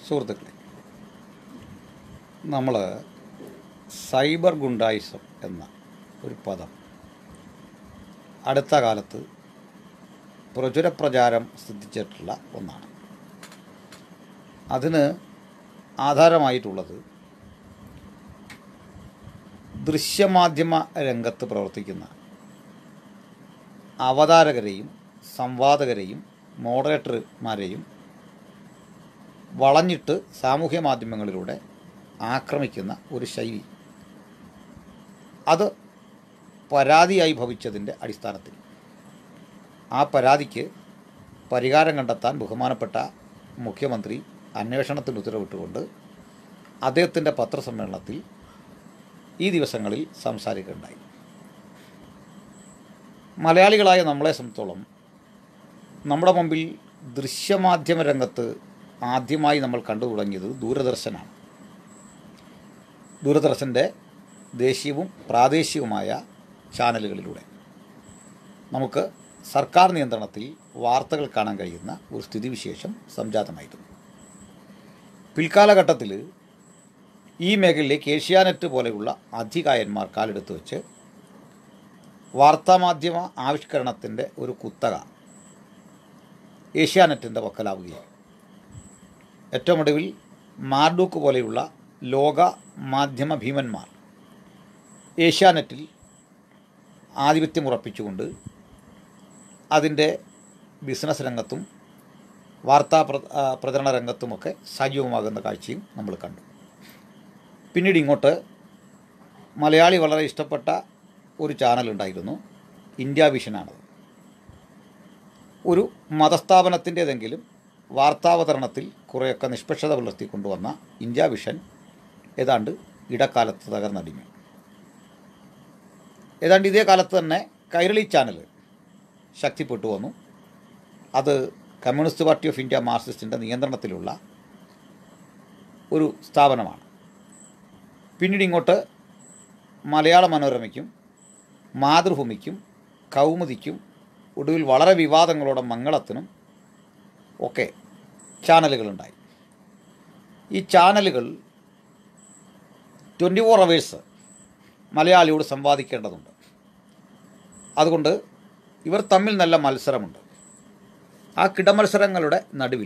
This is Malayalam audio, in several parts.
സുഹൃത്തുക്കളെ നമ്മൾ സൈബർ ഗുണ്ടായിസം എന്ന ഒരു പദം അടുത്ത കാലത്ത് പ്രചുരപ്രചാരം സിദ്ധിച്ചിട്ടുള്ള ഒന്നാണ് അതിന് ആധാരമായിട്ടുള്ളത് ദൃശ്യമാധ്യമ രംഗത്ത് പ്രവർത്തിക്കുന്ന അവതാരകരെയും സംവാദകരെയും മോഡറേറ്റർമാരെയും വളഞ്ഞിട്ട് സാമൂഹ്യ മാധ്യമങ്ങളിലൂടെ ആക്രമിക്കുന്ന ഒരു ശൈലി അത് പരാതിയായി ഭവിച്ചതിൻ്റെ അടിസ്ഥാനത്തിൽ ആ പരാതിക്ക് പരിഹാരം കണ്ടെത്താൻ ബഹുമാനപ്പെട്ട മുഖ്യമന്ത്രി അന്വേഷണത്തിന് ഉത്തരവിട്ടുകൊണ്ട് അദ്ദേഹത്തിൻ്റെ പത്രസമ്മേളനത്തിൽ ഈ ദിവസങ്ങളിൽ സംസാരിക്കുകയുണ്ടായി മലയാളികളായ നമ്മളെ സംബന്ധിച്ചോളം നമ്മുടെ മുമ്പിൽ ദൃശ്യമാധ്യമ രംഗത്ത് ആദ്യമായി നമ്മൾ കണ്ടു തുടങ്ങിയത് ദൂരദർശനാണ് ദൂരദർശൻ്റെ ദേശീയവും പ്രാദേശികവുമായ ചാനലുകളിലൂടെ നമുക്ക് സർക്കാർ നിയന്ത്രണത്തിൽ വാർത്തകൾ കാണാൻ കഴിയുന്ന ഒരു സ്ഥിതിവിശേഷം സംജാതമായിരുന്നു പിൽക്കാലഘട്ടത്തിൽ ഈ മേഖലയിലേക്ക് ഏഷ്യാനെറ്റ് പോലെയുള്ള അധികായന്മാർ കാലെടുത്ത് വെച്ച് വാർത്താമാധ്യമ ആവിഷ്കരണത്തിൻ്റെ ഒരു കുത്തക ഏഷ്യാനെറ്റിൻ്റെ വക്കലാവുകയാണ് ഏറ്റവും ഒടുവിൽ മാർഡൂക്ക് പോലെയുള്ള ലോക മാധ്യമ ഭീമന്മാർ ഏഷ്യാനെറ്റിൽ ആധിപത്യം ഉറപ്പിച്ചുകൊണ്ട് അതിൻ്റെ ബിസിനസ് രംഗത്തും വാർത്താ പ്ര- ആ, പ്രചരണ രംഗത്തുമൊക്കെ സജീവമാകുന്ന കാഴ്ചയും നമ്മൾ കണ്ടു പിന്നീട് ഇങ്ങോട്ട് മലയാളി വളരെ ഇഷ്ടപ്പെട്ട ഒരു ചാനലുണ്ടായിരുന്നു ഇന്ത്യ വിഷനാണത് ഒരു മതസ്ഥാപനത്തിൻ്റേതെങ്കിലും വാർത്താവതരണത്തിൽ കുറേയൊക്കെ നിഷ്പക്ഷത പുലർത്തിക്കൊണ്ടുവന്ന ഇന്ത്യ വിഷൻ ഏതാണ്ട് ഇടക്കാലത്ത് തകർന്നടിഞ്ഞു ഏതാണ്ട് ഇതേ കാലത്ത് തന്നെ കൈരളി ചാനൽ ശക്തിപ്പെട്ടു വന്നു അത് കമ്മ്യൂണിസ്റ്റ് പാർട്ടി ഓഫ് ഇന്ത്യ മാർക്സിസ്റ്റിൻ്റെ നിയന്ത്രണത്തിലുള്ള ഒരു സ്ഥാപനമാണ് പിന്നീട് ഇങ്ങോട്ട് മലയാള മനോരമയ്ക്കും മാതൃഭൂമിക്കും കൗമുദിക്കും ഒടുവിൽ വളരെ വിവാദങ്ങളോടെ മംഗളത്തിനും ഒക്കെ ചാനലുകളുണ്ടായി ഈ ചാനലുകൾ ട്വൻറ്റി ഫോർ അവേഴ്സ് മലയാളിയോട് സംവാദിക്കേണ്ടതുണ്ട് അതുകൊണ്ട് ഇവർ തമ്മിൽ നല്ല മത്സരമുണ്ട് ആ കിടമത്സരങ്ങളുടെ നടുവിൽ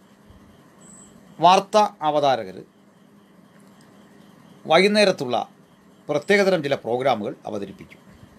വാർത്താ അവതാരകർ വൈകുന്നേരത്തുള്ള പ്രത്യേകതരം ചില പ്രോഗ്രാമുകൾ അവതരിപ്പിക്കും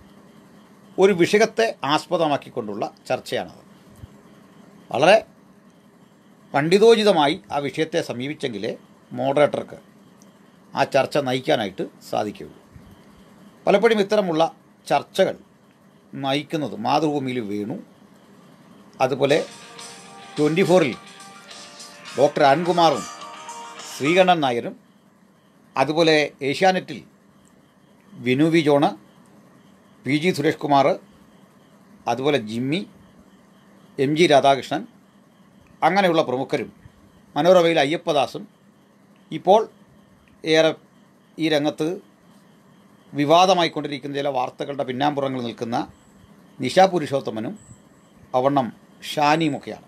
ഒരു വിഷയത്തെ ആസ്പദമാക്കിക്കൊണ്ടുള്ള ചർച്ചയാണത് വളരെ പണ്ഡിതോചിതമായി ആ വിഷയത്തെ സമീപിച്ചെങ്കിലേ മോഡറേറ്റർക്ക് ആ ചർച്ച നയിക്കാനായിട്ട് സാധിക്കുകയുള്ളൂ പലപ്പോഴും ഇത്തരമുള്ള ചർച്ചകൾ നയിക്കുന്നത് മാതൃഭൂമിയിൽ വേണു അതുപോലെ ട്വൻറ്റി ഫോറിൽ ഡോക്ടർ അരുൺകുമാറും ശ്രീകണ്ഠൻ നായരും അതുപോലെ ഏഷ്യാനെറ്റിൽ Vinu V John P G Suresh Kumar അതുപോലെ ജിമ്മി എം ജി രാധാകൃഷ്ണൻ അങ്ങനെയുള്ള പ്രമുഖരും മനോരമയിൽ അയ്യപ്പദാസും ഇപ്പോൾ ഏറെ ഈ രംഗത്ത് വിവാദമായിക്കൊണ്ടിരിക്കുന്ന ചില വാർത്തകളുടെ പിന്നാമ്പുറങ്ങളിൽ നിൽക്കുന്ന നിഷാ പുരുഷോത്തമനും അവണ്ണം ഷാനിയുമൊക്കെയാണ്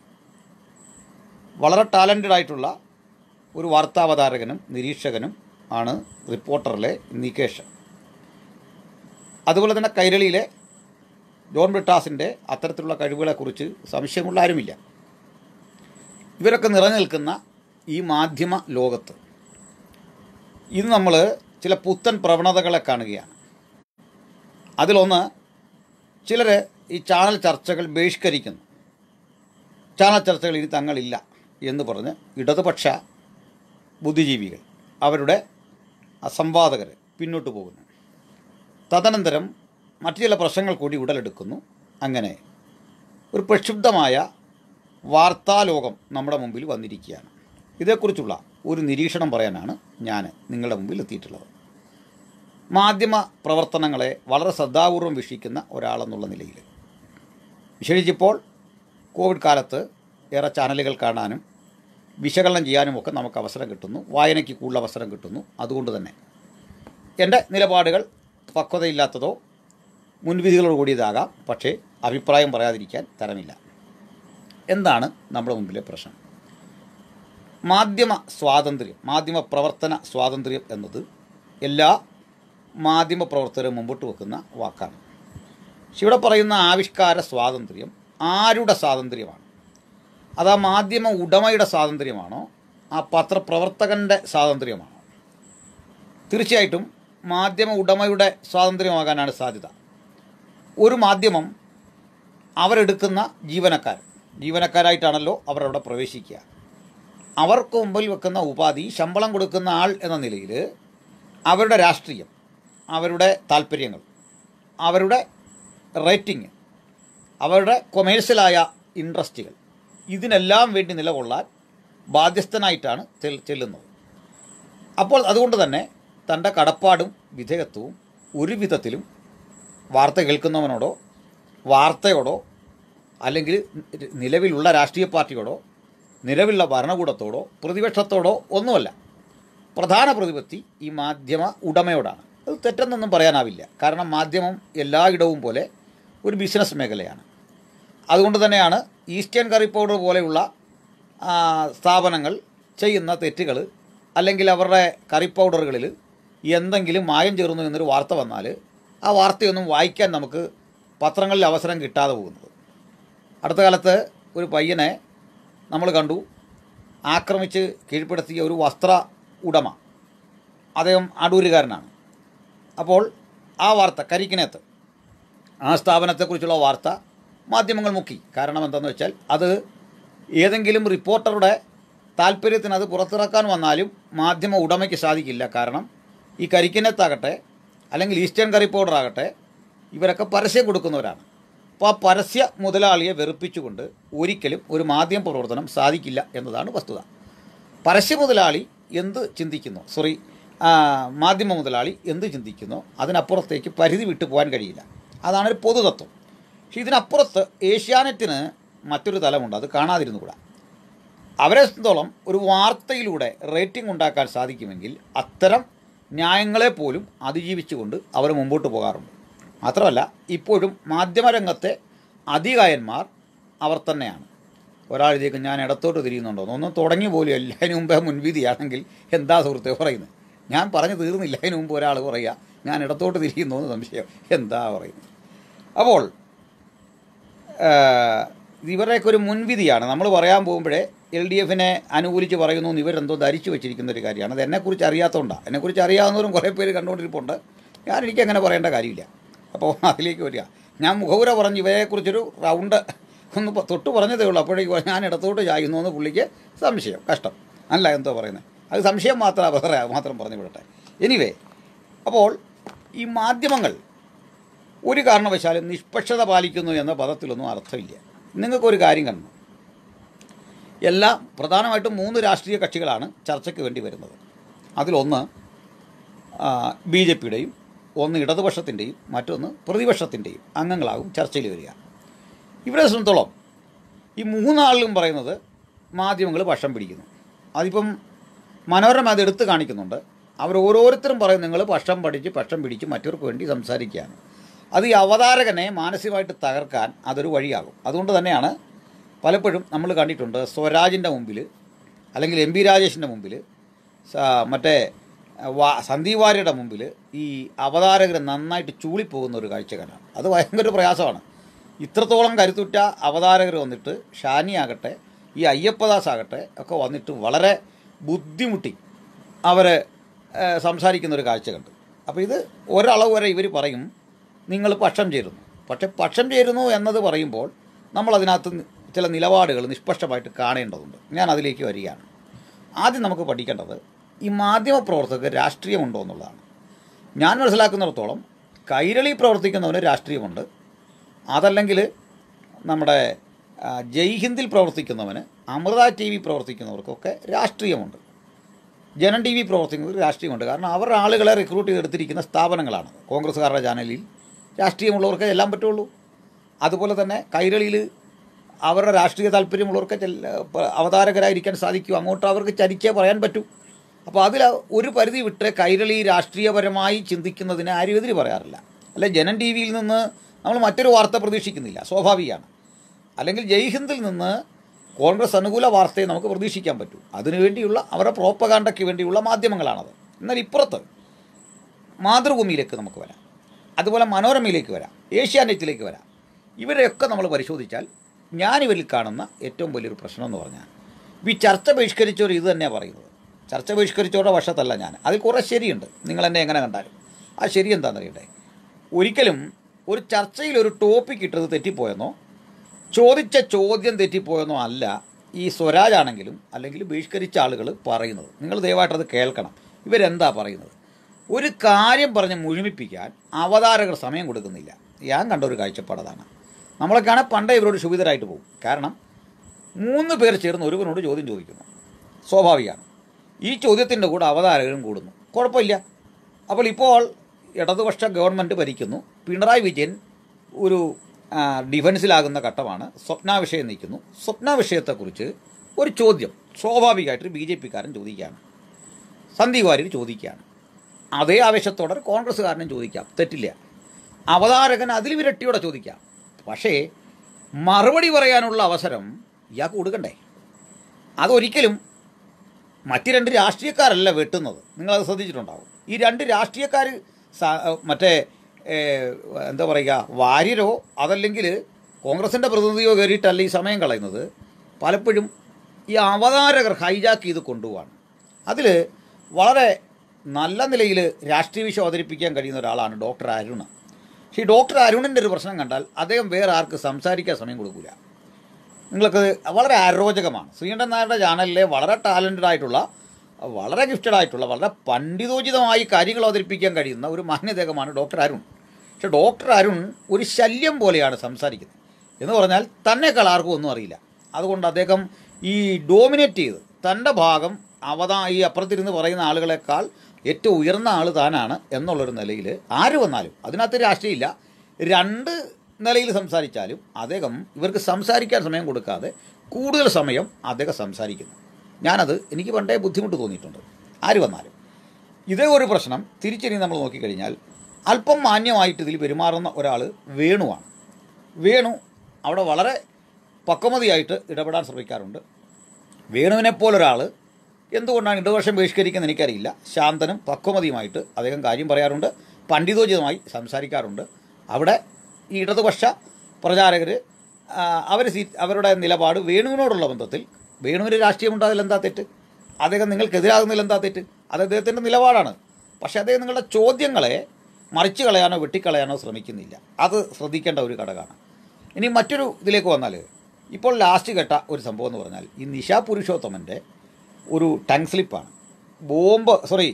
വളരെ ടാലൻറ്റഡ് ആയിട്ടുള്ള ഒരു വാർത്താവതാരകനും നിരീക്ഷകനും ആണ് റിപ്പോർട്ടറിലെ നികേഷ് അതുപോലെ തന്നെ കൈരളിയിലെ ജോൺ ബ്രിട്ടാസിൻ്റെ അത്തരത്തിലുള്ള കഴിവുകളെക്കുറിച്ച് സംശയമുള്ള ആരുമില്ല ഇവരൊക്കെ നിറഞ്ഞു നിൽക്കുന്ന ഈ മാധ്യമ ലോകത്ത് ഇന്ന് നമ്മൾ ചില പുത്തൻ പ്രവണതകളെ കാണുകയാണ് അതിലൊന്ന് ചിലർ ഈ ചാനൽ ചർച്ചകൾ ബഹിഷ്കരിക്കുന്നു ചാനൽ ചർച്ചകൾ ഇനി തങ്ങളില്ല എന്ന് പറഞ്ഞ് ഇടതുപക്ഷ ബുദ്ധിജീവികൾ അവരുടെ സംവാദകർ പിന്നോട്ട് പോകുന്നു തദനന്തരം മറ്റു ചില പ്രശ്നങ്ങൾ കൂടി ഉടലെടുക്കുന്നു അങ്ങനെ ഒരു പ്രക്ഷുബ്ധമായ വാർത്താലോകം നമ്മുടെ മുമ്പിൽ വന്നിരിക്കുകയാണ് ഇതേക്കുറിച്ചുള്ള ഒരു നിരീക്ഷണം പറയാനാണ് ഞാൻ നിങ്ങളുടെ മുമ്പിൽ എത്തിയിട്ടുള്ളത് മാധ്യമ പ്രവർത്തനങ്ങളെ വളരെ ശ്രദ്ധാപൂർവം വീക്ഷിക്കുന്ന ഒരാളെന്നുള്ള നിലയിൽ വിശേഷിച്ചിപ്പോൾ കോവിഡ് കാലത്ത് ഏറെ ചാനലുകൾ കാണാനും വിശകലനം ചെയ്യാനും ഒക്കെ നമുക്ക് അവസരം കിട്ടുന്നു വായനയ്ക്ക് കൂടുതൽ അവസരം കിട്ടുന്നു അതുകൊണ്ട് തന്നെ എൻ്റെ നിലപാടുകൾ പക്വതയില്ലാത്തതോ മുൻവിധികളോട് കൂടിയതാകാം പക്ഷേ അഭിപ്രായം പറയാതിരിക്കാൻ തരമില്ല എന്താണ് നമ്മുടെ മുമ്പിലെ പ്രശ്നം മാധ്യമ സ്വാതന്ത്ര്യം മാധ്യമ പ്രവർത്തന സ്വാതന്ത്ര്യം എന്നത് എല്ലാ മാധ്യമ പ്രവർത്തകരും മുമ്പോട്ട് വെക്കുന്ന വാക്കാണ് പക്ഷെ ഇവിടെ പറയുന്ന ആവിഷ്കാര സ്വാതന്ത്ര്യം ആരുടെ സ്വാതന്ത്ര്യമാണ് അത് ആ മാധ്യമ ഉടമയുടെ സ്വാതന്ത്ര്യമാണോ ആ പത്രപ്രവർത്തകൻ്റെ സ്വാതന്ത്ര്യമാണോ തീർച്ചയായിട്ടും മാധ്യമ ഉടമയുടെ സ്വാതന്ത്ര്യമാകാനാണ് സാധ്യത ഒരു മാധ്യമം അവരെടുക്കുന്ന ജീവനക്കാർ ജീവനക്കാരായിട്ടാണല്ലോ അവർ അവിടെ പ്രവേശിക്കുക അവർക്ക് മുമ്പിൽ വെക്കുന്ന ഉപാധി ശമ്പളം കൊടുക്കുന്ന ആൾ എന്ന നിലയിൽ അവരുടെ രാഷ്ട്രീയം അവരുടെ താല്പര്യങ്ങൾ അവരുടെ റേറ്റിംഗ് അവരുടെ കൊമേഴ്സ്യലായ ഇൻട്രസ്റ്റുകൾ ഇതിനെല്ലാം വേണ്ടി നിലകൊള്ളാൻ ബാധ്യസ്ഥനായിട്ടാണ് ചെൽ- ചെല്ലുന്നത് അപ്പോൾ അതുകൊണ്ട് തന്നെ തൻ്റെ കടപ്പാടും വിധേയത്വവും ഒരു വിധത്തിലും വാർത്ത കേൾക്കുന്നവനോടോ വാർത്തയോടോ അല്ലെങ്കിൽ നിലവിലുള്ള രാഷ്ട്രീയ പാർട്ടിയോടോ നിലവിലുള്ള ഭരണകൂടത്തോടോ പ്രതിപക്ഷത്തോടോ ഒന്നുമല്ല പ്രധാന പ്രതിപത്തി ഈ മാധ്യമ ഉടമയോടാണ് അത് തെറ്റെന്നൊന്നും പറയാനാവില്ല കാരണം മാധ്യമം എല്ലായിടവും പോലെ ഒരു ബിസിനസ് മേഖലയാണ് അതുകൊണ്ട് തന്നെയാണ് ഈസ്റ്റേൺ കറി പൗഡർ പോലെയുള്ള ആ, സ്ഥാപനങ്ങൾ ചെയ്യുന്ന തെറ്റുകൾ അല്ലെങ്കിൽ അവരുടെ കറി പൗഡറുകളിൽ എന്തെങ്കിലും മായം ചേർന്നു എന്നൊരു വാർത്ത വന്നാൽ ആ വാർത്തയൊന്നും വായിക്കാൻ നമുക്ക് പത്രങ്ങളിൽ അവസരം കിട്ടാതെ പോകുന്നത് അടുത്ത കാലത്ത് ഒരു പയ്യനെ നമ്മൾ കണ്ടു ആക്രമിച്ച് കീഴ്പ്പെടുത്തിയ ഒരു വസ്ത്ര ഉടമ അദ്ദേഹം അടൂരുകാരനാണ് അപ്പോൾ ആ വാർത്ത കരിക്കിനകത്ത് ആ സ്ഥാപനത്തെക്കുറിച്ചുള്ള വാർത്ത മാധ്യമങ്ങൾ മുക്കി കാരണം എന്താണെന്ന് വെച്ചാൽ അത് ഏതെങ്കിലും റിപ്പോർട്ടറുടെ താല്പര്യത്തിന് അത് പുറത്തിറക്കാൻ വന്നാലും മാധ്യമ ഉടമയ്ക്ക് സാധിക്കില്ല കാരണം ഈ കരിക്കിനത്താകട്ടെ അല്ലെങ്കിൽ ഈസ്റ്റേൺ കറി പൗഡർ ആകട്ടെ ഇവരൊക്കെ പരസ്യം കൊടുക്കുന്നവരാണ് അപ്പോൾ ആ പരസ്യ മുതലാളിയെ വെറുപ്പിച്ചുകൊണ്ട് ഒരിക്കലും ഒരു മാധ്യമ പ്രവർത്തനം സാധിക്കില്ല എന്നതാണ് വസ്തുത പരസ്യ മുതലാളി എന്ത് ചിന്തിക്കുന്നു സോറി ആ, മാധ്യമ മുതലാളി എന്ത് ചിന്തിക്കുന്നോ അതിനപ്പുറത്തേക്ക് പരിധി വിട്ടു പോകാൻ കഴിയില്ല അതാണ് ഒരു പൊതുതത്വം പക്ഷെ ഇതിനപ്പുറത്ത് ഏഷ്യാനെറ്റിന് മറ്റൊരു തലമുണ്ട് അത് കാണാതിരുന്നുകൂടാ അവരെ സംബന്ധിച്ചോളം ഒരു വാർത്തയിലൂടെ റേറ്റിംഗ് ഉണ്ടാക്കാൻ സാധിക്കുമെങ്കിൽ അത്തരം ന്യായങ്ങളെ പോലും അതിജീവിച്ചുകൊണ്ട് അവർ മുമ്പോട്ട് പോകാറുണ്ട് മാത്രമല്ല ഇപ്പോഴും മാധ്യമരംഗത്തെ അധികായന്മാർ അവർ തന്നെയാണ് ഒരാളിലേക്ക് ഞാൻ ഇടത്തോട്ട് തിരിയുന്നുണ്ടോ ഒന്നും തുടങ്ങി പോലും അല്ല അതിന് മുമ്പേ മുൻവിധിയാണെങ്കിൽ എന്താ സുഹൃത്തെ പറയുന്നത് ഞാൻ പറഞ്ഞു തീർന്നില്ല അതിന് മുമ്പ് ഒരാൾ പറയുക ഞാൻ ഇടത്തോട്ട് തിരിയുന്നു എന്ന് സംശയം എന്താ പറയുന്നത് അപ്പോൾ ഏഹ്, ഇവരുടെയൊക്കെ ഒരു മുൻവിധിയാണ് നമ്മൾ പറയാൻ പോകുമ്പോഴേ എൽ ഡി എഫിനെ അനുകൂലിച്ച് പറയുന്നു എന്ന് ഇവരെന്തോ ധരിച്ചു വെച്ചിരിക്കുന്ന ഒരു കാര്യമാണ് അത് എന്നെക്കുറിച്ച് അറിയാത്തതുകൊണ്ടാണ് എന്നെക്കുറിച്ച് അറിയാവുന്നവരും കുറേ പേര് കണ്ടുകൊണ്ടിരിപ്പുണ്ട് ഞാൻ എനിക്ക് അങ്ങനെ പറയേണ്ട കാര്യമില്ല അപ്പോൾ അതിലേക്ക് വരിക ഞാൻ മുഖവുര പറഞ്ഞ് ഇവരെക്കുറിച്ചൊരു റൗണ്ട് ഒന്ന് പ- തൊട്ട് പറഞ്ഞതേ ഉള്ളൂ അപ്പോഴേക്ക് ഞാൻ ഇടത്തോട്ട് ചായുന്നു എന്ന് പുള്ളിക്ക് സംശയം കഷ്ടം അല്ല എന്തോ പറയുന്നത് അത് സംശയം മാത്രം വേറെ മാത്രം പറഞ്ഞു വിടട്ടെ എനിവേ അപ്പോൾ ഈ മാധ്യമങ്ങൾ ഒരു കാരണവശാലും നിഷ്പക്ഷത പാലിക്കുന്നു എന്ന പദത്തിലൊന്നും അർത്ഥമില്ല നിങ്ങൾക്കൊരു കാര്യം കണ്ടു എല്ലാ പ്രധാനമായിട്ടും മൂന്ന് രാഷ്ട്രീയ കക്ഷികളാണ് ചർച്ചയ്ക്ക് വേണ്ടി വരുന്നത് അതിലൊന്ന് ബി ജെ പിയുടെയും ഒന്ന് ഇടതുപക്ഷത്തിൻ്റെയും മറ്റൊന്ന് പ്രതിപക്ഷത്തിൻ്റെയും അംഗങ്ങളാകും ചർച്ചയിൽ വരിക ഇവരെ സംബന്ധിച്ചോളം ഈ മൂന്നാളിലും പറയുന്നത് മാധ്യമങ്ങൾ പക്ഷം പിടിക്കുന്നു അതിപ്പം മനോരമ അത് എടുത്തു കാണിക്കുന്നുണ്ട് അവർ ഓരോരുത്തരും പറയും നിങ്ങൾ പക്ഷം പഠിച്ച് പക്ഷം പിടിച്ച് മറ്റവർക്ക് വേണ്ടി സംസാരിക്കുകയാണ് അത് ഈ അവതാരകനെ മാനസികമായിട്ട് തകർക്കാൻ അതൊരു വഴിയാകും അതുകൊണ്ട് തന്നെയാണ് പലപ്പോഴും നമ്മൾ കണ്ടിട്ടുണ്ട് സ്വരാജിൻ്റെ മുമ്പിൽ അല്ലെങ്കിൽ എം പി രാജേഷിൻ്റെ മുമ്പിൽ സ- മറ്റേ വാ സന്ദീപ് വാര്യയുടെ മുമ്പിൽ ഈ അവതാരകർ നന്നായിട്ട് ചൂളിപ്പോകുന്ന ഒരു കാഴ്ച കാണാം അത് ഭയങ്കര ഒരു പ്രയാസമാണ് ഇത്രത്തോളം കരുത്തുറ്റ അവതാരകർ വന്നിട്ട് ഷാനി ആകട്ടെ ഈ അയ്യപ്പദാസ് ആകട്ടെ ഒക്കെ വന്നിട്ട് വളരെ ബുദ്ധിമുട്ടി അവർ സംസാരിക്കുന്ന ഒരു കാഴ്ച കണ്ടു അപ്പോൾ ഇത് ഒരളവ് വരെ ഇവർ പറയും നിങ്ങൾ പക്ഷം ചേരുന്നു പക്ഷേ പക്ഷം ചേരുന്നു എന്നത് പറയുമ്പോൾ നമ്മൾ അതിനകത്ത് നി- ചില നിലപാടുകൾ നിഷ്പക്ഷമായിട്ട് കാണേണ്ടതുണ്ട് ഞാൻ അതിലേക്ക് വരികയാണ് ആദ്യം നമുക്ക് പഠിക്കേണ്ടത് ഈ മാധ്യമപ്രവർത്തകർക്ക് രാഷ്ട്രീയമുണ്ടോ എന്നുള്ളതാണ് ഞാൻ മനസ്സിലാക്കുന്നിടത്തോളം കൈരളി പ്രവർത്തിക്കുന്നവന് രാഷ്ട്രീയമുണ്ട് അതല്ലെങ്കിൽ നമ്മുടെ ആ, ജയ് ഹിന്ദിൽ പ്രവർത്തിക്കുന്നവന് അമൃത ടി വി പ്രവർത്തിക്കുന്നവർക്കൊക്കെ രാഷ്ട്രീയമുണ്ട് ജനൻ ടി വി പ്രവർത്തിക്കുന്നവർക്ക് രാഷ്ട്രീയമുണ്ട് കാരണം അവരുടെ ആളുകളെ റിക്രൂട്ട് ചെയ്തെടുത്തിരിക്കുന്ന സ്ഥാപനങ്ങളാണ് കോൺഗ്രസ്സുകാരുടെ ചാനലിൽ രാഷ്ട്രീയമുള്ളവർക്ക് എല്ലാം പറ്റുള്ളൂ അതുപോലെ തന്നെ കൈരളിയിൽ അവരുടെ രാഷ്ട്രീയ താല്പര്യമുള്ളവർക്ക് ചെല്ല- പ- അവതാരകരായിരിക്കാൻ സാധിക്കും അങ്ങോട്ട് അവർക്ക് ചരിച്ചേ പറയാൻ പറ്റൂ അപ്പോൾ അതിൽ ഒരു പരിധി വിട്ട് കൈരളി രാഷ്ട്രീയപരമായി ചിന്തിക്കുന്നതിന് ആരും എതിര് പറയാറില്ല അല്ലെ ജനൻ ടി വിയിൽ നിന്ന് നമ്മൾ മറ്റൊരു വാർത്ത പ്രതീക്ഷിക്കുന്നില്ല സ്വാഭാവികമാണ് അല്ലെങ്കിൽ ജയ്ഹിന്ദിൽ നിന്ന് കോൺഗ്രസ് അനുകൂല വാർത്തയെ നമുക്ക് പ്രതീക്ഷിക്കാൻ പറ്റൂ അതിനുവേണ്ടിയുള്ള അവരുടെ പ്രോപ്പകാണ്ടയ്ക്ക് വേണ്ടിയുള്ള മാധ്യമങ്ങളാണത് എന്നാൽ ഇപ്പുറത്ത് മാതൃഭൂമിയിലേക്ക് നമുക്ക് വരാം അതുപോലെ മനോരമയിലേക്ക് വരാം ഏഷ്യാനെറ്റിലേക്ക് വരാം ഇവരെയൊക്കെ നമ്മൾ പരിശോധിച്ചാൽ ഞാനിവരിൽ കാണുന്ന ഏറ്റവും വലിയൊരു പ്രശ്നം എന്ന് പറഞ്ഞാൽ ഈ ചർച്ച ബഹിഷ്കരിച്ചവർ ഇത് തന്നെയാണ് പറയുന്നത് ചർച്ച ബഹിഷ്കരിച്ചവരുടെ വശത്തല്ല ഞാൻ അതിൽ കുറേ ശരിയുണ്ട് നിങ്ങൾ എന്നെ എങ്ങനെ കണ്ടാലും ആ ശരി എന്താണെന്നറിയട്ടെ ഒരിക്കലും ഒരു ചർച്ചയിൽ ഒരു ടോപ്പിക് ഇട്ടത് തെറ്റിപ്പോയെന്നോ ചോദിച്ച ചോദ്യം തെറ്റിപ്പോയെന്നോ അല്ല ഈ സ്വരാജ് ആണെങ്കിലും അല്ലെങ്കിൽ ബഹിഷ്കരിച്ച ആളുകൾ പറയുന്നത് നിങ്ങൾ ദയവായിട്ട് അത് കേൾക്കണം ഇവരെന്താ പറയുന്നത് ഒരു കാര്യം പറഞ്ഞ് മുഴുമിപ്പിക്കാൻ അവതാരകർ സമയം കൊടുക്കുന്നില്ല ഞാൻ കണ്ട ഒരു കാഴ്ചപ്പാട് അതാണ് നമ്മളൊക്കെയാണെങ്കിൽ പണ്ടേ ഇവരോട് ക്ഷുഭിതരായിട്ട് പോകും കാരണം മൂന്ന് പേർ ചേർന്ന് ഒരുവനോട് ചോദ്യം ചോദിക്കുന്നു സ്വാഭാവികമാണ് ഈ ചോദ്യത്തിൻ്റെ കൂടെ അവതാരകരും കൂടുന്നു കുഴപ്പമില്ല അപ്പോൾ ഇപ്പോൾ ഇടതുപക്ഷ ഗവൺമെൻറ് ഭരിക്കുന്നു പിണറായി വിജയൻ ഒരു ആ, ഡിഫൻസിലാകുന്ന ഘട്ടമാണ് സ്വപ്ന വിഷയം നിൽക്കുന്നു സ്വപ്ന വിഷയത്തെക്കുറിച്ച് ഒരു ചോദ്യം സ്വാഭാവികമായിട്ടൊരു ബി ജെ പിക്കാരൻ ചോദിക്കുകയാണ് സന്ദീപ് വാര്യർ ചോദിക്കുകയാണ് അതേ ആവേശത്തോടെ ഒരു കോൺഗ്രസ്സുകാരനും ചോദിക്കാം തെറ്റില്ല അവതാരകൻ അതിൽ വിരട്ടിയോടെ ചോദിക്കാം പക്ഷേ മറുപടി പറയാനുള്ള അവസരം ഇയാൾക്ക് കൊടുക്കണ്ടേ അതൊരിക്കലും മറ്റ് രണ്ട് രാഷ്ട്രീയക്കാരല്ല വെട്ടുന്നത് നിങ്ങളത് ശ്രദ്ധിച്ചിട്ടുണ്ടാവും ഈ രണ്ട് രാഷ്ട്രീയക്കാർ മറ്റേ ഏ, എന്താ പറയുക വാര്യരോ അതല്ലെങ്കിൽ കോൺഗ്രസിൻ്റെ പ്രതിനിധിയോ കയറിയിട്ടല്ല ഈ സമയം കളയുന്നത് പലപ്പോഴും ഈ അവതാരകർ ഹൈജാക്ക് ചെയ്ത് കൊണ്ടുപോവാണ് അതിൽ വളരെ നല്ല നിലയിൽ രാഷ്ട്രീയ വിഷയം അവതരിപ്പിക്കാൻ കഴിയുന്ന ഒരാളാണ് ഡോക്ടർ അരുൺ പക്ഷേ ഈ ഡോക്ടർ അരുണിൻ്റെ ഒരു പ്രശ്നം കണ്ടാൽ അദ്ദേഹം വേറെ ആർക്ക് സംസാരിക്കാൻ സമയം കൊടുക്കില്ല നിങ്ങൾക്ക് വളരെ അരോചകമാണ് ശ്രീകണ്ഠൻ നായരുടെ ചാനലിലെ വളരെ ടാലൻറ്റഡ് ആയിട്ടുള്ള വളരെ ഗിഫ്റ്റഡ് ആയിട്ടുള്ള വളരെ പണ്ഡിതോചിതമായി കാര്യങ്ങൾ അവതരിപ്പിക്കാൻ കഴിയുന്ന ഒരു മാന്യദേഹമാണ് ഡോക്ടർ അരുൺ പക്ഷെ ഡോക്ടർ അരുൺ ഒരു ശല്യം പോലെയാണ് സംസാരിക്കുന്നത് എന്ന് പറഞ്ഞാൽ തന്നെക്കാൾ ആർക്കും ഒന്നും അറിയില്ല അതുകൊണ്ട് അദ്ദേഹം ഈ ഡോമിനേറ്റ് ചെയ്ത് തൻ്റെ ഭാഗം അവതാ ഈ അപ്പുറത്തിരുന്ന് പറയുന്ന ആളുകളെക്കാൾ ഏറ്റവും ഉയർന്ന ആൾ താനാണ് എന്നുള്ളൊരു നിലയിൽ ആര് വന്നാലും അതിനകത്ത് രാഷ്ട്രീയമില്ല രണ്ട് നിലയിൽ സംസാരിച്ചാലും അദ്ദേഹം ഇവർക്ക് സംസാരിക്കാൻ സമയം കൊടുക്കാതെ കൂടുതൽ സമയം അദ്ദേഹം സംസാരിക്കുന്നു ഞാനത് എനിക്ക് പണ്ടേ ബുദ്ധിമുട്ട് തോന്നിയിട്ടുണ്ട് ആര് വന്നാലും ഇതേ ഒരു പ്രശ്നം തിരിച്ചറിഞ്ഞ് നമ്മൾ നോക്കിക്കഴിഞ്ഞാൽ അല്പം മാന്യമായിട്ട് ഇതിൽ പെരുമാറുന്ന ഒരാൾ വേണുവാണ് വേണു അവിടെ വളരെ പക്വമതിയായിട്ട് ഇടപെടാൻ ശ്രമിക്കാറുണ്ട് വേണുവിനെ പോലൊരാൾ എന്തുകൊണ്ടാണ് ഇടതുപക്ഷം ബഹിഷ്കരിക്കുന്നത് എനിക്കറിയില്ല ശാന്തനും പക്വമതിയുമായിട്ട് അദ്ദേഹം കാര്യം പറയാറുണ്ട് പണ്ഡിതോചിതമായി സംസാരിക്കാറുണ്ട് അവിടെ ഈ ഇടതുപക്ഷ പ്രചാരകർ അവർ അവരുടെ നിലപാട് വേണുവിനോടുള്ള ബന്ധത്തിൽ വേണുവിന് രാഷ്ട്രീയമുണ്ടായതിൽ എന്താ തെറ്റ് അദ്ദേഹം നിങ്ങൾക്കെതിരാകുന്നതിൽ എന്താ തെറ്റ് അത് അദ്ദേഹത്തിൻ്റെ നിലപാടാണ് പക്ഷേ അദ്ദേഹം നിങ്ങളുടെ ചോദ്യങ്ങളെ മറിച്ച് കളയാനോ വെട്ടിക്കളയാനോ ശ്രമിക്കുന്നില്ല അത് ശ്രദ്ധിക്കേണ്ട ഒരു ഘടകമാണ് ഇനി മറ്റൊരു ഇതിലേക്ക് വന്നാൽ ഇപ്പോൾ ലാസ്റ്റ് കേട്ട ഒരു സംഭവം എന്ന് പറഞ്ഞാൽ ഈ നിശാ പുരുഷോത്തമൻ്റെ ഒരു ടങ് സ്ലിപ്പാണ് ബോംബ് സോറി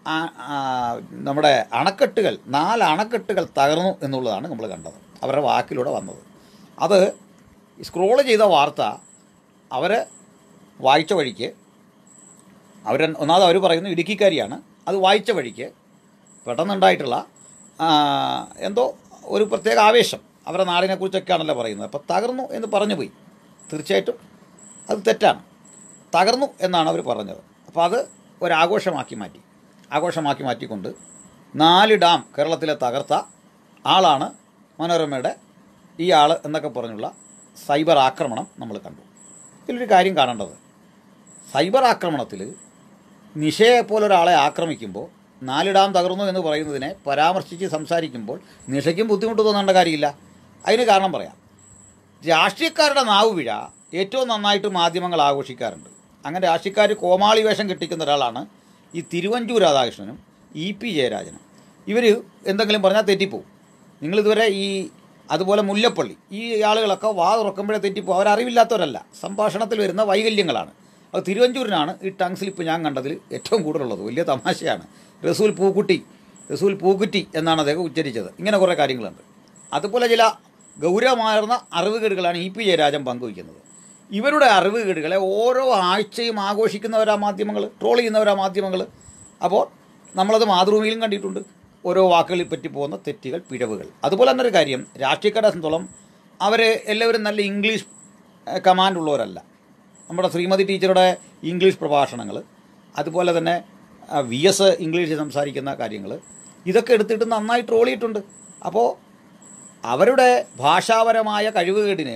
നമ്മുടെ അണക്കെട്ടുകൾ നാല് അണക്കെട്ടുകൾ തകർന്നു എന്നുള്ളതാണ് നമ്മൾ കണ്ടത് അവരുടെ വാക്കിലൂടെ വന്നത് അത് സ്ക്രോൾ ചെയ്ത വാർത്ത അവർ വായിച്ച വഴിക്ക് അവർ ഒന്നാമത് അവർ പറയുന്നു ഇടുക്കിക്കാരിയാണ് അത് വായിച്ച വഴിക്ക് പെട്ടെന്നുണ്ടായിട്ടുള്ള ആ, എന്തോ ഒരു പ്രത്യേക ആവേശം അവരുടെ നാടിനെക്കുറിച്ചൊക്കെയാണല്ലോ പറയുന്നത് അപ്പോൾ തകർന്നു എന്ന് പറഞ്ഞു പോയി തീർച്ചയായിട്ടും അത് തെറ്റാണ് തകർന്നു എന്നാണ് അവർ പറഞ്ഞത് അപ്പോൾ അത് ഒരാഘോഷമാക്കി മാറ്റി ആഘോഷമാക്കി മാറ്റിക്കൊണ്ട് നാല് ഡാം കേരളത്തിലെ തകർത്ത ആളാണ് മനോരമയുടെ ഈ ആൾ എന്നൊക്കെ പറഞ്ഞുള്ള സൈബർ ആക്രമണം നമ്മൾ കണ്ടു ഇതിലൊരു കാര്യം കാണേണ്ടത് സൈബർ ആക്രമണത്തിൽ നിഷയെ പോലൊരാളെ ആക്രമിക്കുമ്പോൾ നാല് ഡാം തകർന്നു എന്ന് പറയുന്നതിനെ പരാമർശിച്ച് സംസാരിക്കുമ്പോൾ നിഷയ്ക്കും ബുദ്ധിമുട്ട് തോന്നേണ്ട കാര്യമില്ല അതിന് കാരണം പറയാം രാഷ്ട്രീയക്കാരുടെ നാവ് പിഴ ഏറ്റവും നന്നായിട്ട് മാധ്യമങ്ങൾ ആഘോഷിക്കാറുണ്ട് അങ്ങനെ രാഷ്ട്രീയക്കാർ കോമാളി വേഷം കെട്ടിക്കുന്ന ഒരാളാണ് ഈ തിരുവഞ്ചൂർ രാധാകൃഷ്ണനും ഇ പി ജയരാജനും ഇവർ എന്തെങ്കിലും പറഞ്ഞാൽ തെറ്റിപ്പോവും നിങ്ങളിതുവരെ ഈ അതുപോലെ മുല്ലപ്പള്ളി ഈ ആളുകളൊക്കെ വാ തുറക്കുമ്പോഴേ തെറ്റിപ്പോവും അവരറിവില്ലാത്തവരല്ല സംഭാഷണത്തിൽ വരുന്ന വൈകല്യങ്ങളാണ് അത് തിരുവഞ്ചൂരിനാണ് ഈ ടങ് സ്ലിപ്പ് ഞാൻ കണ്ടതിൽ ഏറ്റവും കൂടുതലുള്ളത് വലിയ തമാശയാണ് റസൂൽ പൂക്കുട്ടി റസൂൽ പൂക്കുറ്റി എന്നാണ് അദ്ദേഹം ഉച്ചരിച്ചത് ഇങ്ങനെ കുറേ കാര്യങ്ങളുണ്ട് അതുപോലെ ചില ഗൗരവമാർന്ന അറിവുകേടുകളാണ് ഇ പി ജയരാജൻ പങ്കുവയ്ക്കുന്നത് ഇവരുടെ അറിവുകേടുകളെ ഓരോ ആഴ്ചയും ആഘോഷിക്കുന്നവരാ മാധ്യമങ്ങൾ ട്രോൾ ചെയ്യുന്നവരാ മാധ്യമങ്ങൾ അപ്പോൾ നമ്മളത് മാതൃഭൂമിയിലും കണ്ടിട്ടുണ്ട് ഓരോ വാക്കുകളിൽ പറ്റി പോകുന്ന തെറ്റുകൾ പിഴവുകൾ അതുപോലെ തന്നെ ഒരു കാര്യം രാഷ്ട്രീയക്കാരെ സംബന്ധിച്ചോളം അവർ എല്ലാവരും നല്ല ഇംഗ്ലീഷ് ഏഹ്, കമാൻഡ് ഉള്ളവരല്ല നമ്മുടെ ശ്രീമതി ടീച്ചറുടെ ഇംഗ്ലീഷ് പ്രഭാഷണങ്ങൾ അതുപോലെ തന്നെ വി എസ് ഇംഗ്ലീഷ് സംസാരിക്കുന്ന കാര്യങ്ങൾ ഇതൊക്കെ എടുത്തിട്ട് നന്നായി ട്രോൾ ചെയ്തിട്ടുണ്ട് അപ്പോൾ അവരുടെ ഭാഷാപരമായ കഴിവുകേടിനെയോ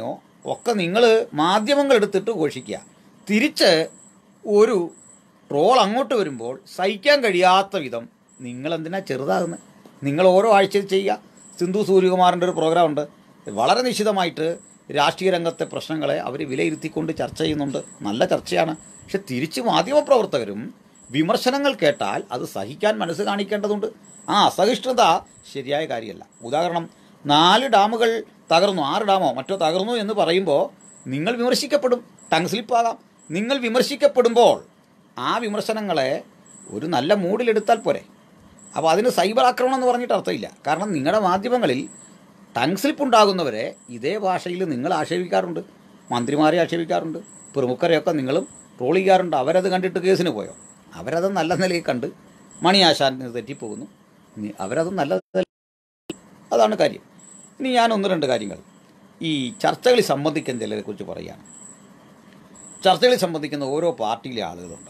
ഒക്കെ നിങ്ങൾ മാധ്യമങ്ങൾ എടുത്തിട്ട് ഘോഷിക്കുക തിരിച്ച് ഒരു ട്രോൾ അങ്ങോട്ട് വരുമ്പോൾ സഹിക്കാൻ കഴിയാത്ത വിധം നിങ്ങളെന്തിനാ ചെറുതാകുന്നത് നിങ്ങൾ ഓരോ ആഴ്ചയിൽ ചെയ്യുക സിന്ധു സൂര്യകുമാറിൻ്റെ ഒരു പ്രോഗ്രാം ഉണ്ട് വളരെ നിശ്ചിതമായിട്ട് രാഷ്ട്രീയ രംഗത്തെ പ്രശ്നങ്ങളെ അവർ വിലയിരുത്തിക്കൊണ്ട് ചർച്ച ചെയ്യുന്നുണ്ട് നല്ല ചർച്ചയാണ് പക്ഷെ തിരിച്ച് മാധ്യമപ്രവർത്തകരും വിമർശനങ്ങൾ കേട്ടാൽ അത് സഹിക്കാൻ മനസ്സ് കാണിക്കേണ്ടതുണ്ട് ആ അസഹിഷ്ണുത ശരിയായ കാര്യമല്ല ഉദാഹരണം നാല് ഡാമുകൾ തകർന്നു ആറ് ഡാമോ മറ്റോ തകർന്നു എന്ന് പറയുമ്പോൾ നിങ്ങൾ വിമർശിക്കപ്പെടും ടങ് സ്ലിപ്പാകാം നിങ്ങൾ വിമർശിക്കപ്പെടുമ്പോൾ ആ വിമർശനങ്ങളെ ഒരു നല്ല മൂഡിലെടുത്താൽ പോരെ അപ്പോൾ അതിന് സൈബർ ആക്രമണം എന്ന് പറഞ്ഞിട്ട് അർത്ഥമില്ല കാരണം നിങ്ങളുടെ മാധ്യമങ്ങളിൽ ടങ് സ്ലിപ്പ് ഉണ്ടാകുന്നവരെ ഇതേ ഭാഷയിൽ നിങ്ങൾ ആക്ഷേപിക്കാറുണ്ട് മന്ത്രിമാരെ ആക്ഷേപിക്കാറുണ്ട് പ്രമുഖരെയൊക്കെ നിങ്ങളും ട്രോൾ ചെയ്യാറുണ്ട് അവരത് കണ്ടിട്ട് കേസിന് പോയോ അവരത് നല്ല നിലയിൽ കണ്ട് മണിയാശാൻ തെറ്റിപ്പോകുന്നു ഇനി അവരത് നല്ല നിലയിൽ അതാണ് കാര്യം ഇനി ഞാൻ ഒന്ന് രണ്ട് കാര്യങ്ങൾ ഈ ചർച്ചകളിൽ സംബന്ധിക്കുന്ന ചിലരെ കുറിച്ച് പറയുകയാണ് ചർച്ചകളിൽ സംബന്ധിക്കുന്ന ഓരോ പാർട്ടിയിലെ ആളുകളുണ്ട്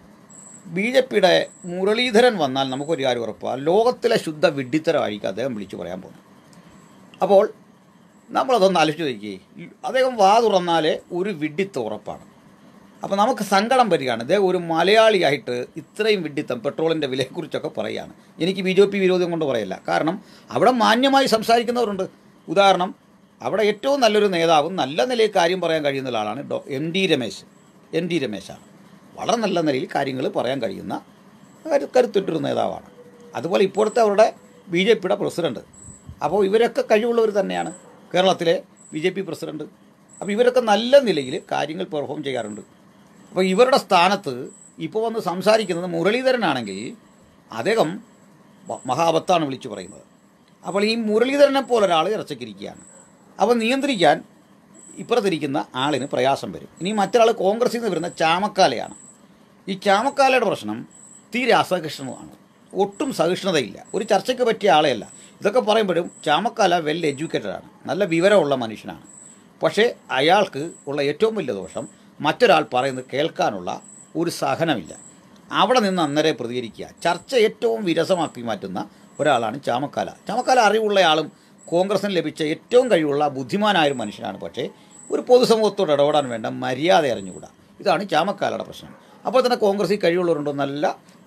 ബി ജെ പിയുടെ മുരളീധരൻ വന്നാൽ നമുക്കൊരു കാര്യം ഉറപ്പാണ് ലോകത്തിലെ ശുദ്ധ വിഡ്ഢിത്തരമായിരിക്കും അദ്ദേഹം വിളിച്ചു പറയാൻ പോകുന്നത് അപ്പോൾ നമ്മളതൊന്ന് ആലോചിച്ച് നോക്കിയേ അദ്ദേഹം വാ തുറന്നാലേ ഒരു വിഡ്ഢിത്തം ഉറപ്പാണ് അപ്പോൾ നമുക്ക് സങ്കടം വരികയാണ് അദ്ദേഹം ഒരു മലയാളിയായിട്ട് ഇത്രയും വിഡ്ഢിത്തം പെട്രോളിൻ്റെ വിലയെക്കുറിച്ചൊക്കെ പറയുകയാണ് എനിക്ക് ബി ജെ പി വിരോധം കൊണ്ട് പറയില്ല കാരണം അവിടെ മാന്യമായി സംസാരിക്കുന്നവരുണ്ട് ഉദാഹരണം അവിടെ ഏറ്റവും നല്ലൊരു നേതാവും നല്ല നിലയിൽ കാര്യം പറയാൻ കഴിയുന്ന ആളാണ് Dr M D Ramesh M D രമേശാണ് വളരെ നല്ല നിലയിൽ കാര്യങ്ങൾ പറയാൻ കഴിയുന്ന കരു കരുത്തുറ്റൊരു നേതാവാണ് അതുപോലെ ഇപ്പോഴത്തെ അവരുടെ ബി ജെ പിയുടെ പ്രസിഡൻറ്റ് അപ്പോൾ ഇവരൊക്കെ കഴിവുള്ളവർ തന്നെയാണ് കേരളത്തിലെ ബി ജെ പി പ്രസിഡൻറ്റ് അപ്പോൾ ഇവരൊക്കെ നല്ല നിലയിൽ കാര്യങ്ങൾ പെർഫോം ചെയ്യാറുണ്ട് അപ്പോൾ ഇവരുടെ സ്ഥാനത്ത് ഇപ്പോൾ വന്ന് സംസാരിക്കുന്നത് മുരളീധരനാണെങ്കിൽ അദ്ദേഹം മ- മഹാബത്താണ് വിളിച്ചു പറയുന്നത് അപ്പോൾ ഈ മുരളീധരനെ പോലെ ഒരാൾ ഇറച്ചക്കിരിക്കുകയാണ് അപ്പോൾ നിയന്ത്രിക്കാൻ ഇപ്പുറത്തിരിക്കുന്ന ആളിന് പ്രയാസം വരും ഇനി മറ്റൊരാൾ കോൺഗ്രസിൽ നിന്ന് വരുന്ന ചാമക്കാലയാണ് ഈ ചാമക്കാലയുടെ പ്രശ്നം തീരെ അസഹിഷ്ണുവാണ് ഒട്ടും സഹിഷ്ണുതയില്ല ഒരു ചർച്ചയ്ക്ക് പറ്റിയ ആളെയല്ല ഇതൊക്കെ പറയുമ്പോഴും ചാമക്കാല വെൽ എഡ്യൂക്കേറ്റഡ് ആണ് നല്ല വിവരമുള്ള മനുഷ്യനാണ് പക്ഷേ അയാൾക്ക് ഉള്ള ഏറ്റവും വലിയ ദോഷം മറ്റൊരാൾ പറയുന്നത് കേൾക്കാനുള്ള ഒരു സഹനമില്ല അവിടെ നിന്ന് അന്നേരം പ്രതികരിക്കുക ചർച്ച ഏറ്റവും വിരസമാക്കി മാറ്റുന്ന ഒരാളാണ് ചാമക്കാല ചാമക്കാല അറിവുള്ള ആളും കോൺഗ്രസിന് ലഭിച്ച ഏറ്റവും കഴിവുള്ള ബുദ്ധിമാനായ ഒരു മനുഷ്യനാണ് പക്ഷേ ഒരു പൊതുസമൂഹത്തോട് ഇടപെടാൻ വേണ്ട മര്യാദ അറിഞ്ഞുകൂടാ ഇതാണ് ചാമക്കാലയുടെ പ്രശ്നം അപ്പോൾ തന്നെ കോൺഗ്രസിൽ കഴിവുള്ളവരുണ്ടോ നല്ല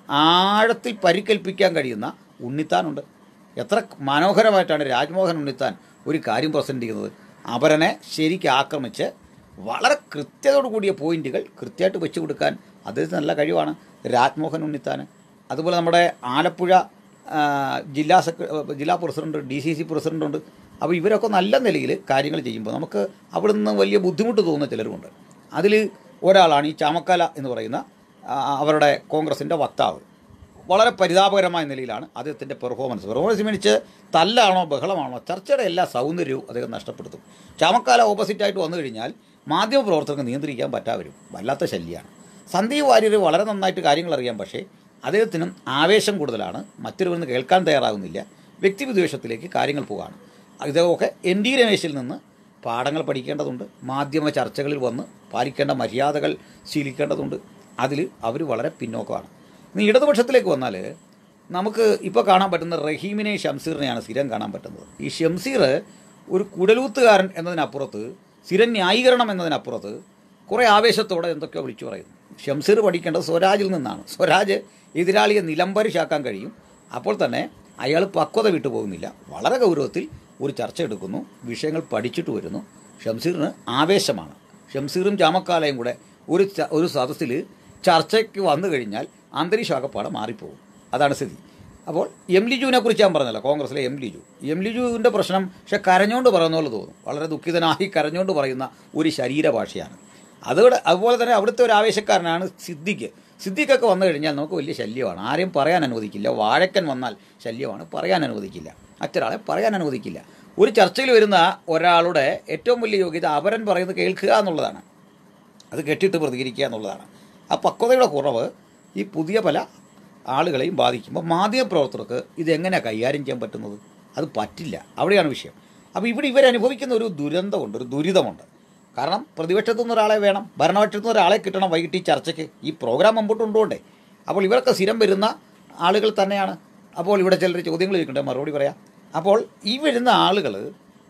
ആഴത്തിൽ പരിക്കൽപ്പിക്കാൻ കഴിയുന്ന ഉണ്ണിത്താനുണ്ട് എത്ര മനോഹരമായിട്ടാണ് രാജ്മോഹൻ ഉണ്ണിത്താൻ ഒരു കാര്യം പ്രസൻറ്റ് ചെയ്യുന്നത് അവരനെ ശരിക്ക് ആക്രമിച്ച് വളരെ കൃത്യതയോട് കൂടിയ പോയിന്റുകൾ കൃത്യമായിട്ട് വെച്ച് കൊടുക്കാൻ അദ്ദേഹത്തിന് നല്ല കഴിവാണ് രാജ്മോഹൻ ഉണ്ണിത്താൻ അതുപോലെ നമ്മുടെ ആലപ്പുഴ ആ, ജില്ലാ സെക്ര ജില്ലാ പ്രസിഡന്റ് ഡി സി സി പ്രസിഡൻ്റുണ്ട് അപ്പോൾ ഇവരൊക്കെ നല്ല നിലയിൽ കാര്യങ്ങൾ ചെയ്യുമ്പോൾ നമുക്ക് അവിടെ നിന്ന് വലിയ ബുദ്ധിമുട്ട് തോന്നുന്ന ചിലരുമുണ്ട് അതിൽ ഒരാളാണ് ഈ ചാമക്കാല എന്ന് പറയുന്ന ആ, അവരുടെ കോൺഗ്രസിൻ്റെ വക്താവ് വളരെ പരിതാപകരമായ നിലയിലാണ് അദ്ദേഹത്തിൻ്റെ പെർഫോമൻസ് പെർഫോമൻസ് മീനിച്ച് തല്ലാണോ ബഹളമാണോ ചർച്ചയുടെ എല്ലാ സൗന്ദര്യവും അദ്ദേഹം നഷ്ടപ്പെടുത്തും ചാമക്കാല ഓപ്പോസിറ്റായിട്ട് വന്നു കഴിഞ്ഞാൽ മാധ്യമപ്രവർത്തകർക്ക് നിയന്ത്രിക്കാൻ പറ്റാവരും വല്ലാത്ത ശല്യമാണ് സന്ദീപ് വാര്യർ വളരെ നന്നായിട്ട് കാര്യങ്ങൾ അറിയാം പക്ഷേ അദ്ദേഹത്തിനും ആവേശം കൂടുതലാണ് മറ്റൊരുവരിന്ന് കേൾക്കാൻ തയ്യാറാകുന്നില്ല വ്യക്തിവിദ്വേഷത്തിലേക്ക് കാര്യങ്ങൾ പോവുകയാണ് ഇതൊക്കെ എൻ ഡി രമേശിൽ നിന്ന് പാഠങ്ങൾ പഠിക്കേണ്ടതുണ്ട് മാധ്യമ ചർച്ചകളിൽ വന്ന് പാലിക്കേണ്ട മര്യാദകൾ ശീലിക്കേണ്ടതുണ്ട് അതിൽ അവർ വളരെ പിന്നോക്കമാണ് ഇനി ഇടതുപക്ഷത്തിലേക്ക് വന്നാൽ നമുക്ക് ഇപ്പോൾ കാണാൻ പറ്റുന്ന റഹീമിനെയും ഷംസീറിനെയാണ് സ്ഥിരം കാണാൻ പറ്റുന്നത് ഈ ഷംസീർ ഒരു കുടലൂത്തുകാരൻ എന്നതിനപ്പുറത്ത് സ്ഥിരം ന്യായീകരണം എന്നതിനപ്പുറത്ത് കുറേ ആവേശത്തോടെ എന്തൊക്കെയോ വിളിച്ചു പറയുന്നു ഷംസീർ പഠിക്കേണ്ടത് സ്വരാജിൽ നിന്നാണ് സ്വരാജ് എതിരാളിയെ നിലംപരിശാക്കാൻ കഴിയും അപ്പോൾ തന്നെ അയാൾ പക്വത വിട്ടു പോകുന്നില്ല വളരെ ഗൗരവത്തിൽ ഒരു ചർച്ച എടുക്കുന്നു വിഷയങ്ങൾ പഠിച്ചിട്ട് വരുന്നു ഷംസീറിന് ആവേശമാണ് ഷംസീറും ചാമക്കാലയും കൂടെ ഒരു ച- ഒരു സദസ്സിൽ ചർച്ചയ്ക്ക് വന്നു കഴിഞ്ഞാൽ അന്തരീക്ഷമാകപ്പാടെ മാറിപ്പോകും അതാണ് സ്ഥിതി അപ്പോൾ എം ലിജുവിനെ കുറിച്ച് ഞാൻ പറഞ്ഞല്ലോ കോൺഗ്രസിലെ എം ലിജു എം ലിജുവിൻ്റെ പ്രശ്നം പക്ഷെ കരഞ്ഞുകൊണ്ട് പറയുന്ന പോലെ തോന്നും വളരെ ദുഃഖിതനായി കരഞ്ഞുകൊണ്ട് പറയുന്ന ഒരു ശരീരഭാഷയാണ് അതുകൂടെ അതുപോലെ തന്നെ അവിടുത്തെ ഒരു ആവേശക്കാരനാണ് സിദ്ദിഖ് സിദ്ദിഖൊക്കെ വന്നു കഴിഞ്ഞാൽ നമുക്ക് വലിയ ശല്യമാണ് ആരെയും പറയാൻ അനുവദിക്കില്ല വാഴക്കൻ വന്നാൽ ശല്യമാണ് പറയാൻ അനുവദിക്കില്ല മറ്റൊരാളെ പറയാൻ അനുവദിക്കില്ല ഒരു ചർച്ചയിൽ വരുന്ന ഒരാളുടെ ഏറ്റവും വലിയ യോഗ്യത അവരൻ പറയുന്നത് കേൾക്കുക എന്നുള്ളതാണ് അത് കെട്ടിട്ട് പ്രതികരിക്കുക എന്നുള്ളതാണ് ആ പക്വതയുടെ കുറവ് ഈ പുതിയ പല ആളുകളെയും ബാധിക്കുമ്പോൾ മാധ്യമപ്രവർത്തകർക്ക് ഇതെങ്ങനെയാണ് കൈകാര്യം ചെയ്യാൻ പറ്റുന്നത് അത് പറ്റില്ല അവിടെയാണ് വിഷയം അപ്പോൾ ഇവിടെ ഇവരനുഭവിക്കുന്ന ഒരു ദുരന്തമുണ്ട് ഒരു ദുരിതമുണ്ട് കാരണം പ്രതിപക്ഷത്തു നിന്ന് ഒരാളെ വേണം ഭരണപക്ഷത്തു നിന്ന് ഒരാളെ കിട്ടണം വൈകിട്ട് ഈ ചർച്ചയ്ക്ക് ഈ പ്രോഗ്രാം മുമ്പോട്ട് കൊണ്ടുപോകണ്ടേ അപ്പോൾ ഇവരൊക്കെ സ്ഥിരം വരുന്ന ആളുകൾ തന്നെയാണ് അപ്പോൾ ഇവിടെ ചിലർ ചോദ്യങ്ങൾ ചോദിക്കണ്ടേ മറുപടി പറയാം അപ്പോൾ ഈ വരുന്ന ആളുകൾ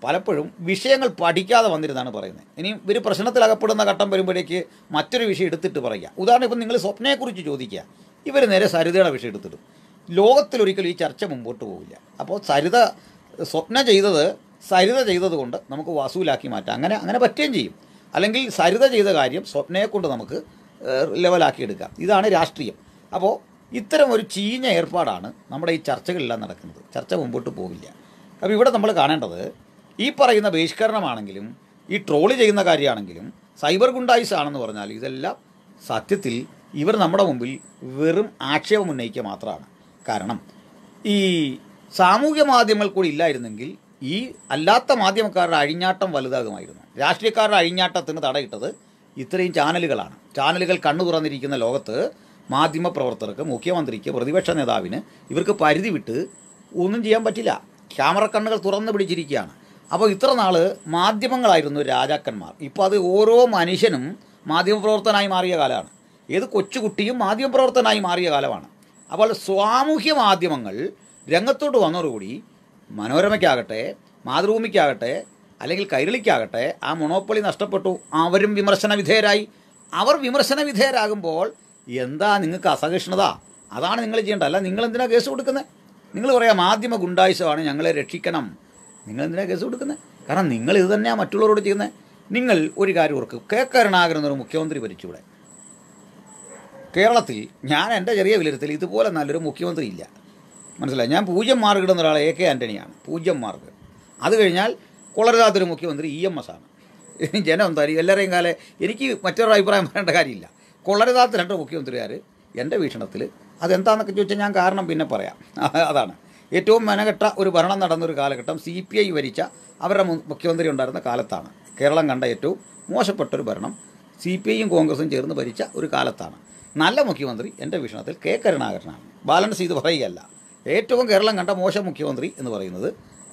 പലപ്പോഴും വിഷയങ്ങൾ പഠിക്കാതെ വന്നിരുന്നാണ് പറയുന്നത് ഇനി ഇവർ പ്രശ്നത്തിലകപ്പെടുന്ന ഘട്ടം വരുമ്പോഴേക്ക് മറ്റൊരു വിഷയം എടുത്തിട്ട് പറയുക ഉദാഹരണം ഇപ്പം നിങ്ങൾ സ്വപ്നയെക്കുറിച്ച് ചോദിക്കുക ഇവർ നേരെ സരിതയുടെ വിഷയം എടുത്തിടും ലോകത്തിലൊരിക്കലും ഈ ചർച്ച മുമ്പോട്ട് പോകില്ല അപ്പോൾ സരിത സ്വപ്ന ചെയ്തത് സരിത ചെയ്തത് കൊണ്ട് നമുക്ക് വസൂലാക്കി മാറ്റാം അങ്ങനെ അങ്ങനെ പറ്റുകയും ചെയ്യും അല്ലെങ്കിൽ സരിത ചെയ്ത കാര്യം സ്വപ്നയെ കൊണ്ട് നമുക്ക് ഏഹ്, ലെവലാക്കി എടുക്കാം ഇതാണ് രാഷ്ട്രീയം അപ്പോൾ ഇത്തരം ഒരു ചീഞ്ഞ ഏർപ്പാടാണ് നമ്മുടെ ഈ ചർച്ചകളെല്ലാം നടക്കുന്നത് ചർച്ച മുമ്പോട്ട് പോകില്ല അപ്പോൾ ഇവിടെ നമ്മൾ കാണേണ്ടത് ഈ പറയുന്ന ബഹിഷ്കരണമാണെങ്കിലും ഈ ട്രോള് ചെയ്യുന്ന കാര്യമാണെങ്കിലും സൈബർ ഗുണ്ടായിസ് ആണെന്ന് പറഞ്ഞാൽ ഇതെല്ലാം സത്യത്തിൽ ഇവർ നമ്മുടെ മുമ്പിൽ വെറും ആക്ഷേപം ഉന്നയിക്കുക മാത്രമാണ് കാരണം ഈ സാമൂഹ്യ മാധ്യമങ്ങൾ കൂടി ഇല്ലായിരുന്നെങ്കിൽ ഈ അല്ലാത്ത മാധ്യമക്കാരുടെ അഴിഞ്ഞാട്ടം വലുതാകുമായിരുന്നു രാഷ്ട്രീയക്കാരുടെ അഴിഞ്ഞാട്ടത്തിന് തടയിട്ടത് ഇത്രയും ചാനലുകളാണ് ചാനലുകൾ കണ്ണു തുറന്നിരിക്കുന്ന ലോകത്ത് മാധ്യമ പ്രവർത്തകർക്ക് മുഖ്യമന്ത്രിക്ക് പ്രതിപക്ഷ നേതാവിന് ഇവർക്ക് പരിധി വിട്ട് ഒന്നും ചെയ്യാൻ പറ്റില്ല ക്യാമറ കണ്ണുകൾ തുറന്നു പിടിച്ചിരിക്കുകയാണ് അപ്പോൾ ഇത്ര നാൾ മാധ്യമങ്ങളായിരുന്നു രാജാക്കന്മാർ ഇപ്പോൾ അത് ഓരോ മനുഷ്യനും മാധ്യമപ്രവർത്തനായി മാറിയ കാലമാണ് ഏത് കൊച്ചുകുട്ടിയും മാധ്യമപ്രവർത്തനായി മാറിയ കാലമാണ് അപ്പോൾ സാമൂഹ്യ മാധ്യമങ്ങൾ രംഗത്തോട്ട് വന്നതോടുകൂടി മനോരമയ്ക്കാകട്ടെ മാതൃഭൂമിക്കാകട്ടെ അല്ലെങ്കിൽ കൈരളിക്കാകട്ടെ ആ മൊണോപ്പൊളി നഷ്ടപ്പെട്ടു അവരും വിമർശന വിധേയരായി അവർ വിമർശന വിധേയരാകുമ്പോൾ എന്താ നിങ്ങൾക്ക് അസഹിഷ്ണുത അതാണ് നിങ്ങൾ ചെയ്യേണ്ടത് അല്ല നിങ്ങൾ എന്തിനാ കേസ് കൊടുക്കുന്നത് നിങ്ങൾ പറയാം മാധ്യമ ഗുണ്ടായുസമാണ് ഞങ്ങളെ രക്ഷിക്കണം നിങ്ങൾ എന്തിനാ കേസ് കൊടുക്കുന്നത് കാരണം നിങ്ങൾ ഇത് തന്നെയാണ് മറ്റുള്ളവരോട് ചെയ്യുന്നത് നിങ്ങൾ ഒരു കാര്യം ഓർക്കും കെ കരുണാകരൻ എന്നൊരു മുഖ്യമന്ത്രി ഭരിച്ചൂടെ കേരളത്തിൽ ഞാൻ എൻ്റെ ചെറിയ വിലയിരുത്തൽ ഇതുപോലെ നല്ലൊരു മുഖ്യമന്ത്രി ഇല്ല മനസ്സിലായി ഞാൻ പൂജ്യം മാർക്ക് ഇടുന്ന ഒരാൾ എ കെ ആൻ്റണിയാണ് പൂജ്യം മാർക്ക് അത് കഴിഞ്ഞാൽ കൊളരുതാത്തൊരു മുഖ്യമന്ത്രി ഇ എം എസ് ആണ് ജനം എന്തായാലും എല്ലാവരെയും കാലെ എനിക്ക് മറ്റൊരു അഭിപ്രായം പറയേണ്ട കാര്യമില്ല കൊളരുതാത്ത രണ്ട് മുഖ്യമന്ത്രിമാർ എൻ്റെ വീക്ഷണത്തിൽ അതെന്താണെന്നൊക്കെ ചോദിച്ചാൽ ഞാൻ കാരണം പിന്നെ പറയാം അതാണ് ഏറ്റവും മെനകെട്ട ഒരു ഭരണം നടന്നൊരു കാലഘട്ടം സി പി ഐ ഭരിച്ച അവരുടെ മു- മുഖ്യമന്ത്രി ഉണ്ടായിരുന്ന കാലത്താണ് കേരളം കണ്ട ഏറ്റവും മോശപ്പെട്ടൊരു ഭരണം സി പി ഐയും കോൺഗ്രസും ചേർന്ന് ഭരിച്ച ഒരു കാലത്താണ് നല്ല മുഖ്യമന്ത്രി എൻ്റെ വീക്ഷണത്തിൽ കെ കരുണാകരനാണ് ബാലൻസ് ചെയ്ത് പറയുകയല്ല ഏറ്റവും കേരളം കണ്ട മോശം മുഖ്യമന്ത്രി എന്ന് പറയുന്നത്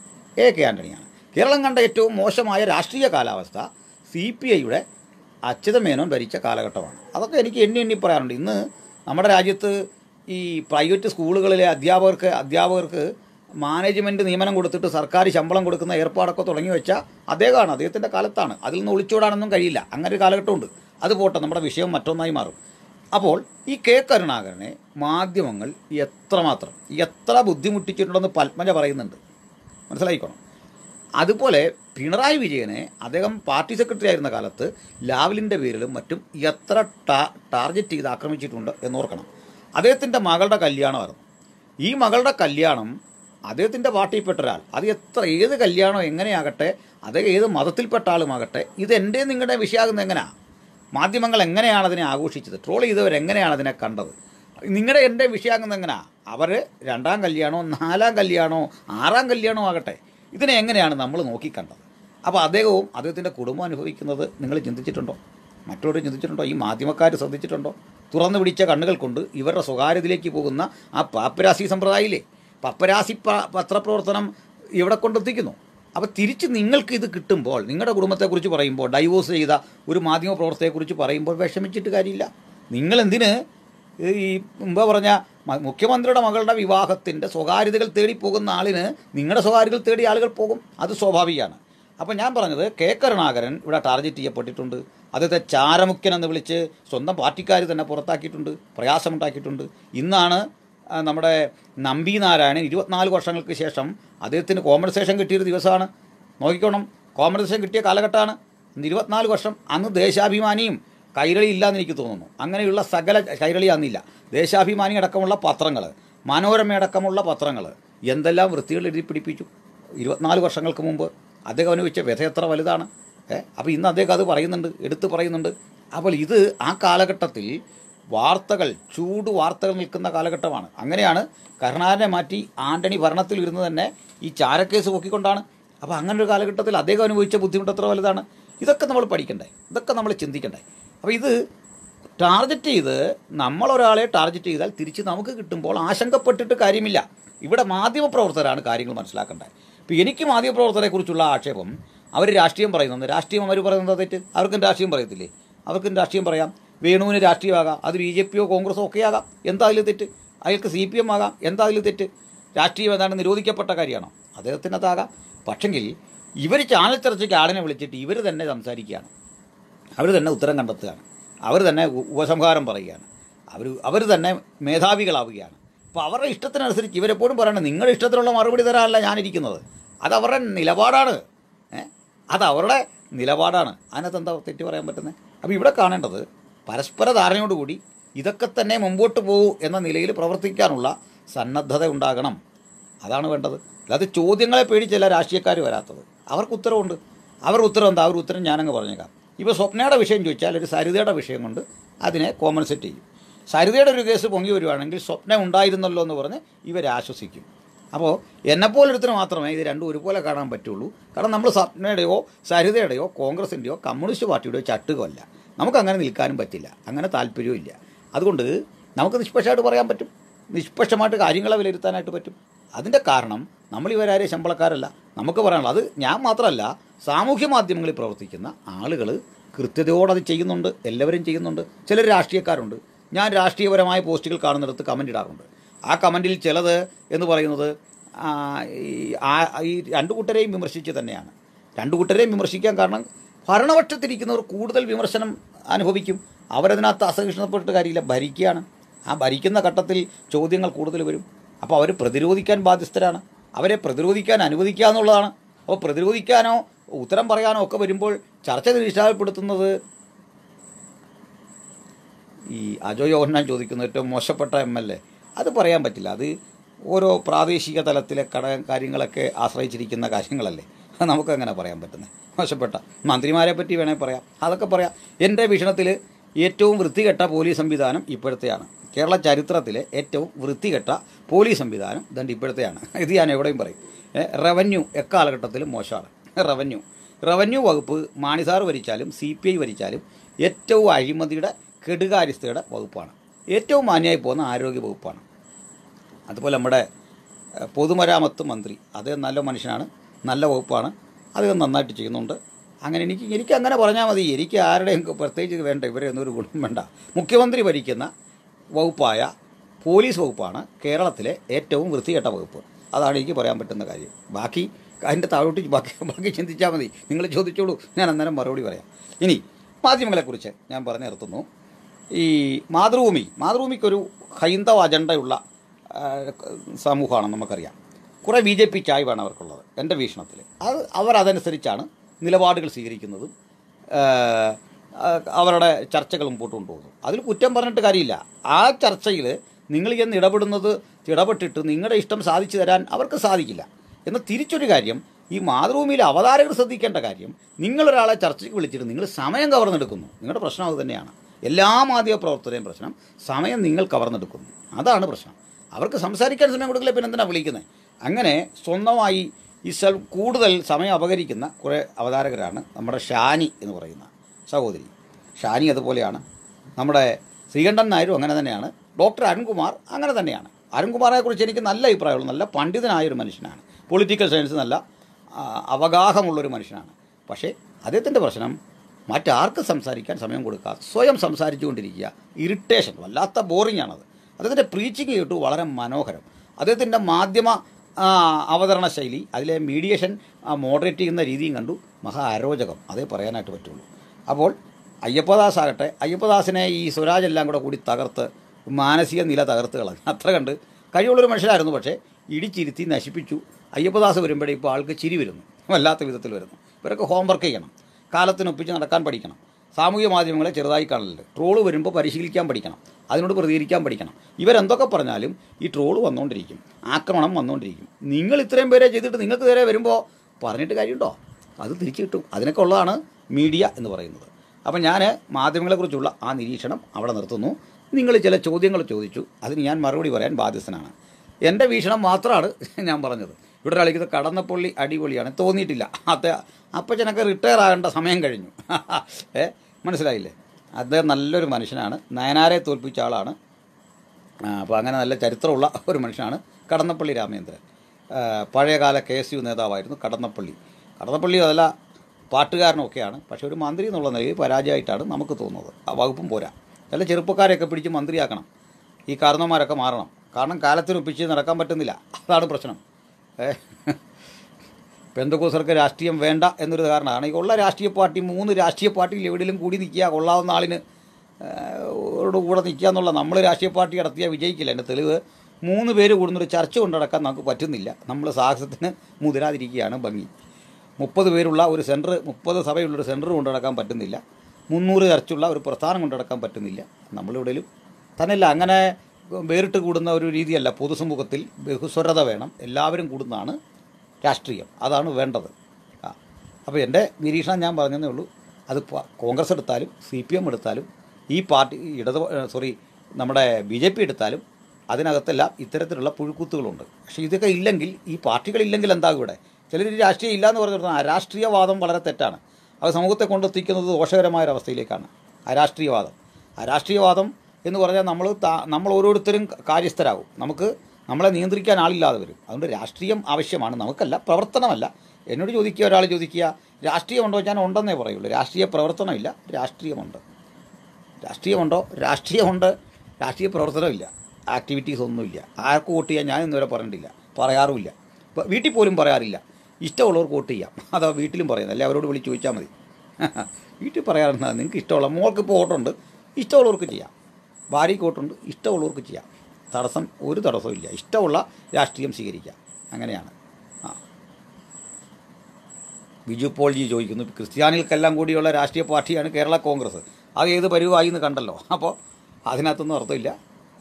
എ കെ ആൻ്റണിയാണ് കേരളം കണ്ട ഏറ്റവും മോശമായ രാഷ്ട്രീയ കാലാവസ്ഥ സി പി ഐയുടെ അച്യുതമേനോൻ ഭരിച്ച കാലഘട്ടമാണ് അതൊക്കെ എനിക്ക് എണ്ണി എണ്ണി പറയാറുണ്ട് ഇന്ന് നമ്മുടെ രാജ്യത്ത് ഈ പ്രൈവറ്റ് സ്കൂളുകളിലെ അധ്യാപകർക്ക് അധ്യാപകർക്ക് മാനേജ്മെൻറ്റ് നിയമനം കൊടുത്തിട്ട് സർക്കാർ ശമ്പളം കൊടുക്കുന്ന ഏർപ്പാടൊക്കെ തുടങ്ങി വെച്ചാൽ അദ്ദേഹമാണ് അദ്ദേഹത്തിൻ്റെ കാലത്താണ് അതിൽ നിന്ന് ഒളിച്ചോടാനൊന്നും കഴിയില്ല അങ്ങനെ ഒരു കാലഘട്ടമുണ്ട് അത് പോട്ടെ നമ്മുടെ വിഷയം മറ്റൊന്നായി മാറും അപ്പോൾ ഈ കെ കരുണാകരനെ മാധ്യമങ്ങൾ എത്രമാത്രം എത്ര ബുദ്ധിമുട്ടിച്ചിട്ടുണ്ടെന്ന് പത്മജ പറയുന്നുണ്ട് മനസ്സിലായിക്കോണം അതുപോലെ പിണറായി വിജയനെ അദ്ദേഹം പാർട്ടി സെക്രട്ടറി ആയിരുന്ന കാലത്ത് ലാവലിൻ്റെ പേരിലും മറ്റും എത്ര ടാ ടാർഗറ്റ് ചെയ്ത് ആക്രമിച്ചിട്ടുണ്ട് എന്നോർക്കണം അദ്ദേഹത്തിൻ്റെ മകളുടെ കല്യാണമായിരുന്നു ഈ മകളുടെ കല്യാണം അദ്ദേഹത്തിൻ്റെ പാർട്ടിയിൽപ്പെട്ട ഒരാൾ അത് എത്ര ഏത് കല്യാണം എങ്ങനെയാകട്ടെ അത് ഏത് മതത്തിൽപ്പെട്ട ആളുമാകട്ടെ ഇത് എൻ്റെ നിങ്ങളുടെ വിഷയമാകുന്നത് എങ്ങനെയാണ് മാധ്യമങ്ങൾ എങ്ങനെയാണ് അതിനെ ആഘോഷിച്ചത് ട്രോൾ ചെയ്തവർ എങ്ങനെയാണ് അതിനെ കണ്ടത് നിങ്ങളുടെ എൻ്റെ വിഷയമാകുന്നത് എങ്ങനെയാണ് അവർ രണ്ടാം കല്യാണമോ നാലാം കല്യാണമോ ആറാം കല്യാണമോ ആകട്ടെ ഇതിനെ എങ്ങനെയാണ് നമ്മൾ നോക്കിക്കണ്ടത് അപ്പോൾ അദ്ദേഹവും അദ്ദേഹത്തിൻ്റെ കുടുംബം അനുഭവിക്കുന്നത് നിങ്ങൾ ചിന്തിച്ചിട്ടുണ്ടോ മറ്റൊരു ചിന്തിച്ചിട്ടുണ്ടോ ഈ മാധ്യമക്കാർ ശ്രദ്ധിച്ചിട്ടുണ്ടോ തുറന്നു പിടിച്ച കണ്ണുകൾ കൊണ്ട് ഇവരുടെ സ്വകാര്യതയിലേക്ക് പോകുന്ന ആ പാപ്പരാസി സമ്പ്രദായമില്ലേ പപ്പരാസി പ- പത്രപ്രവർത്തനം ഇവിടെ കൊണ്ടെത്തിക്കുന്നു അപ്പോൾ തിരിച്ച് നിങ്ങൾക്ക് ഇത് കിട്ടുമ്പോൾ നിങ്ങളുടെ കുടുംബത്തെക്കുറിച്ച് പറയുമ്പോൾ ഡൈവോഴ്സ് ചെയ്ത ഒരു മാധ്യമ പ്രവർത്തകയെക്കുറിച്ച് പറയുമ്പോൾ വിഷമിച്ചിട്ട് കാര്യമില്ല നിങ്ങളെന്തിന് ഈ മുമ്പ് പറഞ്ഞ മ- മുഖ്യമന്ത്രിയുടെ മകളുടെ വിവാഹത്തിൻ്റെ സ്വകാര്യതകൾ തേടി പോകുന്ന ആളിന് നിങ്ങളുടെ സ്വകാര്യതകൾ തേടി ആളുകൾ പോകും അത് സ്വാഭാവികമാണ് അപ്പോൾ ഞാൻ പറഞ്ഞത് കെ കരുണാകരൻ ഇവിടെ ടാർഗറ്റ് ചെയ്യപ്പെട്ടിട്ടുണ്ട് അദ്ദേഹത്തെ ചാരമുഖ്യൻ എന്ന് വിളിച്ച് സ്വന്തം പാർട്ടിക്കാർ തന്നെ പുറത്താക്കിയിട്ടുണ്ട് പ്രയാസമുണ്ടാക്കിയിട്ടുണ്ട് ഇന്നാണ് ആ, നമ്മുടെ നമ്പി നാരായണൻ ഇരുപത്തിനാല് വർഷങ്ങൾക്ക് ശേഷം അദ്ദേഹത്തിന് കോമ്പൻസേഷൻ കിട്ടിയൊരു ദിവസമാണ് നോക്കിക്കോണം കോമ്പൻസേഷൻ കിട്ടിയ കാലഘട്ടമാണ് ഇന്ന് ഇരുപത്തിനാല് വർഷം അന്ന് ദേശാഭിമാനിയും കൈരളി ഇല്ലാന്ന് എനിക്ക് തോന്നുന്നു അങ്ങനെയുള്ള സകല കൈരളി അന്നില്ല ദേശാഭിമാനി അടക്കമുള്ള പത്രങ്ങൾ മനോരമ അടക്കമുള്ള പത്രങ്ങൾ എന്തെല്ലാം വൃത്തികൾ എഴുതി പിടിപ്പിച്ചു ഇരുപത്തിനാല് വർഷങ്ങൾക്ക് മുമ്പ് അദ്ദേഹം അനുഭവിച്ച വ്യഥ എത്ര വലുതാണ് ഏ അപ്പോൾ ഇന്ന് അദ്ദേഹം അത് പറയുന്നുണ്ട് എടുത്തു പറയുന്നുണ്ട് അപ്പോൾ ഇത് ആ കാലഘട്ടത്തിൽ വാർത്തകൾ ചൂട് വാർത്തകൾ നിൽക്കുന്ന കാലഘട്ടമാണ് അങ്ങനെയാണ് കരുണാകരനെ മാറ്റി ആന്റണി ഭരണത്തിൽ ഇരുന്ന് തന്നെ ഈ ചാരക്കേസ് പൊക്കിക്കൊണ്ടാണ് അപ്പോൾ അങ്ങനെ ഒരു കാലഘട്ടത്തിൽ അദ്ദേഹം അനുഭവിച്ച ബുദ്ധിമുട്ട് എത്ര വലുതാണ് ഇതൊക്കെ നമ്മൾ പഠിക്കണ്ടേ ഇതൊക്കെ നമ്മൾ ചിന്തിക്കണ്ടേ അപ്പോൾ ഇത് ടാർഗറ്റ് ചെയ്ത് നമ്മളൊരാളെ ടാർഗറ്റ് ചെയ്താൽ തിരിച്ച് നമുക്ക് കിട്ടുമ്പോൾ ആശങ്കപ്പെട്ടിട്ട് കാര്യമില്ല ഇവിടെ മാധ്യമപ്രവർത്തകരാണ് കാര്യങ്ങൾ മനസ്സിലാക്കേണ്ടത് ഇപ്പോൾ എനിക്ക് മാധ്യമപ്രവർത്തകരെക്കുറിച്ചുള്ള ആക്ഷേപം അവർ രാഷ്ട്രീയം പറയുന്നത് രാഷ്ട്രീയം അവർ പറയുന്നത് തെറ്റ് അവർക്കും രാഷ്ട്രീയം പറയത്തില്ലേ അവർക്കും രാഷ്ട്രീയം പറയാം വേണുവിന് രാഷ്ട്രീയമാകാം അത് ബി ജെ പിയോ കോൺഗ്രസോ ഒക്കെ ആകാം എന്താ അതിൽ തെറ്റ് അയാൾക്ക് സി പി എം ആകാം എന്താ അതിൽ തെറ്റ് രാഷ്ട്രീയം ഏതാണ്ട് നിരോധിക്കപ്പെട്ട കാര്യമാണോ അദ്ദേഹത്തിനകത്താകാം പക്ഷെങ്കിൽ ഇവർ ചാനൽ ചർച്ചയ്ക്ക് ആളിനെ വിളിച്ചിട്ട് ഇവർ തന്നെ സംസാരിക്കുകയാണ് അവർ തന്നെ ഉത്തരം കണ്ടെത്തുകയാണ് അവർ തന്നെ ഉ- ഉപസംഹാരം പറയുകയാണ് അവർ അവർ തന്നെ മേധാവികളാവുകയാണ് അപ്പോൾ അവരുടെ ഇഷ്ടത്തിനനുസരിച്ച് ഇവരെപ്പോഴും പറയണം നിങ്ങളുടെ ഇഷ്ടത്തിനുള്ള മറുപടി തരാനല്ല ഞാനിരിക്കുന്നത് അത് അവരുടെ നിലപാടാണ് ഏ? അത് അവരുടെ നിലപാടാണ് അതിനകത്ത് എന്താ തെറ്റ് പറയാൻ പറ്റുന്നത് അപ്പോൾ ഇവിടെ കാണേണ്ടത് പരസ്പര ധാരണയോടുകൂടി ഇതൊക്കെ തന്നെ മുമ്പോട്ട് പോകൂ എന്ന നിലയിൽ പ്രവർത്തിക്കാനുള്ള സന്നദ്ധത ഉണ്ടാകണം അതാണ് വേണ്ടത് അല്ലാതെ ചോദ്യങ്ങളെ പേടിച്ചല്ല രാഷ്ട്രീയക്കാർ വരാത്തത് അവർക്ക് ഉത്തരവുണ്ട് അവരുടെ ഉത്തരം എന്താ അവർ ഉത്തരം ഞാനങ്ങ് പറഞ്ഞേക്കാം ഇപ്പോൾ സ്വപ്നയുടെ വിഷയം ചോദിച്ചാൽ ഒരു സരിതയുടെ വിഷയം കൊണ്ട് അതിനെ കോമ്പൻസേറ്റ് ചെയ്യും സരിതയുടെ ഒരു കേസ് പൊങ്ങി വരുവാണെങ്കിൽ സ്വപ്നം ഉണ്ടായിരുന്നല്ലോ എന്ന് പറഞ്ഞ് ഇവർ ആശ്വസിക്കും അപ്പോൾ എന്നെപ്പോലൊരുത്തിന് മാത്രമേ ഇത് രണ്ടും ഒരുപോലെ കാണാൻ പറ്റുള്ളൂ കാരണം നമ്മൾ സ്വപ്നയുടെയോ സരിതയുടെയോ കോൺഗ്രസിൻ്റെയോ കമ്മ്യൂണിസ്റ്റ് പാർട്ടിയുടെയോ ചട്ടുകമല്ല നമുക്കങ്ങനെ നിൽക്കാനും പറ്റില്ല അങ്ങനെ താല്പര്യവും ഇല്ല അതുകൊണ്ട് നമുക്ക് നിഷ്പക്ഷമായിട്ട് പറയാൻ പറ്റും നിഷ്പക്ഷമായിട്ട് കാര്യങ്ങളെ വിലയിരുത്താനായിട്ട് പറ്റും അതിൻ്റെ കാരണം നമ്മൾ ഇവരാരെ ശമ്പളക്കാരല്ല നമുക്ക് പറയാനുള്ളത് അത് ഞാൻ മാത്രമല്ല സാമൂഹ്യ മാധ്യമങ്ങളിൽ പ്രവർത്തിക്കുന്ന ആളുകൾ കൃത്യതയോടെ അത് ചെയ്യുന്നുണ്ട് എല്ലാവരും ചെയ്യുന്നുണ്ട് ചിലർ രാഷ്ട്രീയക്കാരുണ്ട് ഞാൻ രാഷ്ട്രീയപരമായ പോസ്റ്റുകൾ കാണുന്നിടത്ത് കമൻ്റ് ഇടാറുണ്ട് ആ കമൻറ്റിൽ ചിലത് എന്ന് പറയുന്നത് ആ, ഈ ആ- ഈ രണ്ടു കൂട്ടരെയും വിമർശിച്ച് തന്നെയാണ് രണ്ടു കൂട്ടരെയും വിമർശിക്കാൻ കാരണം ഭരണപക്ഷത്തിരിക്കുന്നവർ കൂടുതൽ വിമർശനം അനുഭവിക്കും അവരതിനകത്ത് അസഹിഷ്ണുപ്പെട്ട് കാര്യമില്ല ഭരിക്കുകയാണ് ആ ഭരിക്കുന്ന ഘട്ടത്തിൽ ചോദ്യങ്ങൾ കൂടുതൽ വരും അപ്പോൾ അവർ പ്രതിരോധിക്കാൻ ബാധ്യസ്ഥരാണ് അവരെ പ്രതിരോധിക്കാൻ അനുവദിക്കുക എന്നുള്ളതാണ് അപ്പോൾ പ്രതിരോധിക്കാനോ ഉത്തരം പറയാനോ ഒക്കെ വരുമ്പോൾ ചർച്ച നിരുത്സാഹപ്പെടുത്തുന്നത് ഈ അജോ യോഹന്നാൻ ചോദിക്കുന്ന ഏറ്റവും മോശപ്പെട്ട എം എൽ എ അത് പറയാൻ പറ്റില്ല അത് ഓരോ പ്രാദേശിക തലത്തിലെ കട കാര്യങ്ങളൊക്കെ ആശ്രയിച്ചിരിക്കുന്ന കാര്യങ്ങളല്ലേ അത് നമുക്കങ്ങനെ പറയാൻ പറ്റുന്നത് മോശപ്പെട്ട മന്ത്രിമാരെ പറ്റി വേണേൽ പറയാം അതൊക്കെ പറയാം എൻ്റെ വീക്ഷണത്തിൽ ഏറ്റവും വൃത്തികെട്ട പോലീസ് സംവിധാനം ഇപ്പോഴത്തെയാണ് കേരള ചരിത്രത്തിലെ ഏറ്റവും വൃത്തികെട്ട പോലീസ് സംവിധാനം ഇതുണ്ട് ഇപ്പോഴത്തെയാണ് ഇത് ഞാൻ എവിടെയും പറയും ഏ, റവന്യൂ എക്കാലഘട്ടത്തിലും മോശമാണ് റവന്യൂ റവന്യൂ വകുപ്പ് മാണിസാർ ഭരിച്ചാലും സി പി ഐ ഭരിച്ചാലും ഏറ്റവും അഴിമതിയുടെ കെടുകാര്യസ്ഥയുടെ വകുപ്പാണ് ഏറ്റവും മാന്യമായി പോകുന്ന ആരോഗ്യ വകുപ്പാണ് അതുപോലെ നമ്മുടെ ഏഹ്, പൊതുമരാമത്ത് മന്ത്രി അദ്ദേഹം നല്ല മനുഷ്യനാണ് നല്ല വകുപ്പാണ് അദ്ദേഹം നന്നായിട്ട് ചെയ്യുന്നുണ്ട് അങ്ങനെ എനിക്ക് എനിക്ക് അങ്ങനെ പറഞ്ഞാൽ മതി എനിക്ക് ആരുടെയും പ്രത്യേകിച്ച് വേണ്ട ഇവരെ ഒന്നും ഒരു ഗുണം വേണ്ട മുഖ്യമന്ത്രി ഭരിക്കുന്ന വകുപ്പായ പോലീസ് വകുപ്പാണ് കേരളത്തിലെ ഏറ്റവും വൃത്തികെട്ട വകുപ്പ് അതാണ് എനിക്ക് പറയാൻ പറ്റുന്ന കാര്യം ബാക്കി അതിൻ്റെ താഴോട്ട് ബാക്കി ബാക്കി ചിന്തിച്ചാൽ മതി നിങ്ങൾ ചോദിച്ചോളൂ ഞാൻ അന്നേരം മറുപടി പറയാം ഇനി മാധ്യമങ്ങളെക്കുറിച്ച് ഞാൻ പറഞ്ഞു നിർത്തുന്നു ഈ മാതൃഭൂമി മാതൃഭൂമിക്കൊരു ഹൈന്ദവ അജണ്ടയുള്ള ആ, സമൂഹമാണ് നമുക്കറിയാം കുറേ ബി ജെ പി ചായ്വാണ് അവർക്കുള്ളത് എൻ്റെ വീക്ഷണത്തിൽ അത് അവരതനുസരിച്ചാണ് നിലപാടുകൾ സ്വീകരിക്കുന്നതും ആ, ആ, അവരുടെ ചർച്ചകൾ മുമ്പോട്ട് കൊണ്ടുപോകുന്നു അതിൽ കുറ്റം പറഞ്ഞിട്ട് കാര്യമില്ല ആ ചർച്ചയിൽ നിങ്ങൾ ചെന്ന് ഇടപെടുന്നത് ഇടപെട്ടിട്ട് നിങ്ങളുടെ ഇഷ്ടം സാധിച്ചു തരാൻ അവർക്ക് സാധിക്കില്ല എന്നാൽ തിരിച്ചൊരു കാര്യം ഈ മാതൃഭൂമിയിലെ അവതാരകർ ശ്രദ്ധിക്കേണ്ട കാര്യം നിങ്ങളൊരാളെ ചർച്ചയ്ക്ക് വിളിച്ചിട്ട് നിങ്ങൾ സമയം കവർന്നെടുക്കുന്നു നിങ്ങളുടെ പ്രശ്നം അത് തന്നെയാണ് എല്ലാ മാധ്യമ പ്രവർത്തകരെയും പ്രശ്നം സമയം നിങ്ങൾ കവർന്നെടുക്കുന്നു അതാണ് പ്രശ്നം അവർക്ക് സംസാരിക്കാൻ സമയം കൊടുക്കില്ല പിന്നെ എന്തിനാണ് വിളിക്കുന്നത് അങ്ങനെ സ്വന്തമായി ഈ സെൽ കൂടുതൽ സമയം അപകരിക്കുന്ന കുറേ അവതാരകരാണ് നമ്മുടെ ഷാനി എന്ന് പറയുന്ന സഹോദരി ഷാനി അതുപോലെയാണ് നമ്മുടെ ശ്രീകണ്ഠൻ നായരും അങ്ങനെ തന്നെയാണ് ഡോക്ടർ അരുൺകുമാർ അങ്ങനെ തന്നെയാണ് അരുൺകുമാറിനെ കുറിച്ച് എനിക്ക് നല്ല അഭിപ്രായമുള്ളൂ നല്ല പണ്ഡിതനായൊരു മനുഷ്യനാണ് പൊളിറ്റിക്കൽ സയൻസ് നല്ല ആ, അവഗാഹമുള്ളൊരു മനുഷ്യനാണ് പക്ഷേ അദ്ദേഹത്തിൻ്റെ പ്രശ്നം മറ്റാർക്ക് സംസാരിക്കാൻ സമയം കൊടുക്കാതെ സ്വയം സംസാരിച്ചുകൊണ്ടിരിക്കുക ഇറിറ്റേഷൻ വല്ലാത്ത ബോറിംഗ് ആണത് അദ്ദേഹത്തിൻ്റെ പ്രീച്ചിങ് കേട്ടു വളരെ മനോഹരം അദ്ദേഹത്തിൻ്റെ മാധ്യമ ആ, അവതരണ ശൈലി അതിലെ മീഡിയേഷൻ മോഡറേറ്റ് ചെയ്യുന്ന രീതിയും കണ്ടു മഹാ അരോചകം അതേ പറയാനായിട്ട് പറ്റുള്ളൂ അപ്പോൾ അയ്യപ്പദാസ് ആകട്ടെ അയ്യപ്പദാസിനെ ഈ സ്വരാജ് എല്ലാം കൂടെ കൂടി തകർത്ത് മാനസിക നില തകർത്ത് കളഞ്ഞു അത്ര കണ്ട് കഴിവുള്ളൊരു മനുഷ്യനായിരുന്നു പക്ഷേ ഇടിച്ചിരുത്തി നശിപ്പിച്ചു അയ്യപ്പദാസ് വരുമ്പോഴേ ഇപ്പോൾ ആൾക്ക് ചിരി വരുന്നു വല്ലാത്ത വിധത്തിൽ വരുന്നു ഇവരൊക്കെ ഹോംവർക്ക് ചെയ്യണം കാലത്തിനൊപ്പിച്ച് നടക്കാൻ പഠിക്കണം സാമൂഹ്യ മാധ്യമങ്ങളെ ചെറുതായി കാണലുണ്ട് ട്രോള് വരുമ്പോൾ പരിശീലിക്കാൻ പഠിക്കണം അതിനോട് പ്രതികരിക്കാൻ പഠിക്കണം ഇവരെന്തൊക്കെ പറഞ്ഞാലും ഈ ട്രോള് വന്നുകൊണ്ടിരിക്കും ആക്രമണം വന്നുകൊണ്ടിരിക്കും നിങ്ങൾ ഇത്രയും പേരെ ചെയ്തിട്ട് നിങ്ങൾക്ക് നേരെ വരുമ്പോൾ പറഞ്ഞിട്ട് കാര്യമുണ്ടോ അത് തിരിച്ചു കിട്ടും അതിനൊക്കെ ഉള്ളതാണ് മീഡിയ എന്ന് പറയുന്നത് അപ്പം ഞാൻ മാധ്യമങ്ങളെക്കുറിച്ചുള്ള ആ നിരീക്ഷണം അവിടെ നിർത്തുന്നു നിങ്ങൾ ചില ചോദ്യങ്ങൾ ചോദിച്ചു അതിന് ഞാൻ മറുപടി പറയാൻ ബാധ്യസ്ഥനാണ് എൻ്റെ വീക്ഷണം മാത്രമാണ് ഞാൻ പറഞ്ഞത് ഇവിടെ ഒരാളിത് കടന്നപ്പള്ളി അടിപൊളിയാണ് തോന്നിയിട്ടില്ല അത് അപ്പച്ചനൊക്കെ റിട്ടയർ ആകേണ്ട സമയം കഴിഞ്ഞു ഏ മനസ്സിലായില്ലേ അദ്ദേഹം നല്ലൊരു മനുഷ്യനാണ് നയനാരെ തോൽപ്പിച്ച ആളാണ് അപ്പോൾ അങ്ങനെ നല്ല ചരിത്രമുള്ള ഒരു മനുഷ്യനാണ് കടന്നപ്പള്ളി രാമേന്ദ്രൻ ആ, പഴയകാല കെ എസ് യു നേതാവായിരുന്നു കടന്നപ്പള്ളി കടന്നപ്പള്ളി അതല്ല പാട്ടുകാരനൊക്കെയാണ് പക്ഷേ ഒരു മന്ത്രി എന്നുള്ള നിലയിൽ പരാജയമായിട്ടാണ് നമുക്ക് തോന്നുന്നത് ആ വകുപ്പും പോരാ നല്ല ചെറുപ്പക്കാരെയൊക്കെ പിടിച്ച് മന്ത്രിയാക്കണം ഈ കാരണവന്മാരൊക്കെ മാറണം കാരണം കാലത്തിനൊപ്പിച്ച് നടക്കാൻ പറ്റുന്നില്ല അതാണ് പ്രശ്നം ഏ? പെന്തക്കോസർക്ക് രാഷ്ട്രീയം വേണ്ട എന്നൊരു കാരണമാണ് ഈ ഉള്ള രാഷ്ട്രീയ പാർട്ടി മൂന്ന് രാഷ്ട്രീയ പാർട്ടിയിൽ എവിടെയെങ്കിലും കൂടി നിൽക്കുക കൊള്ളാവുന്ന ആളിന് ഓട് കൂടെ നിൽക്കുക എന്നുള്ള നമ്മൾ രാഷ്ട്രീയ പാർട്ടി നടത്തിയാൽ വിജയിക്കില്ല എൻ്റെ തെളിവ് മൂന്ന് പേര് കൂടുന്നൊരു ചർച്ച കൊണ്ടടക്കാൻ നമുക്ക് പറ്റുന്നില്ല നമ്മൾ സാഹസത്തിന് മുതിരാതിരിക്കുകയാണ് ഭംഗി മുപ്പത് പേരുള്ള ഒരു സെൻറ്റർ മുപ്പത് സഭയുള്ളൊരു സെൻറ്റർ കൊണ്ടുനടക്കാൻ പറ്റുന്നില്ല മുന്നൂറ് ചർച്ചുള്ള ഒരു പ്രസ്ഥാനം കൊണ്ടുനടക്കാൻ പറ്റുന്നില്ല നമ്മളിവിടെയും തന്നെയല്ല അങ്ങനെ വേറിട്ട് കൂടുന്ന ഒരു രീതിയല്ല പൊതുസമൂഹത്തിൽ ബഹുസ്വരത വേണം എല്ലാവരും കൂടുന്നതാണ് രാഷ്ട്രീയം അതാണ് വേണ്ടത് ആ അപ്പോൾ എൻ്റെ നിരീക്ഷണം ഞാൻ പറഞ്ഞതേ ഉള്ളൂ അത് പ- കോൺഗ്രസ് എടുത്താലും സി പി എം എടുത്താലും ഈ പാർട്ടി ഇടത് സോറി നമ്മുടെ ബി ജെ പി എടുത്താലും അതിനകത്തെല്ലാം ഇത്തരത്തിലുള്ള പുഴുക്കുത്തുകളുണ്ട് പക്ഷേ ഇതൊക്കെ ഇല്ലെങ്കിൽ ഈ പാർട്ടികളില്ലെങ്കിൽ എന്താകും ഇവിടെ ചിലർ രാഷ്ട്രീയം ഇല്ല എന്ന് പറഞ്ഞിരുന്ന അരാഷ്ട്രീയവാദം വളരെ തെറ്റാണ് അത് സമൂഹത്തെ കൊണ്ടെത്തിക്കുന്നത് ദോഷകരമായ ഒരവസ്ഥയിലേക്കാണ് അരാഷ്ട്രീയവാദം അരാഷ്ട്രീയവാദം എന്ന് പറഞ്ഞാൽ നമ്മൾ താ- നമ്മൾ ഓരോരുത്തരും കാര്യസ്ഥരാകും നമുക്ക് നമ്മളെ നിയന്ത്രിക്കാൻ ആളില്ലാതെ വരും അതുകൊണ്ട് രാഷ്ട്രീയം ആവശ്യമാണ് നമുക്കല്ല പ്രവർത്തനമല്ല എന്നോട് ചോദിക്കുക ഒരാൾ ചോദിക്കുക രാഷ്ട്രീയമുണ്ടോ ഞാൻ ഉണ്ടെന്നേ പറയുള്ളൂ രാഷ്ട്രീയ പ്രവർത്തനമില്ല രാഷ്ട്രീയമുണ്ട് രാഷ്ട്രീയമുണ്ടോ രാഷ്ട്രീയമുണ്ട് രാഷ്ട്രീയ പ്രവർത്തനമില്ല ആക്ടിവിറ്റീസ് ഒന്നുമില്ല ആർക്ക് വോട്ട് ചെയ്യാൻ ഞാൻ ഇന്നുവരെ പറഞ്ഞിട്ടില്ല പറയാറുമില്ല ഇപ്പോൾ വീട്ടിൽ പോലും പറയാറില്ല ഇഷ്ടമുള്ളവർക്ക് വോട്ട് ചെയ്യാം അതാ വീട്ടിലും പറയുന്നത് അല്ലെ അവരോട് വിളിച്ച് ചോദിച്ചാൽ മതി വീട്ടിൽ പറയാറുണ്ട് നിങ്ങൾക്ക് ഇഷ്ടമുള്ള മോൾക്ക് ഇപ്പോൾ വോട്ടുണ്ട് ഇഷ്ടമുള്ളവർക്ക് ചെയ്യാം ഭാര്യയ്ക്ക് വോട്ടുണ്ട് ഇഷ്ടമുള്ളവർക്ക് ചെയ്യാം തടസ്സം ഒരു തടസ്സവും ഇല്ല ഇഷ്ടമുള്ള രാഷ്ട്രീയം സ്വീകരിക്കാം അങ്ങനെയാണ് ആ ബിജു പോൾ ജി ചോദിക്കുന്നു ക്രിസ്ത്യാനികൾക്കെല്ലാം കൂടിയുള്ള രാഷ്ട്രീയ പാർട്ടിയാണ് കേരള കോൺഗ്രസ് അത് ഏത് പരിവായി എന്ന് കണ്ടല്ലോ അപ്പോൾ അതിനകത്തൊന്നും അർത്ഥമില്ല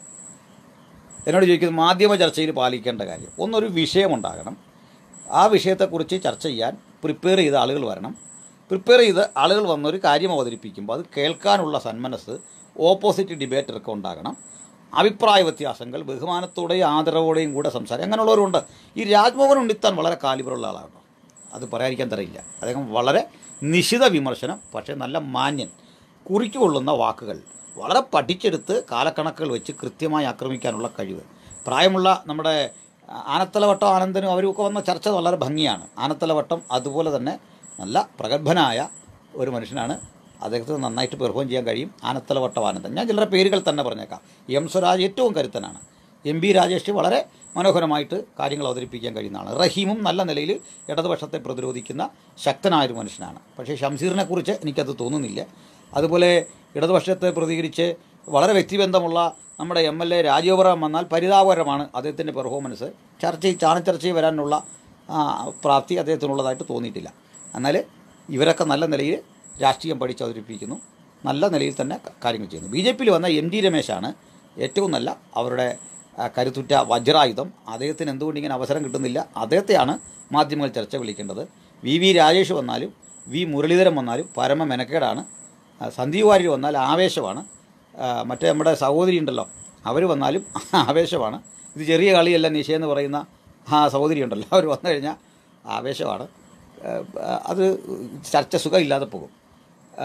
എന്നോട് ചോദിക്കുന്നത് മാധ്യമ ചർച്ചയിൽ പാലിക്കേണ്ട കാര്യം ഒന്നൊരു വിഷയമുണ്ടാകണം ആ വിഷയത്തെക്കുറിച്ച് ചർച്ച ചെയ്യാൻ പ്രിപ്പയർ ചെയ്ത ആളുകൾ വരണം പ്രിപ്പയർ ചെയ്ത് ആളുകൾ വന്നൊരു കാര്യം അവതരിപ്പിക്കുമ്പോൾ അത് കേൾക്കാനുള്ള സന്മനസ് ഓപ്പോസിറ്റ് ഡിബേറ്റർക്ക് ഉണ്ടാകണം അഭിപ്രായ വ്യത്യാസങ്ങൾ ബഹുമാനത്തോടെയും ആദരവോടെയും കൂടെ സംസാരം അങ്ങനെയുള്ളവരുണ്ട് ഈ രാജ്മോഹൻ ഉണ്ണിത്താൻ വളരെ കാലിബറുള്ള ആളാണ് അത് പറയാതിരിക്കാൻ തരയില്ല അദ്ദേഹം വളരെ നിശിത വിമർശനം പക്ഷേ നല്ല മാന്യൻ കുറിക്കൊള്ളുന്ന വാക്കുകൾ വളരെ പഠിച്ചെടുത്ത് കാലക്കണക്കുകൾ വെച്ച് കൃത്യമായി ആക്രമിക്കാനുള്ള കഴിവ് പ്രായമുള്ള നമ്മുടെ ആനത്തലവട്ടം ആനന്ദനും അവരുമൊക്കെ വന്ന ചർച്ച വളരെ ഭംഗിയാണ് ആനത്തലവട്ടം അതുപോലെ തന്നെ നല്ല പ്രഗത്ഭനായ ഒരു മനുഷ്യനാണ് അദ്ദേഹത്തിന് നന്നായിട്ട് പെർഫോം ചെയ്യാൻ കഴിയും ആനത്തലവട്ടം ആനന്ദൻ ഞാൻ ചിലരുടെ പേരുകൾ തന്നെ പറഞ്ഞേക്കാം എം സ്വരാജ് ഏറ്റവും കരുത്തനാണ് എം ബി രാജേഷ് വളരെ മനോഹരമായിട്ട് കാര്യങ്ങൾ അവതരിപ്പിക്കാൻ കഴിയുന്നതാണ് റഹീമും നല്ല നിലയിൽ ഇടതുപക്ഷത്തെ പ്രതിരോധിക്കുന്ന ശക്തനായൊരു മനുഷ്യനാണ് പക്ഷേ ഷംസീറിനെ കുറിച്ച് എനിക്കത് തോന്നുന്നില്ല അതുപോലെ ഇടതുപക്ഷത്തെ പ്രതികരിച്ച് വളരെ വ്യക്തിബന്ധമുള്ള നമ്മുടെ എം എൽ എ രാജീവറാം വന്നാൽ പരിതാപകരമാണ് അദ്ദേഹത്തിൻ്റെ പെർഫോമൻസ് ചർച്ചയിൽ ചാണച്ചർച്ചയിൽ വരാനുള്ള ആ, പ്രാപ്തി അദ്ദേഹത്തിനുള്ളതായിട്ട് തോന്നിയിട്ടില്ല എന്നാൽ ഇവരൊക്കെ നല്ല നിലയിൽ രാഷ്ട്രീയം പഠിച്ച് അവതരിപ്പിക്കുന്നു നല്ല നിലയിൽ തന്നെ ക- കാര്യങ്ങൾ ചെയ്യുന്നു ബി ജെ പിയിൽ വന്ന എം ഡി രമേശാണ് ഏറ്റവും നല്ല അവരുടെ ആ, കരുത്തുറ്റ വജ്രായുധം അദ്ദേഹത്തിന് എന്തുകൊണ്ട് ഇങ്ങനെ അവസരം കിട്ടുന്നില്ല അദ്ദേഹത്തെയാണ് മാധ്യമങ്ങൾ ചർച്ച വിളിക്കേണ്ടത് വി വി രാജേഷ് വന്നാലും വി മുരളീധരൻ വന്നാലും പരമ മെനക്കേടാണ് ആ, സന്ദീപ് വാര്യർ വന്നാൽ ആവേശമാണ് ആ, മറ്റേ നമ്മുടെ സഹോദരി ഉണ്ടല്ലോ അവർ വന്നാലും ആവേശമാണ് ഇത് ചെറിയ കളിയല്ല നിശ എന്ന് പറയുന്ന ആ സഹോദരി ഉണ്ടല്ലോ അവർ വന്നു കഴിഞ്ഞാൽ ആവേശമാണ് ആ, അത് ചർച്ച സുഖമില്ലാതെ പോകും ആ,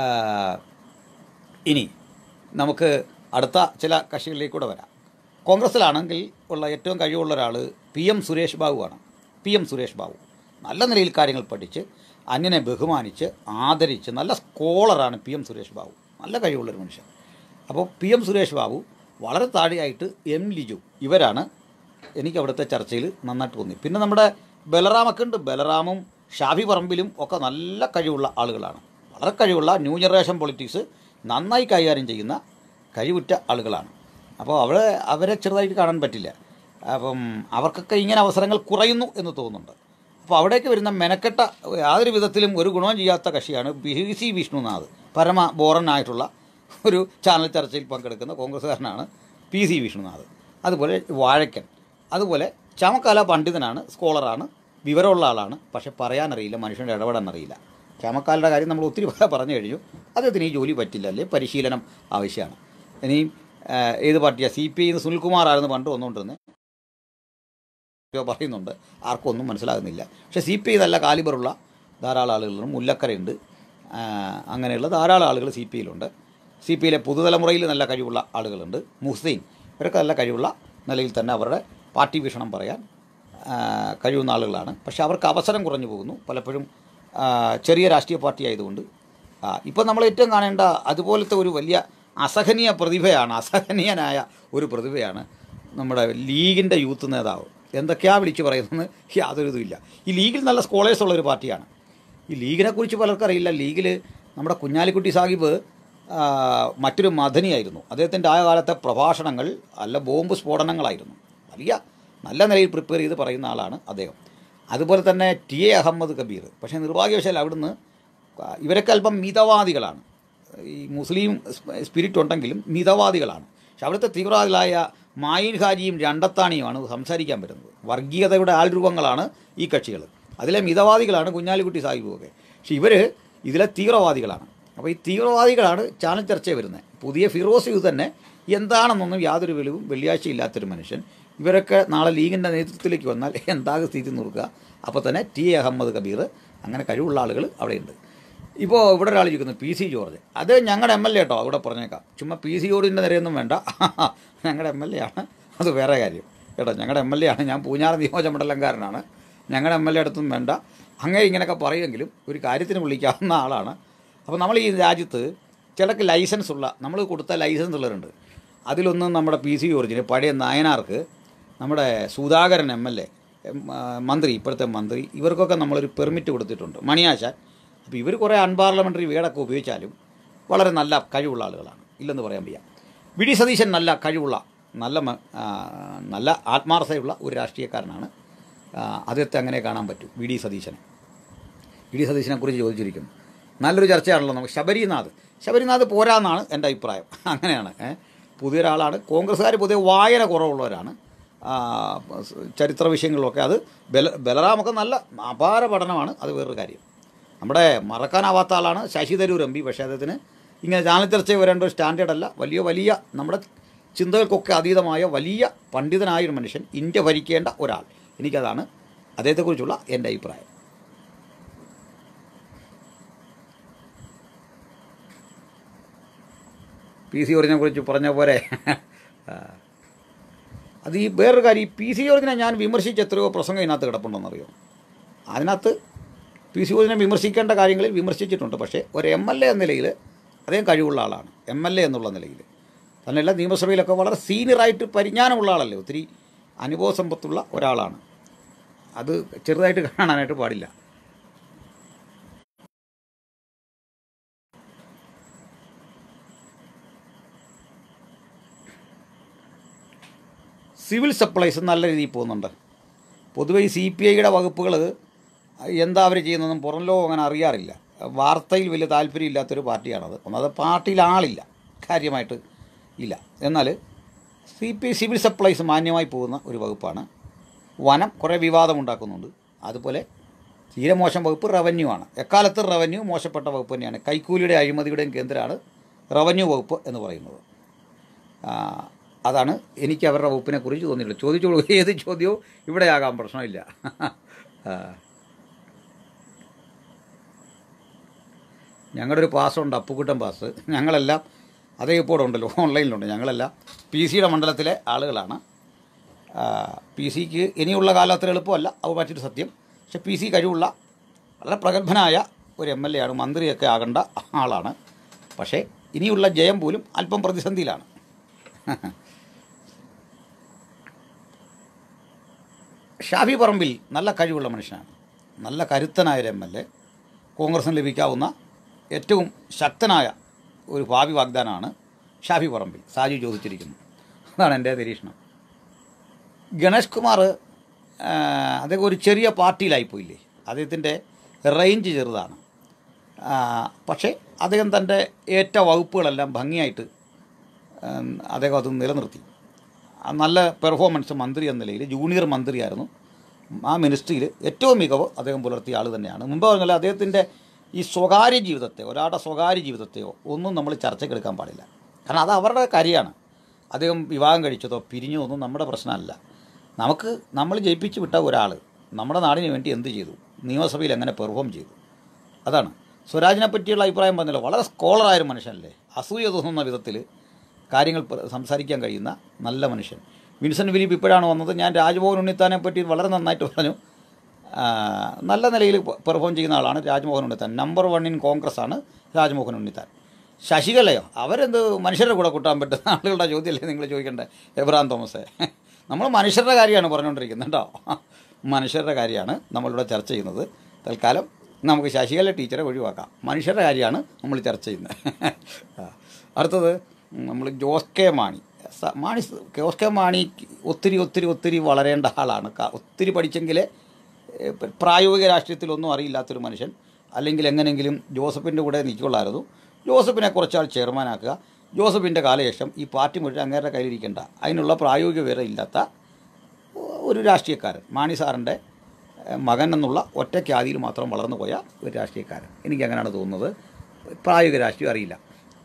ഇനി നമുക്ക് അടുത്ത ചില കക്ഷികളിലേക്ക് കൂടെ വരാം കോൺഗ്രസ്സിലാണെങ്കിൽ ഉള്ള ഏറ്റവും കഴിവുള്ള ഒരാൾ പി എം സുരേഷ് ബാബുവാണ് പി എം സുരേഷ് ബാബു നല്ല നിലയിൽ കാര്യങ്ങൾ പഠിച്ച് അന്യനെ ബഹുമാനിച്ച് ആദരിച്ച് നല്ല സ്കോളറാണ് പി എം സുരേഷ് ബാബു നല്ല കഴിവുള്ളൊരു മനുഷ്യൻ അപ്പോൾ പി എം സുരേഷ് ബാബു വളരെ താഴെയായിട്ട് എം ലിജു ഇവരാണ് എനിക്ക് അവിടുത്തെ ചർച്ചയിൽ നന്നായിട്ട് തോന്നി പിന്നെ നമ്മുടെ ബലറാമൊക്കെ ഉണ്ട് ബലറാമും ഷാഫി പറമ്പിലും ഒക്കെ നല്ല കഴിവുള്ള ആളുകളാണ് വളരെ കഴിവുള്ള ന്യൂ ജനറേഷൻ പൊളിറ്റിക്സ് നന്നായി കൈകാര്യം ചെയ്യുന്ന കഴിവുറ്റ ആളുകളാണ് അപ്പോൾ അവരെ അവരെ ചെറുതായിട്ട് കാണാൻ പറ്റില്ല അപ്പം അവർക്കൊക്കെ ഇങ്ങനെ അവസരങ്ങൾ കുറയുന്നു എന്ന് തോന്നുന്നുണ്ട് അപ്പോൾ അവിടേക്ക് വരുന്ന മെനക്കെട്ട യാതൊരു വിധത്തിലും ഒരു ഗുണവും ചെയ്യാത്ത കക്ഷിയാണ് ബി സി വിഷ്ണുനാഥ് പരമ ബോറനായിട്ടുള്ള ഒരു ചാനൽ ചർച്ചയിൽ പങ്കെടുക്കുന്ന കോൺഗ്രസ്സുകാരനാണ് പി സി വിഷ്ണുനാഥ് അതുപോലെ വാഴക്കൻ അതുപോലെ ചമക്കാല പണ്ഡിതനാണ് സ്കോളറാണ് വിവരമുള്ള ആളാണ് പക്ഷെ പറയാനറിയില്ല മനുഷ്യൻ്റെ ഇടപെടാൻ അറിയില്ല ചമക്കാലിൻ്റെ കാര്യം നമ്മൾ ഒത്തിരി പറഞ്ഞു കഴിഞ്ഞു അദ്ദേഹത്തിന് ഈ ജോലി പറ്റില്ല അല്ലേ പരിശീലനം ആവശ്യമാണ് ഇനിയും ആ, ഏത് പാർട്ടിയാണ് സി പി ഐന്ന് സുനിൽകുമാറായിരുന്നു പണ്ട് വന്നുകൊണ്ടിരുന്നത് പറയുന്നുണ്ട് ആർക്കും ഒന്നും മനസ്സിലാകുന്നില്ല പക്ഷേ സി പി ഐ നല്ല കാലിബറുള്ള ധാരാളം ആളുകളുണ്ട് മുല്ലക്കരയുണ്ട് ആ, അങ്ങനെയുള്ള ധാരാളം ആളുകൾ സി പി ഐയിലുണ്ട് സി പി ഐയിലെ പുതുതലമുറയിൽ നല്ല കഴിവുള്ള ആളുകളുണ്ട് മുഹ്സൈൻ ഇവരൊക്കെ നല്ല കഴിവുള്ള നിലയിൽ തന്നെ അവരുടെ പാർട്ടി വീക്ഷണം പറയാൻ ആ, കഴിവുന്ന ആളുകളാണ് പക്ഷേ അവർക്ക് അവസരം കുറഞ്ഞു പോകുന്നു പലപ്പോഴും ആ, ചെറിയ രാഷ്ട്രീയ പാർട്ടി ആയതുകൊണ്ട് ഇപ്പം നമ്മൾ ഏറ്റവും കാണേണ്ട അതുപോലത്തെ ഒരു വലിയ അസഹനീയ പ്രതിഭയാണ് അസഹനീയനായ ഒരു പ്രതിഭയാണ് നമ്മുടെ ലീഗിൻ്റെ യൂത്ത് നേതാവ് എന്തൊക്കെയാണ് വിളിച്ച് പറയുന്നത് യാതൊരു ഇതുമില്ല ഈ ലീഗിൽ നല്ല സ്കോളേഴ്സ് ഉള്ള ഒരു പാർട്ടിയാണ് ഈ ലീഗിനെ കുറിച്ച് പലർക്കും അറിയില്ല ലീഗിൽ നമ്മുടെ കുഞ്ഞാലിക്കുട്ടി സാഹിബ് ആ, മറ്റൊരു മദനിയായിരുന്നു അദ്ദേഹത്തിൻ്റെ ആ കാലത്തെ പ്രഭാഷണങ്ങൾ അല്ല ബോംബ് സ്ഫോടനങ്ങളായിരുന്നു വലിയ നല്ല നിലയിൽ പ്രിപ്പയർ ചെയ്ത് പറയുന്ന ആളാണ് അദ്ദേഹം അതുപോലെ തന്നെ ടി എ അഹമ്മദ് കബീർ പക്ഷേ നിർഭാഗ്യവശാൽ അവിടുന്ന് ഇവരൊക്കെ അല്പം മിതവാദികളാണ് ഈ മുസ്ലിം സ്പ- സ്പിരിറ്റ് ഉണ്ടെങ്കിലും മിതവാദികളാണ് പക്ഷെ അവിടുത്തെ തീവ്രവാദികളായ മായിൻ ഹാജിയും രണ്ടത്താണിയുമാണ് സംസാരിക്കാൻ വരുന്നത് വർഗീയതയുടെ ആൾരൂപങ്ങളാണ് ഈ കക്ഷികൾ അതിലെ മിതവാദികളാണ് കുഞ്ഞാലിക്കുട്ടി സാഹിബുമൊക്കെ പക്ഷെ ഇവർ ഇതിലെ തീവ്രവാദികളാണ് അപ്പോൾ ഈ തീവ്രവാദികളാണ് ചാനൽ ചർച്ചയിൽ വരുന്നത് പുതിയ ഫിറോസ് ഇത് തന്നെ എന്താണെന്നൊന്നും യാതൊരു വെളിവും വെള്ളിയാഴ്ച ഇല്ലാത്തൊരു മനുഷ്യൻ ഇവരൊക്കെ നാളെ ലീഗിൻ്റെ നേതൃത്വത്തിലേക്ക് വന്നാൽ എന്താകും സ്ഥിതി നോക്കുക അപ്പോൾ തന്നെ ടി എ അഹമ്മദ് കബീർ അങ്ങനെ കഴിവുള്ള ആളുകൾ അവിടെയുണ്ട് ഇപ്പോൾ ഇവിടെ ഒരാൾ ഇരിക്കുന്നു പി സി ജോർജ് അത് ഞങ്ങളുടെ എം എൽ എ കേട്ടോ അവിടെ പറഞ്ഞേക്കാം ചുമ്മാ പി സി ജോർജിൻ്റെ നിരയൊന്നും വേണ്ട ഞങ്ങളുടെ എം എൽ എ ആണ് അത് വേറെ കാര്യം കേട്ടോ ഞങ്ങളുടെ എം എൽ എ ആണ് ഞാൻ പൂഞ്ഞാറ് നിയോജകമണ്ഡലംകാരനാണ് ഞങ്ങളുടെ എം എൽ എ അടുത്തൊന്നും വേണ്ട അങ്ങനെ ഇങ്ങനെയൊക്കെ പറയുമെങ്കിലും ഒരു കാര്യത്തിന് വിളിക്കാവുന്ന ആളാണ് അപ്പോൾ നമ്മൾ ഈ രാജ്യത്ത് ചിലക്ക് ലൈസൻസ് ഉള്ള നമ്മൾ കൊടുത്ത ലൈസൻസ് ഉള്ളവരുണ്ട് അതിലൊന്നും നമ്മുടെ പി സി ജോർജിന് പഴയ നായനാർക്ക് നമ്മുടെ സുധാകരൻ എം എൽ എ മന്ത്രി ഇപ്പോഴത്തെ മന്ത്രി ഇവർക്കൊക്കെ നമ്മളൊരു പെർമിറ്റ് കൊടുത്തിട്ടുണ്ട് മണിയാശാൻ അപ്പോൾ ഇവർ കുറേ അൺപാർലമെൻ്ററി വേടൊക്കെ ഉപയോഗിച്ചാലും വളരെ നല്ല കഴിവുള്ള ആളുകളാണ് ഇല്ലെന്ന് പറയാൻ വയ്യ വി ഡി സതീശൻ നല്ല കഴിവുള്ള നല്ല മ- ആ, നല്ല ആത്മാർത്ഥതയുള്ള ഒരു രാഷ്ട്രീയക്കാരനാണ് ആ, അദ്ദേഹത്തെ അങ്ങനെ കാണാൻ പറ്റും വി ഡി സതീശനെ വി ഡി സതീശനെ കുറിച്ച് ചോദിച്ചിരിക്കുന്നു നല്ലൊരു ചർച്ചയാണല്ലോ നമുക്ക് ശബരിനാഥ് ശബരിനാഥ് പോരാന്നാണ് എൻ്റെ അഭിപ്രായം അങ്ങനെയാണ് ഏ. പുതിയൊരാളാണ് കോൺഗ്രസ്സുകാർ പൊതുവെ വായന കുറവുള്ളവരാണ് ആ, സ് ചരിത്ര വിഷയങ്ങളിലൊക്കെ അത് ബല ബലറാമൊക്കെ നല്ല അപാര പഠനമാണ് അത് വേറൊരു കാര്യം നമ്മുടെ മറക്കാനാവാത്ത ആളാണ് ശശി തരൂർ എം പി പക്ഷേ അദ്ദേഹത്തിന് ഇങ്ങനെ ചാനൽ ചർച്ച വരേണ്ട ഒരു സ്റ്റാൻഡേർഡ് അല്ല വലിയ വലിയ നമ്മുടെ ചിന്തകൾക്കൊക്കെ അതീതമായ വലിയ പണ്ഡിതനായ ഒരു മനുഷ്യൻ ഇന്ത്യ ഭരിക്കേണ്ട ഒരാൾ എനിക്കതാണ് അദ്ദേഹത്തെക്കുറിച്ചുള്ള എൻ്റെ അഭിപ്രായം പി സി ജോർജിനെ കുറിച്ച് പറഞ്ഞ പോലെ ആ, അത് ഈ വേറൊരു കാര്യം ഈ പി സി ജോർജിനെ ഞാൻ വിമർശിച്ച എത്രയോ പ്രസംഗം ഇതിനകത്ത് കിടപ്പുണ്ടെന്നറിയോ അതിനകത്ത് പി സി ജോർജിനെ വിമർശിക്കേണ്ട കാര്യങ്ങളിൽ വിമർശിച്ചിട്ടുണ്ട് പക്ഷേ ഒരു എം എൽ എ എന്ന നിലയിൽ അദ്ദേഹം കഴിവുള്ള ആളാണ് എം എൽ എ എന്നുള്ള നിലയിൽ തന്നെയല്ല നിയമസഭയിലൊക്കെ വളരെ സീനിയറായിട്ട് പരിജ്ഞാനമുള്ള ആളല്ലേ ഒത്തിരി അനുഭവ സമ്പത്തുള്ള ഒരാളാണ് അത് ചെറുതായിട്ട് കാണാനായിട്ട് പാടില്ല സിവിൽ സപ്ലൈസ് നല്ല രീതിയിൽ പോകുന്നുണ്ട് പൊതുവെ ഈ സി പി ഐയുടെ വകുപ്പുകൾ എന്താ അവർ ചെയ്യുന്നതെന്നും പുറം ലോകം അങ്ങനെ അറിയാറില്ല വാർത്തയിൽ വലിയ താല്പര്യമില്ലാത്തൊരു പാർട്ടിയാണത് ഒന്നത് പാർട്ടിയിൽ ആളില്ല കാര്യമായിട്ട് ഇല്ല എന്നാൽ സി പി സിവിൽ സപ്ലൈസ് മാന്യമായി പോകുന്ന ഒരു വകുപ്പാണ് വനം കുറേ വിവാദമുണ്ടാക്കുന്നുണ്ട് അതുപോലെ തീരെ മോശം വകുപ്പ് റവന്യൂ ആണ് എക്കാലത്ത് റവന്യൂ മോശപ്പെട്ട വകുപ്പ് തന്നെയാണ് കൈക്കൂലിയുടെ അഴിമതിയുടെയും കേന്ദ്രമാണ് റവന്യൂ വകുപ്പ് എന്ന് പറയുന്നത് ആ, അതാണ് എനിക്ക് അവരുടെ വകുപ്പിനെ കുറിച്ച് തോന്നിയിട്ടുള്ളത് ചോദിച്ചോളൂ ഏത് ചോദ്യവും ഇവിടെ ആകാൻ പ്രശ്നമില്ല ആ. ഞങ്ങളുടെ ഒരു പാസ്സുണ്ട് അപ്പുക്കുട്ടൻ പാസ് ഞങ്ങളെല്ലാം അതേ ഇപ്പോൾ ഉണ്ടല്ലോ ഓൺലൈനിലുണ്ട് ഞങ്ങളെല്ലാം പി സിയുടെ മണ്ഡലത്തിലെ ആളുകളാണ് പി സിക്ക് ഇനിയുള്ള കാലം അത്ര എളുപ്പമല്ല അത് മറ്റൊരു സത്യം പക്ഷെ പി സി കഴിവുള്ള വളരെ പ്രഗത്ഭനായ ഒരു എം എൽ എ ആണ് മന്ത്രിയൊക്കെ ആകേണ്ട ആളാണ് പക്ഷേ ഇനിയുള്ള ജയം പോലും അല്പം പ്രതിസന്ധിയിലാണ് ഷാഫി പറമ്പിൽ നല്ല കഴിവുള്ള മനുഷ്യനാണ് നല്ല കരുത്തനായ ഒരു എം എൽ എ കോൺഗ്രസിന് ലഭിക്കാവുന്ന ഏറ്റവും ശക്തനായ ഒരു ഭാവി വാഗ്ദാനമാണ് ഷാഫി പറമ്പിൽ സാജു ചോദിച്ചിരിക്കുന്നത് അതാണ് എൻ്റെ നിരീക്ഷണം ഗണേഷ് കുമാർ ആ, അദ്ദേഹം ഒരു ചെറിയ പാർട്ടിയിലായിപ്പോയില്ലേ അദ്ദേഹത്തിൻ്റെ റേഞ്ച് ചെറുതാണ് ആ, പക്ഷേ അദ്ദേഹം തൻ്റെ ഏറ്റ വകുപ്പുകളെല്ലാം ഭംഗിയായിട്ട് ഉം, അദ്ദേഹം അത് നിലനിർത്തി ആ നല്ല പെർഫോമൻസ് മന്ത്രി എന്ന നിലയിൽ ജൂനിയർ മന്ത്രിയായിരുന്നു ആ മിനിസ്ട്രിയിൽ ഏറ്റവും മികവ് അദ്ദേഹം പുലർത്തിയ ആൾ തന്നെയാണ് മുമ്പ് പറഞ്ഞാൽ അദ്ദേഹത്തിൻ്റെ ഈ സ്വകാര്യ ജീവിതത്തെ ഒരാളുടെ സ്വകാര്യ ജീവിതത്തെയോ ഒന്നും നമ്മൾ ചർച്ചയ്ക്കെടുക്കാൻ പാടില്ല കാരണം അത് അവരുടെ കാര്യമാണ് അദ്ദേഹം വിവാഹം കഴിച്ചതോ പിരിഞ്ഞോ ഒന്നും നമ്മുടെ പ്രശ്നമല്ല നമുക്ക് നമ്മൾ ജയിപ്പിച്ച് വിട്ട ഒരാൾ നമ്മുടെ നാടിന് വേണ്ടി എന്ത് ചെയ്തു നിയമസഭയിൽ എങ്ങനെ പെർഫോം ചെയ്തു അതാണ് സ്വരാജിനെ പറ്റിയുള്ള അഭിപ്രായം പറഞ്ഞല്ലോ വളരെ സ്കോളറായ ഒരു മനുഷ്യനല്ലേ അസൂയ തോന്നുന്ന വിധത്തിൽ കാര്യങ്ങൾ പ- സംസാരിക്കാൻ കഴിയുന്ന നല്ല മനുഷ്യൻ വിൻസെൻ്റ് ഫിലിപ്പ് ഇപ്പോഴാണ് വന്നത് ഞാൻ രാജ്മോഹൻ ഉണ്ണിത്താനെ പറ്റി വളരെ നന്നായിട്ട് പറഞ്ഞു ആ, നല്ല നിലയിൽ പെർഫോം ചെയ്യുന്ന ആളാണ് Rajmohan Unnithan number one in Congress ആണ് രാജ്മോഹൻ ഉണ്ണിത്താൻ ശശികലയോ അവരെന്ത് മനുഷ്യരുടെ കൂടെ കൂട്ടാൻ പറ്റുന്ന ആളുകളുടെ ചോദ്യമല്ലേ നിങ്ങൾ ചോദിക്കേണ്ടത് എബ്രാം തോമസേ നമ്മൾ മനുഷ്യരുടെ കാര്യമാണ് പറഞ്ഞുകൊണ്ടിരിക്കുന്നത് കേട്ടോ മനുഷ്യരുടെ കാര്യമാണ് നമ്മളിവിടെ ചർച്ച ചെയ്യുന്നത് തൽക്കാലം നമുക്ക് ശശികല ടീച്ചറെ ഒഴിവാക്കാം മനുഷ്യരുടെ കാര്യമാണ് നമ്മൾ ചർച്ച ചെയ്യുന്നത് ആ. അടുത്തത് നമ്മൾ ജോസ് കെ മാണി സ- മാണി സ്- ജോസ് കെ മാണി ഒത്തിരി ഒത്തിരി ഒത്തിരി വളരേണ്ട ആളാണ് ക- ഒത്തിരി പഠിച്ചെങ്കിലേ ഏ, പ- പ്രായോഗിക രാഷ്ട്രീയത്തിലൊന്നും അറിയില്ലാത്തൊരു മനുഷ്യൻ അല്ലെങ്കിൽ എങ്ങനെയെങ്കിലും ജോസഫിൻ്റെ കൂടെ നിൽക്കുള്ളായിരുന്നു ജോസഫിനെ കുറച്ചാൾ ചെയർമാനാക്കുക ജോസഫിൻ്റെ കാലശേഷം ഈ പാർട്ടി മുഴുവൻ അങ്ങേരുടെ കയ്യിലിരിക്കേണ്ട അതിനുള്ള പ്രായോഗിക വിവരം ഇല്ലാത്ത ഒരു രാഷ്ട്രീയക്കാരൻ മാണി സാറിൻ്റെ ഏഹ്, മകൻ എന്നുള്ള ഒറ്റ ഖ്യാതിയിൽ മാത്രം വളർന്നു പോയ ഒരു രാഷ്ട്രീയക്കാരൻ എനിക്ക് അങ്ങനെയാണ് തോന്നുന്നത് പ്രായോഗിക രാഷ്ട്രീയം അറിയില്ല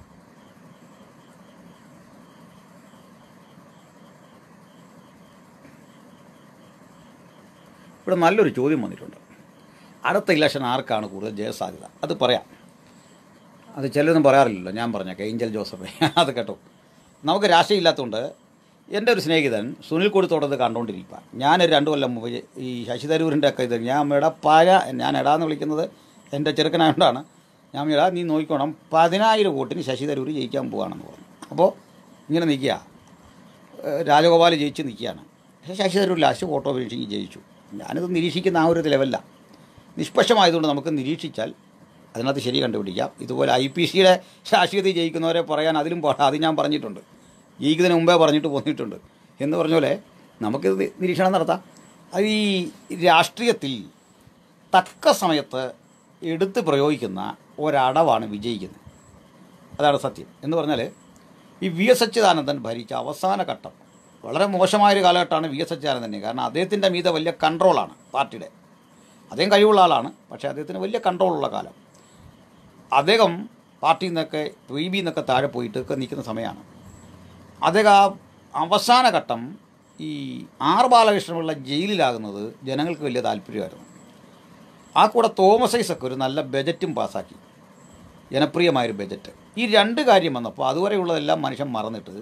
ഇവിടെ നല്ലൊരു ചോദ്യം വന്നിട്ടുണ്ട് അടുത്ത ഇലക്ഷൻ ആർക്കാണ് കൂടുതൽ ജയസാധ്യത അത് പറയാം അത് ചിലരൊന്നും പറയാറില്ലല്ലോ ഞാൻ പറഞ്ഞേക്കാം ഏഞ്ചൽ ജോസഫ് അത് കേട്ടോ നമുക്ക് രാഷ്ട്രീയം ഇല്ലാത്തതുകൊണ്ട് എൻ്റെ ഒരു സ്നേഹിതൻ സുനിൽ കൊടുത്തോടത് കണ്ടുകൊണ്ടിരിക്കുക ഞാനൊരു രണ്ട് കൊല്ലം മുമ്പ് ഈ ശശി തരൂരിൻ്റെ ഒക്കെ ഇത് ഞാൻ എടാ പഴ ഞാൻ എടാന്ന് വിളിക്കുന്നത് എൻ്റെ ചെറുക്കനായതുകൊണ്ടാണ് ഞാൻ എടാ നീ നോക്കിക്കോണം പതിനായിരം വോട്ടിന് ശശി തരൂർ ജയിക്കാൻ പോവുകയാണെന്ന് പറഞ്ഞു അപ്പോൾ ഇങ്ങനെ നിൽക്കുക ഏഹ് രാജഗോപാൽ ജയിച്ച് നിൽക്കുകയാണ് പക്ഷേ ശശി തരൂർ ലാസ്റ്റ് വോട്ടോ അപേക്ഷിച്ച് ജയിച്ചു ഞാനിത് നിരീക്ഷിക്കുന്ന ആ ഒരു ലെവലില്ല നിഷ്പക്ഷമായതുകൊണ്ട് നമുക്ക് നിരീക്ഷിച്ചാൽ അതിനകത്ത് ശരി കണ്ടുപിടിക്കാം ഇതുപോലെ ഐ പി സിയുടെ രാഷ്ട്രീയത്തിൽ ജയിക്കുന്നവരെ പറയാൻ അതിലും പാടാ അത് ഞാൻ പറഞ്ഞിട്ടുണ്ട് ജയിക്കുന്നതിന് മുമ്പേ പറഞ്ഞിട്ട് പോന്നിട്ടുണ്ട് എന്ന് പറഞ്ഞ പോലെ നമുക്കിത് നി- നിരീക്ഷണം നടത്താം അത് ഈ രാഷ്ട്രീയത്തിൽ തക്ക സമയത്ത് എടുത്ത് പ്രയോഗിക്കുന്ന ഒരടവാണ് വിജയിക്കുന്നത് അതാണ് സത്യം എന്ന് പറഞ്ഞാൽ ഈ വി എസ് അച്യുതാനന്ദൻ ഭരിച്ച അവസാന ഘട്ടം വളരെ മോശമായൊരു കാലഘട്ടമാണ് വി എസ് അച്യുതാനന്ദന് കാരണം അദ്ദേഹത്തിൻ്റെ മീതെ വലിയ കൺട്രോളാണ് പാർട്ടിയുടെ അദ്ദേഹം കഴിവുള്ള ആളാണ് പക്ഷേ അദ്ദേഹത്തിന് വലിയ കൺട്രോളുള്ള കാലം അദ്ദേഹം പാർട്ടിയിൽ നിന്നൊക്കെ വി ബി നിന്നൊക്കെ താഴെ പോയിട്ട് ഒക്കെ നിൽക്കുന്ന സമയമാണ് അദ്ദേഹം ആ അവസാന ഘട്ടം ഈ ആർ ബാലകൃഷ്ണപിള്ള ജയിലിലാകുന്നത് ജനങ്ങൾക്ക് വലിയ താല്പര്യമായിരുന്നു ആ കൂടെ തോമസ് ഐസക്ക് ഒരു നല്ല ബജറ്റും പാസ്സാക്കി ജനപ്രിയമായൊരു ബജറ്റ് ഈ രണ്ട് കാര്യം വന്നപ്പോൾ അതുവരെയുള്ളതെല്ലാം മനുഷ്യൻ മറന്നിട്ട്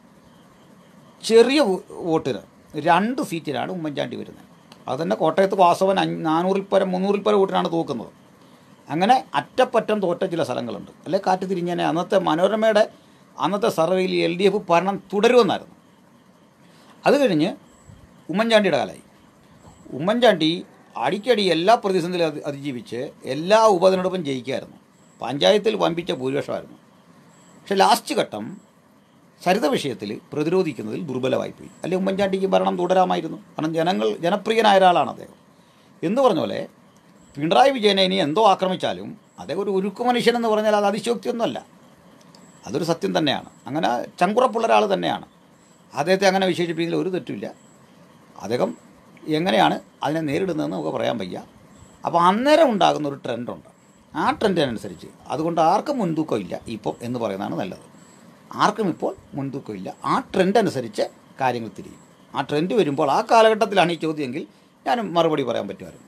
ചെറിയ വോ- വോട്ടിന് രണ്ട് സീറ്റിലാണ് ഉമ്മൻചാണ്ടി വരുന്നത് അത് തന്നെ കോട്ടയത്ത് വാസവൻ അഞ്ഞ് നാനൂറിൽ പരം മുന്നൂറിൽ പരം വോട്ടിനാണ് തൂക്കുന്നത് അങ്ങനെ അറ്റപ്പറ്റം തോറ്റ ചില സ്ഥലങ്ങളുണ്ട് അല്ലെ കാറ്റ് തിരിഞ്ഞനെ അന്നത്തെ മനോരമയുടെ അന്നത്തെ സർവേയിൽ എൽ ഡി എഫ് ഭരണം തുടരുമെന്നായിരുന്നു അത് കഴിഞ്ഞ് ഉമ്മൻചാണ്ടിയുടെ കാലമായി ഉമ്മൻചാണ്ടി അടിക്കടി എല്ലാ പ്രതിസന്ധിയിലും അതി- അതിജീവിച്ച് എല്ലാ ഉപതെരഞ്ഞെടുപ്പും ജയിക്കുമായിരുന്നു പഞ്ചായത്തിൽ വമ്പിച്ച ഭൂരിപക്ഷമായിരുന്നു പക്ഷെ ലാസ്റ്റ് ഘട്ടം സരിത വിഷയത്തിൽ പ്രതിരോധിക്കുന്നതിൽ ദുർബലമായിപ്പോയി അല്ലെങ്കിൽ ഉമ്മൻചാണ്ടിക്ക് ഭരണം തുടരാമായിരുന്നു കാരണം ജനങ്ങൾ ജനപ്രിയനായ ഒരാളാണ് അദ്ദേഹം എന്ന് പറഞ്ഞ പോലെ പിണറായി വിജയനെ ഇനി എന്തോ ആക്രമിച്ചാലും അദ്ദേഹം ഒരു ഉരുക്കു മനുഷ്യൻ എന്ന് പറഞ്ഞാൽ അത് അതിശോക്തിയൊന്നുമല്ല അതൊരു സത്യം തന്നെയാണ് അങ്ങനെ ചങ്കുറപ്പുള്ള ഒരാൾ തന്നെയാണ് അദ്ദേഹത്തെ അങ്ങനെ വിശേഷിപ്പിക്കുന്നതിൽ ഒരു തെറ്റുമില്ല അദ്ദേഹം എങ്ങനെയാണ് അതിനെ നേരിടുന്നതെന്ന് നമുക്ക് പറയാൻ വയ്യ അപ്പോൾ അന്നേരം ഉണ്ടാകുന്ന ഒരു ട്രെൻഡുണ്ട് ആ ട്രെൻഡിനനുസരിച്ച് അതുകൊണ്ട് ആർക്കും മുൻതൂക്കമില്ല ഇപ്പോൾ എന്ന് പറയുന്നതാണ് നല്ലത് ആർക്കും ഇപ്പോൾ മുൻതൂക്കമില്ല ആ ട്രെൻഡ് അനുസരിച്ച് കാര്യങ്ങൾ തിരിയും ആ ട്രെൻഡ് വരുമ്പോൾ ആ കാലഘട്ടത്തിലാണ് ഈ ചോദ്യമെങ്കിൽ ഞാൻ മറുപടി പറയാൻ പറ്റുമായിരുന്നു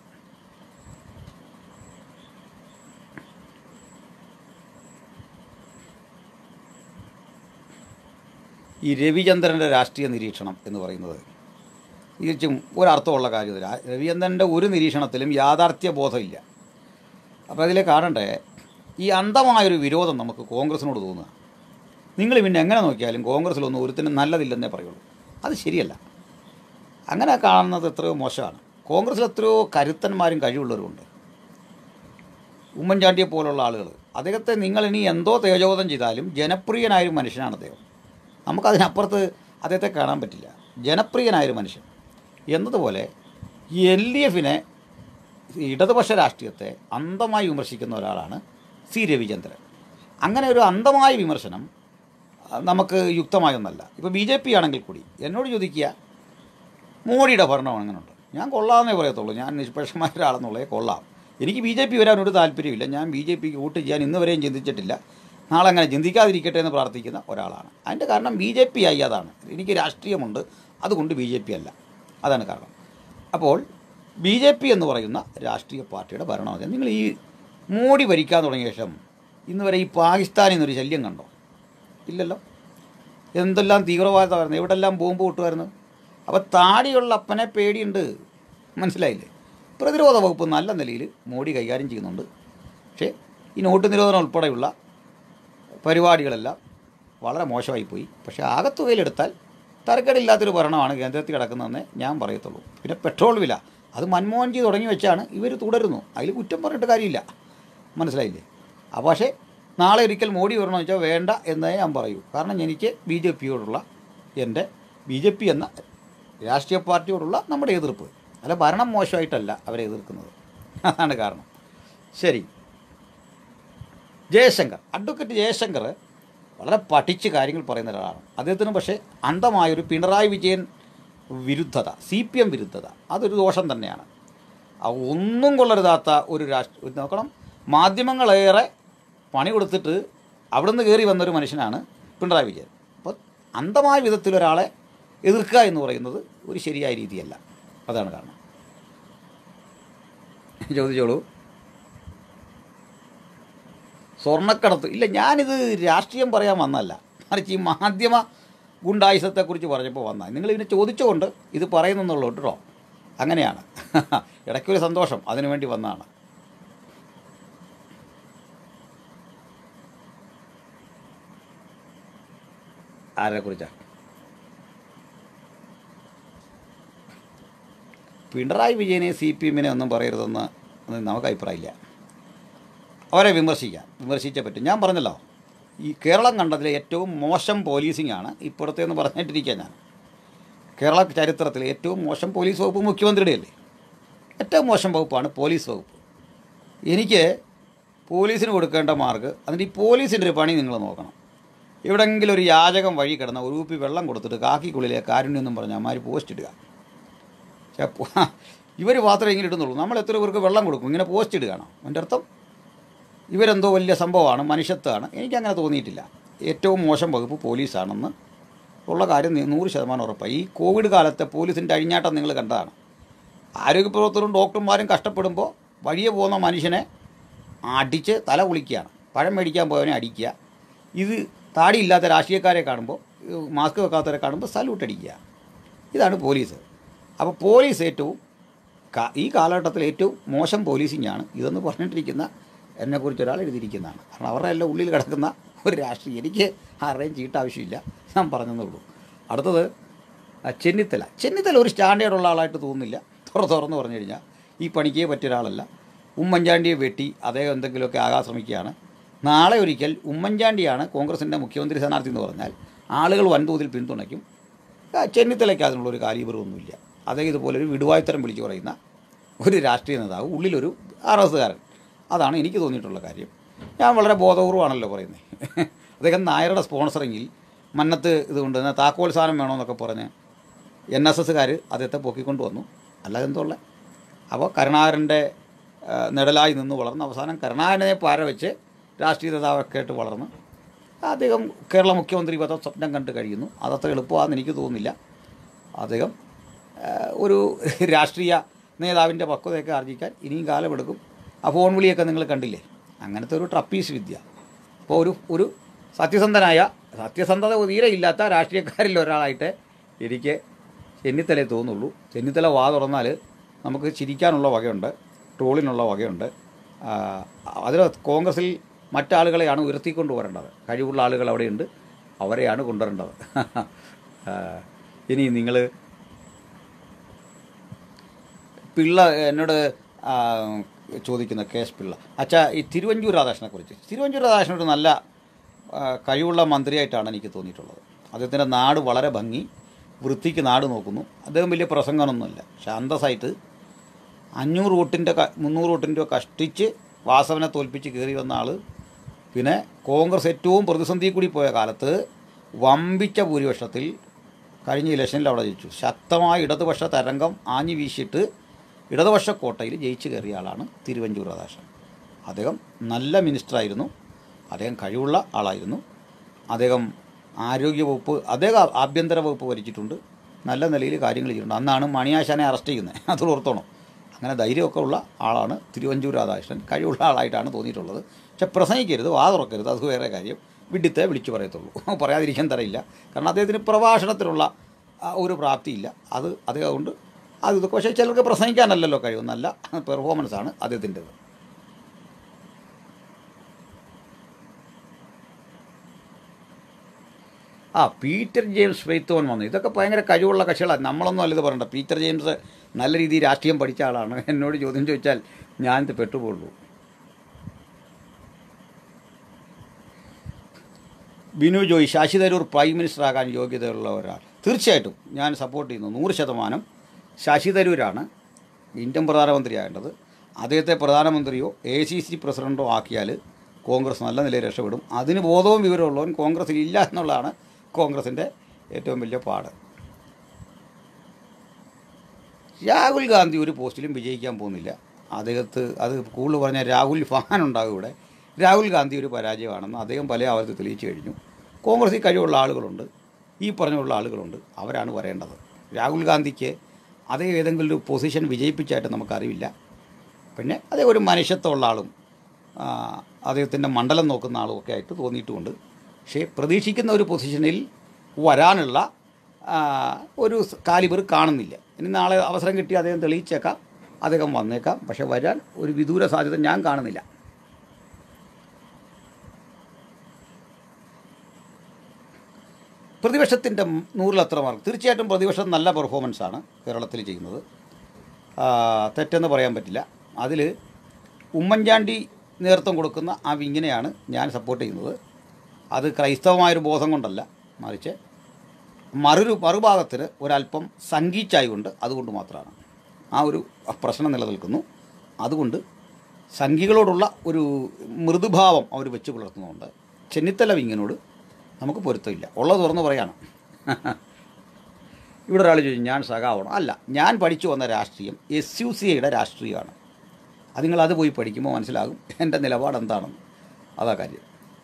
ഈ രവിചന്ദ്രൻ്റെ രാഷ്ട്രീയ നിരീക്ഷണം എന്ന് പറയുന്നത് തികച്ചും ഒരർത്ഥമുള്ള കാര്യമില്ല രവിചന്ദ്രൻ്റെ ഒരു നിരീക്ഷണത്തിലും യാഥാർത്ഥ്യ ബോധമില്ല അപ്പോൾ അതിലെ കാണണ്ടേ ഈ അന്ധമായൊരു വിരോധം നമുക്ക് കോൺഗ്രസിനോട് തോന്നുക നിങ്ങൾ പിന്നെ എങ്ങനെ നോക്കിയാലും കോൺഗ്രസ്സിലൊന്നും ഒരുത്തിനും നല്ലതില്ലെന്നേ പറയുള്ളൂ അത് ശരിയല്ല അങ്ങനെ കാണുന്നത് എത്രയോ മോശമാണ് കോൺഗ്രസ്സിൽ എത്രയോ കരുത്തന്മാരും കഴിവുള്ളവരുമുണ്ട് ഉമ്മൻചാണ്ടിയെ പോലുള്ള ആളുകൾ അദ്ദേഹത്തെ നിങ്ങൾ ഇനി എന്തോ തേജോധം ചെയ്താലും ജനപ്രിയനായൊരു മനുഷ്യനാണ് അദ്ദേഹം നമുക്കതിനപ്പുറത്ത് അദ്ദേഹത്തെ കാണാൻ പറ്റില്ല ജനപ്രിയനായൊരു മനുഷ്യൻ എന്നതുപോലെ എൽ ഡി എഫിനെ ഇടതുപക്ഷ രാഷ്ട്രീയത്തെ അന്ധമായി വിമർശിക്കുന്ന ഒരാളാണ് സി രവിചന്ദ്രൻ അങ്ങനെ ഒരു അന്ധമായ വിമർശനം അഹ് നമുക്ക് യുക്തമായൊന്നല്ല ഇപ്പോൾ ബി ജെ പി ആണെങ്കിൽ കൂടി എന്നോട് ചോദിക്കുക മോഡിയുടെ ഭരണം അങ്ങനെയുണ്ട് ഞാൻ കൊള്ളാമെന്നേ പറയത്തുള്ളൂ ഞാൻ നിഷ്പക്ഷമായ ഒരാളെന്നുള്ളതേ കൊള്ളാം എനിക്ക് ബി ജെ പി വരാൻ ഒരു താല്പര്യമില്ല ഞാൻ ബി ജെ പിക്ക് വോട്ട് ചെയ്യാൻ ഇന്ന് വരെയും ചിന്തിച്ചിട്ടില്ല നാളെ അങ്ങനെ ചിന്തിക്കാതിരിക്കട്ടെ എന്ന് പ്രാർത്ഥിക്കുന്ന ഒരാളാണ് അതിൻ്റെ കാരണം ബി ജെ പി ആയി അതാണ് എനിക്ക് രാഷ്ട്രീയമുണ്ട് അതുകൊണ്ട് ബി ജെ പി അല്ല അതാണ് കാരണം അപ്പോൾ ബി ജെ പി എന്ന് പറയുന്ന രാഷ്ട്രീയ പാർട്ടിയുടെ ഭരണം നിങ്ങൾ ഈ മോഡി ഭരിക്കാൻ തുടങ്ങിയ ശേഷം ഇന്ന് വരെ ഈ പാകിസ്ഥാനിൽ നിന്നൊരു ശല്യം കണ്ടോ ഇല്ലല്ലോ എന്തെല്ലാം തീവ്രവാദമായിരുന്നു എവിടെല്ലാം ബോംബ് പൊട്ടുമായിരുന്നു അപ്പോൾ താടിയുള്ള അപ്പനെ പേടിയുണ്ട് മനസ്സിലായില്ലേ പ്രതിരോധ വകുപ്പ് നല്ല നിലയിൽ മോഡി കൈകാര്യം ചെയ്യുന്നുണ്ട് പക്ഷേ ഈ നോട്ട് നിരോധനം ഉൾപ്പെടെയുള്ള പരിപാടികളെല്ലാം വളരെ മോശമായിപ്പോയി പക്ഷേ ആകത്തുകയിലെടുത്താൽ തരക്കേടില്ലാത്തൊരു ഭരണമാണ് കേന്ദ്രത്തിൽ കിടക്കുന്നതെന്നേ ഞാൻ പറയത്തുള്ളൂ പിന്നെ പെട്രോൾ വില അത് മൻമോഹൻജി തുടങ്ങി വെച്ചാണ് ഇവർ തുടരുന്നു അതിൽ കുറ്റം പറഞ്ഞിട്ട് കാര്യമില്ല മനസ്സിലായില്ലേ ആ പക്ഷേ നാളെ ഒരിക്കൽ മോഡി വരണമെന്ന് വെച്ചാൽ വേണ്ട എന്നേ ഞാൻ പറയൂ കാരണം എനിക്ക് ബി ജെ പിയോടുള്ള എൻ്റെ ബി ജെ പി എന്ന രാഷ്ട്രീയ പാർട്ടിയോടുള്ള നമ്മുടെ എതിർപ്പ് അല്ല ഭരണം മോശമായിട്ടല്ല അവരെ എതിർക്കുന്നത് അതാണ് കാരണം ശരി ജയശങ്കർ അഡ്വക്കേറ്റ് ജയശങ്കർ വളരെ പഠിച്ച് കാര്യങ്ങൾ പറയുന്ന ഒരാളാണ് അദ്ദേഹത്തിന് പക്ഷേ അന്ധമായൊരു പിണറായി വിജയൻ വിരുദ്ധത സി പി എം വിരുദ്ധത അതൊരു ദോഷം തന്നെയാണ് ആ ഒന്നും കൊള്ളരുതാത്ത ഒരു രാഷ്ട്രീയ നോക്കണം മാധ്യമങ്ങളേറെ പണി കൊടുത്തിട്ട് അവിടുന്ന് കയറി വന്നൊരു മനുഷ്യനാണ് പിണറായി വിജയൻ അപ്പോൾ അന്ധമായ വിധത്തിൽ ഒരാളെ എതിർക്കുക എന്ന് പറയുന്നത് ഒരു ശരിയായ രീതിയല്ല അതാണ് കാരണം ചോദിച്ചോളൂ സ്വർണ്ണക്കടത്ത് ഇല്ല ഞാനിത് രാഷ്ട്രീയം പറയാൻ വന്നല്ല മറിച്ച് ഈ മാധ്യമ ഗുണ്ടായുസത്തെക്കുറിച്ച് പറഞ്ഞപ്പോൾ വന്ന നിങ്ങൾ ഇതിനെ ചോദിച്ചുകൊണ്ട് ഇത് പറയുന്നെന്നുള്ളൂ കേട്ടോ അങ്ങനെയാണ് ഇടയ്ക്കൊരു സന്തോഷം അതിനു വേണ്ടി വന്നതാണ് ആരെക്കുറിച്ചാണ് പിണറായി വിജയനെ സി പി എമ്മിനെ ഒന്നും പറയരുതെന്ന് ഒന്നും നമുക്ക് അഭിപ്രായമില്ല അവരെ വിമർശിക്കാം വിമർശിച്ചേ പറ്റും ഞാൻ പറഞ്ഞല്ലോ ഈ കേരളം കണ്ടതിലെ ഏറ്റവും മോശം പോലീസിംഗ് ആണ് ഇപ്പുറത്തേന്ന് പറഞ്ഞിട്ടിരിക്കുക ഞാൻ കേരള ചരിത്രത്തിലെ ഏറ്റവും മോശം പോലീസ് വകുപ്പ് മുഖ്യമന്ത്രിയുടെ അല്ലേ ഏറ്റവും മോശം വകുപ്പാണ് പോലീസ് വകുപ്പ് എനിക്ക് പോലീസിന് കൊടുക്കേണ്ട മാർക്ക് അതിൻ്റെ ഈ പോലീസിൻ്റെ ഒരു പണി നിങ്ങൾ നോക്കണം എവിടെയെങ്കിലും ഒരു യാചകം വഴി കിടന്ന ഒരു കുപ്പി വെള്ളം കൊടുത്തിട്ട് കാക്കിക്കുള്ളിലെ കാരുണ്യം എന്നും പറഞ്ഞ് അമ്മാര് പോസ്റ്റ് ഇടുക ഇവർ മാത്രമേ ഇങ്ങനെ ഇടുന്നുള്ളൂ നമ്മൾ എത്ര പേർക്ക് വെള്ളം കൊടുക്കും ഇങ്ങനെ പോസ്റ്റ് ഇടുകയാണോ എൻ്റെ അർത്ഥം ഇവരെന്തോ വലിയ സംഭവമാണ് മനുഷ്യത്വമാണ് എനിക്കങ്ങനെ തോന്നിയിട്ടില്ല ഏറ്റവും മോശം വകുപ്പ് പോലീസാണെന്ന് ഉള്ള കാര്യം നി- നൂറ് ശതമാനം ഉറപ്പാണ് ഈ കോവിഡ് കാലത്തെ പോലീസിൻ്റെ അഴിഞ്ഞാട്ടം നിങ്ങൾ കണ്ടതാണ് ആരോഗ്യപ്രവർത്തകരും ഡോക്ടർമാരും കഷ്ടപ്പെടുമ്പോൾ വഴിയെ പോകുന്ന മനുഷ്യനെ അടിച്ച് തല കുളിക്കുകയാണ് പഴം മേടിക്കാൻ പോയവനെ അടിക്കുക ഇത് താടിയില്ലാത്ത രാഷ്ട്രീയക്കാരെ കാണുമ്പോൾ ഏഹ് മാസ്ക് വെക്കാത്തവരെ കാണുമ്പോൾ സല്യൂട്ട് അടിക്കുക ഇതാണ് പോലീസ് അപ്പോൾ പോലീസ് ഏറ്റവും കാ- ഈ കാലഘട്ടത്തിൽ ഏറ്റവും മോശം പോലീസിംഗ് ആണ് ഇതെന്ന് പറഞ്ഞിട്ടിരിക്കുന്ന എന്നെക്കുറിച്ച് ഒരാൾ എഴുതിയിരിക്കുന്നതാണ് കാരണം അവരുടെ എല്ലാം ഉള്ളിൽ കിടക്കുന്ന ഒരു രാഷ്ട്രീയം എനിക്ക് ആരുടെയും ചീട്ട ആവശ്യമില്ല ഞാൻ പറഞ്ഞതേ ഉള്ളൂ അടുത്തത് ആ, ചെന്നിത്തല ചെന്നിത്തല ഒരു സ്റ്റാൻഡേർഡുള്ള ആളായിട്ട് തോന്നുന്നില്ല തുറ തുറന്ന് പറഞ്ഞു കഴിഞ്ഞാൽ ഈ പണിക്കേ പറ്റിയ ഒരാളല്ല ഉമ്മൻചാണ്ടിയെ വെട്ടി അദ്ദേഹം എന്തെങ്കിലുമൊക്കെ ആകാൻ ശ്രമിക്കുകയാണ് നാളെ ഒരിക്കൽ ഉമ്മൻചാണ്ടിയാണ് കോൺഗ്രസിൻ്റെ മുഖ്യമന്ത്രി സ്ഥാനാർത്ഥി എന്ന് പറഞ്ഞാൽ ആളുകൾ വൻതോതിൽ പിന്തുണയ്ക്കും ആ, ചെന്നിത്തലയ്ക്ക് അതിനുള്ളൊരു കാലിബറൊന്നുമില്ല അദ്ദേഹം ഇതുപോലെ ഒരു വിടുവായ്ത്തരം വിളിച്ചു പറയുന്ന ഒരു രാഷ്ട്രീയ നേതാവ് ഉള്ളിലൊരു ആർ എസ്സുകാരൻ അതാണ് എനിക്ക് തോന്നിയിട്ടുള്ള കാര്യം ഞാൻ വളരെ ബോധപൂർവമാണല്ലോ പറയുന്നത് അദ്ദേഹം നായരുടെ സ്പോൺസറിങ്ങിൽ മന്നത്ത് ഇതുകൊണ്ട് തന്നെ താക്കോൽ സാധനം വേണമെന്നൊക്കെ പറഞ്ഞ് എൻ എസ് എസ്സുകാർ അദ്ദേഹത്തെ പൊക്കിക്കൊണ്ട് വന്നു അല്ലാതെ എന്തുള്ള അപ്പോൾ കരുണാകരൻ്റെ ആ, നിഴലായി നിന്ന് വളർന്ന് അവസാനം കരുണാകരനെ പാര വെച്ച് രാഷ്ട്രീയ നേതാവൊക്കെ ആയിട്ട് വളർന്ന് അദ്ദേഹം കേരള മുഖ്യമന്ത്രി പദ സ്വപ്നം കണ്ട് കഴിയുന്നു അതത്ര എളുപ്പമാണെന്ന് എനിക്ക് തോന്നുന്നില്ല അദ്ദേഹം ആ, ഒരു രാഷ്ട്രീയ നേതാവിൻ്റെ പക്വതയൊക്കെ ആർജിക്കാൻ ഇനിയും കാലമെടുക്കും ആ ഫോൺ വിളിയൊക്കെ നിങ്ങൾ കണ്ടില്ലേ അങ്ങനത്തെ ഒരു ട്രപ്പീസ് വിദ്യ അപ്പോൾ ഒരു ഒരു സത്യസന്ധനായ സത്യസന്ധത തീരെ ഇല്ലാത്ത രാഷ്ട്രീയക്കാരിൽ ഒരാളായിട്ട് എനിക്ക് ചെന്നിത്തലേ തോന്നുള്ളൂ ചെന്നിത്തല വാ തുറന്നാൽ നമുക്ക് ചിരിക്കാനുള്ള വകയുണ്ട് ട്രോളിനുള്ള വകയുണ്ട് ആ, അതിൽ കോൺഗ്രസിൽ മറ്റാളുകളെയാണ് ഉയർത്തിക്കൊണ്ട് വരേണ്ടത് കഴിവുള്ള ആളുകൾ അവിടെയുണ്ട് അവരെയാണ് കൊണ്ടുവരേണ്ടത് ആ, ഇനി നിങ്ങൾ പിള്ള എന്നോട് ആ, ചോദിക്കുന്ന കെ എസ് പിള്ള അച്ഛാ ഈ തിരുവഞ്ചൂർ രാധാകൃഷ്ണനെ കുറിച്ച് തിരുവഞ്ചൂർ രാധാകൃഷ്ണൻ ഒരു നല്ല ആ, കഴിവുള്ള മന്ത്രിയായിട്ടാണ് എനിക്ക് തോന്നിയിട്ടുള്ളത് അദ്ദേഹത്തിൻ്റെ നാട് വളരെ ഭംഗി വൃത്തിക്ക് നാട് നോക്കുന്നു അദ്ദേഹം വലിയ പ്രസംഗമൊന്നുമില്ല ശാന്തസായിട്ട് അഞ്ഞൂറ് വോട്ടിൻ്റെ ക മുന്നൂറ് വോട്ടിൻ്റെ കഷ്ടിച്ച് വാസവനെ തോൽപ്പിച്ച് കയറി വന്ന ആൾ പിന്നെ കോൺഗ്രസ് ഏറ്റവും പ്രതിസന്ധി കൂടി പോയ കാലത്ത് വമ്പിച്ച ഭൂരിപക്ഷത്തിൽ കഴിഞ്ഞ ഇലക്ഷനിൽ അവിടെ ജയിച്ചു ശക്തമായ ഇടതുപക്ഷ തരംഗം ആഞ്ഞു വീശിയിട്ട് ഇടതുപക്ഷ കോട്ടയിൽ ജയിച്ചു കയറിയ ആളാണ് തിരുവഞ്ചൂർ രാധാകൃഷ്ണൻ അദ്ദേഹം നല്ല മിനിസ്റ്ററായിരുന്നു അദ്ദേഹം കഴിവുള്ള ആളായിരുന്നു അദ്ദേഹം ആരോഗ്യ വകുപ്പ് അദ്ദേഹം ആഭ്യന്തര വകുപ്പ് ഭരിച്ചിട്ടുണ്ട് നല്ല നിലയിൽ കാര്യങ്ങൾ ചെയ്തിട്ടുണ്ട് അന്നാണ് മണിയാശാനെ അറസ്റ്റ് ചെയ്യുന്നത് അത് ഓർത്തോണം അങ്ങനെ ധൈര്യമൊക്കെ ഉള്ള ആളാണ് തിരുവഞ്ചൂർ രാധാകൃഷ്ണൻ കഴിവുള്ള ആളായിട്ടാണ് തോന്നിയിട്ടുള്ളത് പക്ഷെ പ്രസംഗിക്കരുത് വാ തുറക്കരുത് അത് വേറെ കാര്യം വിഡിത്തെ വിളിച്ചു പറയത്തുള്ളൂ പറയാതിരിക്കാൻ തരയില്ല കാരണം അദ്ദേഹത്തിന് പ്രഭാഷണത്തിനുള്ള ആ, ഒരു പ്രാപ്തിയില്ല അത് അദ്ദേഹം കൊണ്ട് അത് ഇതൊക്കെ പക്ഷേ ചിലർക്ക് പ്രസംഗിക്കാനല്ലല്ലോ കഴിവ് നല്ല പെർഫോമൻസാണ് അദ്ദേഹത്തിൻ്റെത് ആ പീറ്റർ ജെയിംസ് ഫെയ്ത്തോൻ വന്നു ഇതൊക്കെ ഭയങ്കര കഴിവുള്ള കക്ഷികളാണ് നമ്മളൊന്നും അല്ല ഇത് പറയണ്ട പീറ്റർ ജെയിംസ് നല്ല രീതിയിൽ രാഷ്ട്രീയം പഠിച്ച ആളാണ് എന്നോട് ചോദ്യം ചോദിച്ചാൽ ഞാനിത് പെട്ടുപോകുള്ളൂ ബിനു ജോയ് ശശി തരൂർ പ്രൈം മിനിസ്റ്റർ ആകാൻ യോഗ്യതയുള്ള ഒരാൾ തീർച്ചയായിട്ടും ഞാൻ സപ്പോർട്ട് ചെയ്യുന്നു നൂറ് ശതമാനം ശശി തരൂരാണ് ഇന്ത്യൻ പ്രധാനമന്ത്രിയാകേണ്ടത് അദ്ദേഹത്തെ പ്രധാനമന്ത്രിയോ എ സി സി പ്രസിഡൻറ്റോ ആക്കിയാൽ കോൺഗ്രസ് നല്ല നിലയിൽ രക്ഷപ്പെടും അതിന് ബോധവും വിവരമുള്ളവൻ കോൺഗ്രസ്സിൽ ഇല്ല എന്നുള്ളതാണ് കോൺഗ്രസിൻ്റെ ഏറ്റവും വലിയ പാട് രാഹുൽ ഗാന്ധി ഒരു പോസ്റ്റിലും വിജയിക്കാൻ പോകുന്നില്ല അദ്ദേഹത്ത് അത് കൂടുതൽ പറഞ്ഞാൽ രാഹുൽ ഫാൻ ഉണ്ടാകും ഇവിടെ രാഹുൽ ഗാന്ധി ഒരു പരാജയമാണെന്ന് അദ്ദേഹം പല ആവർത്തി തെളിയിച്ചു കഴിഞ്ഞു കോൺഗ്രസിൽ കഴിവുള്ള ആളുകളുണ്ട് ഈ പറഞ്ഞുള്ള ആളുകളുണ്ട് അവരാണ് വരേണ്ടത് രാഹുൽ ഗാന്ധിക്ക് അതേ ഏതെങ്കിലും ഒരു പൊസിഷൻ വിജയിപ്പിച്ചായിട്ട് നമുക്കറിയില്ല പിന്നെ അതേ ഒരു മനുഷ്യത്വമുള്ള ആളും ആ, അദ്ദേഹത്തിൻ്റെ മണ്ഡലം നോക്കുന്ന ആളും ഒക്കെ ആയിട്ട് തോന്നിയിട്ടുമുണ്ട് പക്ഷേ പ്രതീക്ഷിക്കുന്ന ഒരു പൊസിഷനിൽ വരാനുള്ള ആ, ഒരു കാലിബർ കാണുന്നില്ല ഇനി നാളെ അവസരം കിട്ടി അദ്ദേഹം തെളിയിച്ചേക്കാം അദ്ദേഹം വന്നേക്കാം പക്ഷെ വരാൻ ഒരു വിദൂര സാധ്യത ഞാൻ കാണുന്നില്ല പ്രതിപക്ഷത്തിൻ്റെ നൂറിലത്ര മാർക്ക് തീർച്ചയായിട്ടും പ്രതിപക്ഷം നല്ല പെർഫോമൻസ് ആണ് കേരളത്തിൽ ചെയ്യുന്നത് ആ, തെറ്റെന്ന് പറയാൻ പറ്റില്ല അതിൽ ഉമ്മൻചാണ്ടി നേതൃത്വം കൊടുക്കുന്ന ആ വിങ്ങിനെയാണ് ഞാൻ സപ്പോർട്ട് ചെയ്യുന്നത് അത് ക്രൈസ്തവമായൊരു ബോധം കൊണ്ടല്ല മറിച്ച് മറൊരു മറുഭാഗത്തിന് ഒരല്പം സംഘിച്ചായുണ്ട് അതുകൊണ്ട് മാത്രമാണ് ആ ഒരു പ്രശ്നം നിലനിൽക്കുന്നു അതുകൊണ്ട് സംഘികളോടുള്ള ഒരു മൃദുഭാവം അവർ വെച്ച് പുലർത്തുന്നുണ്ട് ചെന്നിത്തല വിങ്ങിനോട് നമുക്ക് പൊരുത്തമില്ല ഉള്ളത് തുറന്ന് പറയാണ് ഇവിടെ ഒരാൾ ചോദിച്ചു ഞാൻ സഖാവണം അല്ല ഞാൻ പഠിച്ചു വന്ന രാഷ്ട്രീയം എസ് യു സി ഐയുടെ രാഷ്ട്രീയമാണ് അത് നിങ്ങൾ അത് പോയി പഠിക്കുമ്പോൾ മനസ്സിലാകും എൻ്റെ നിലപാട് എന്താണെന്ന് അതാ കാര്യം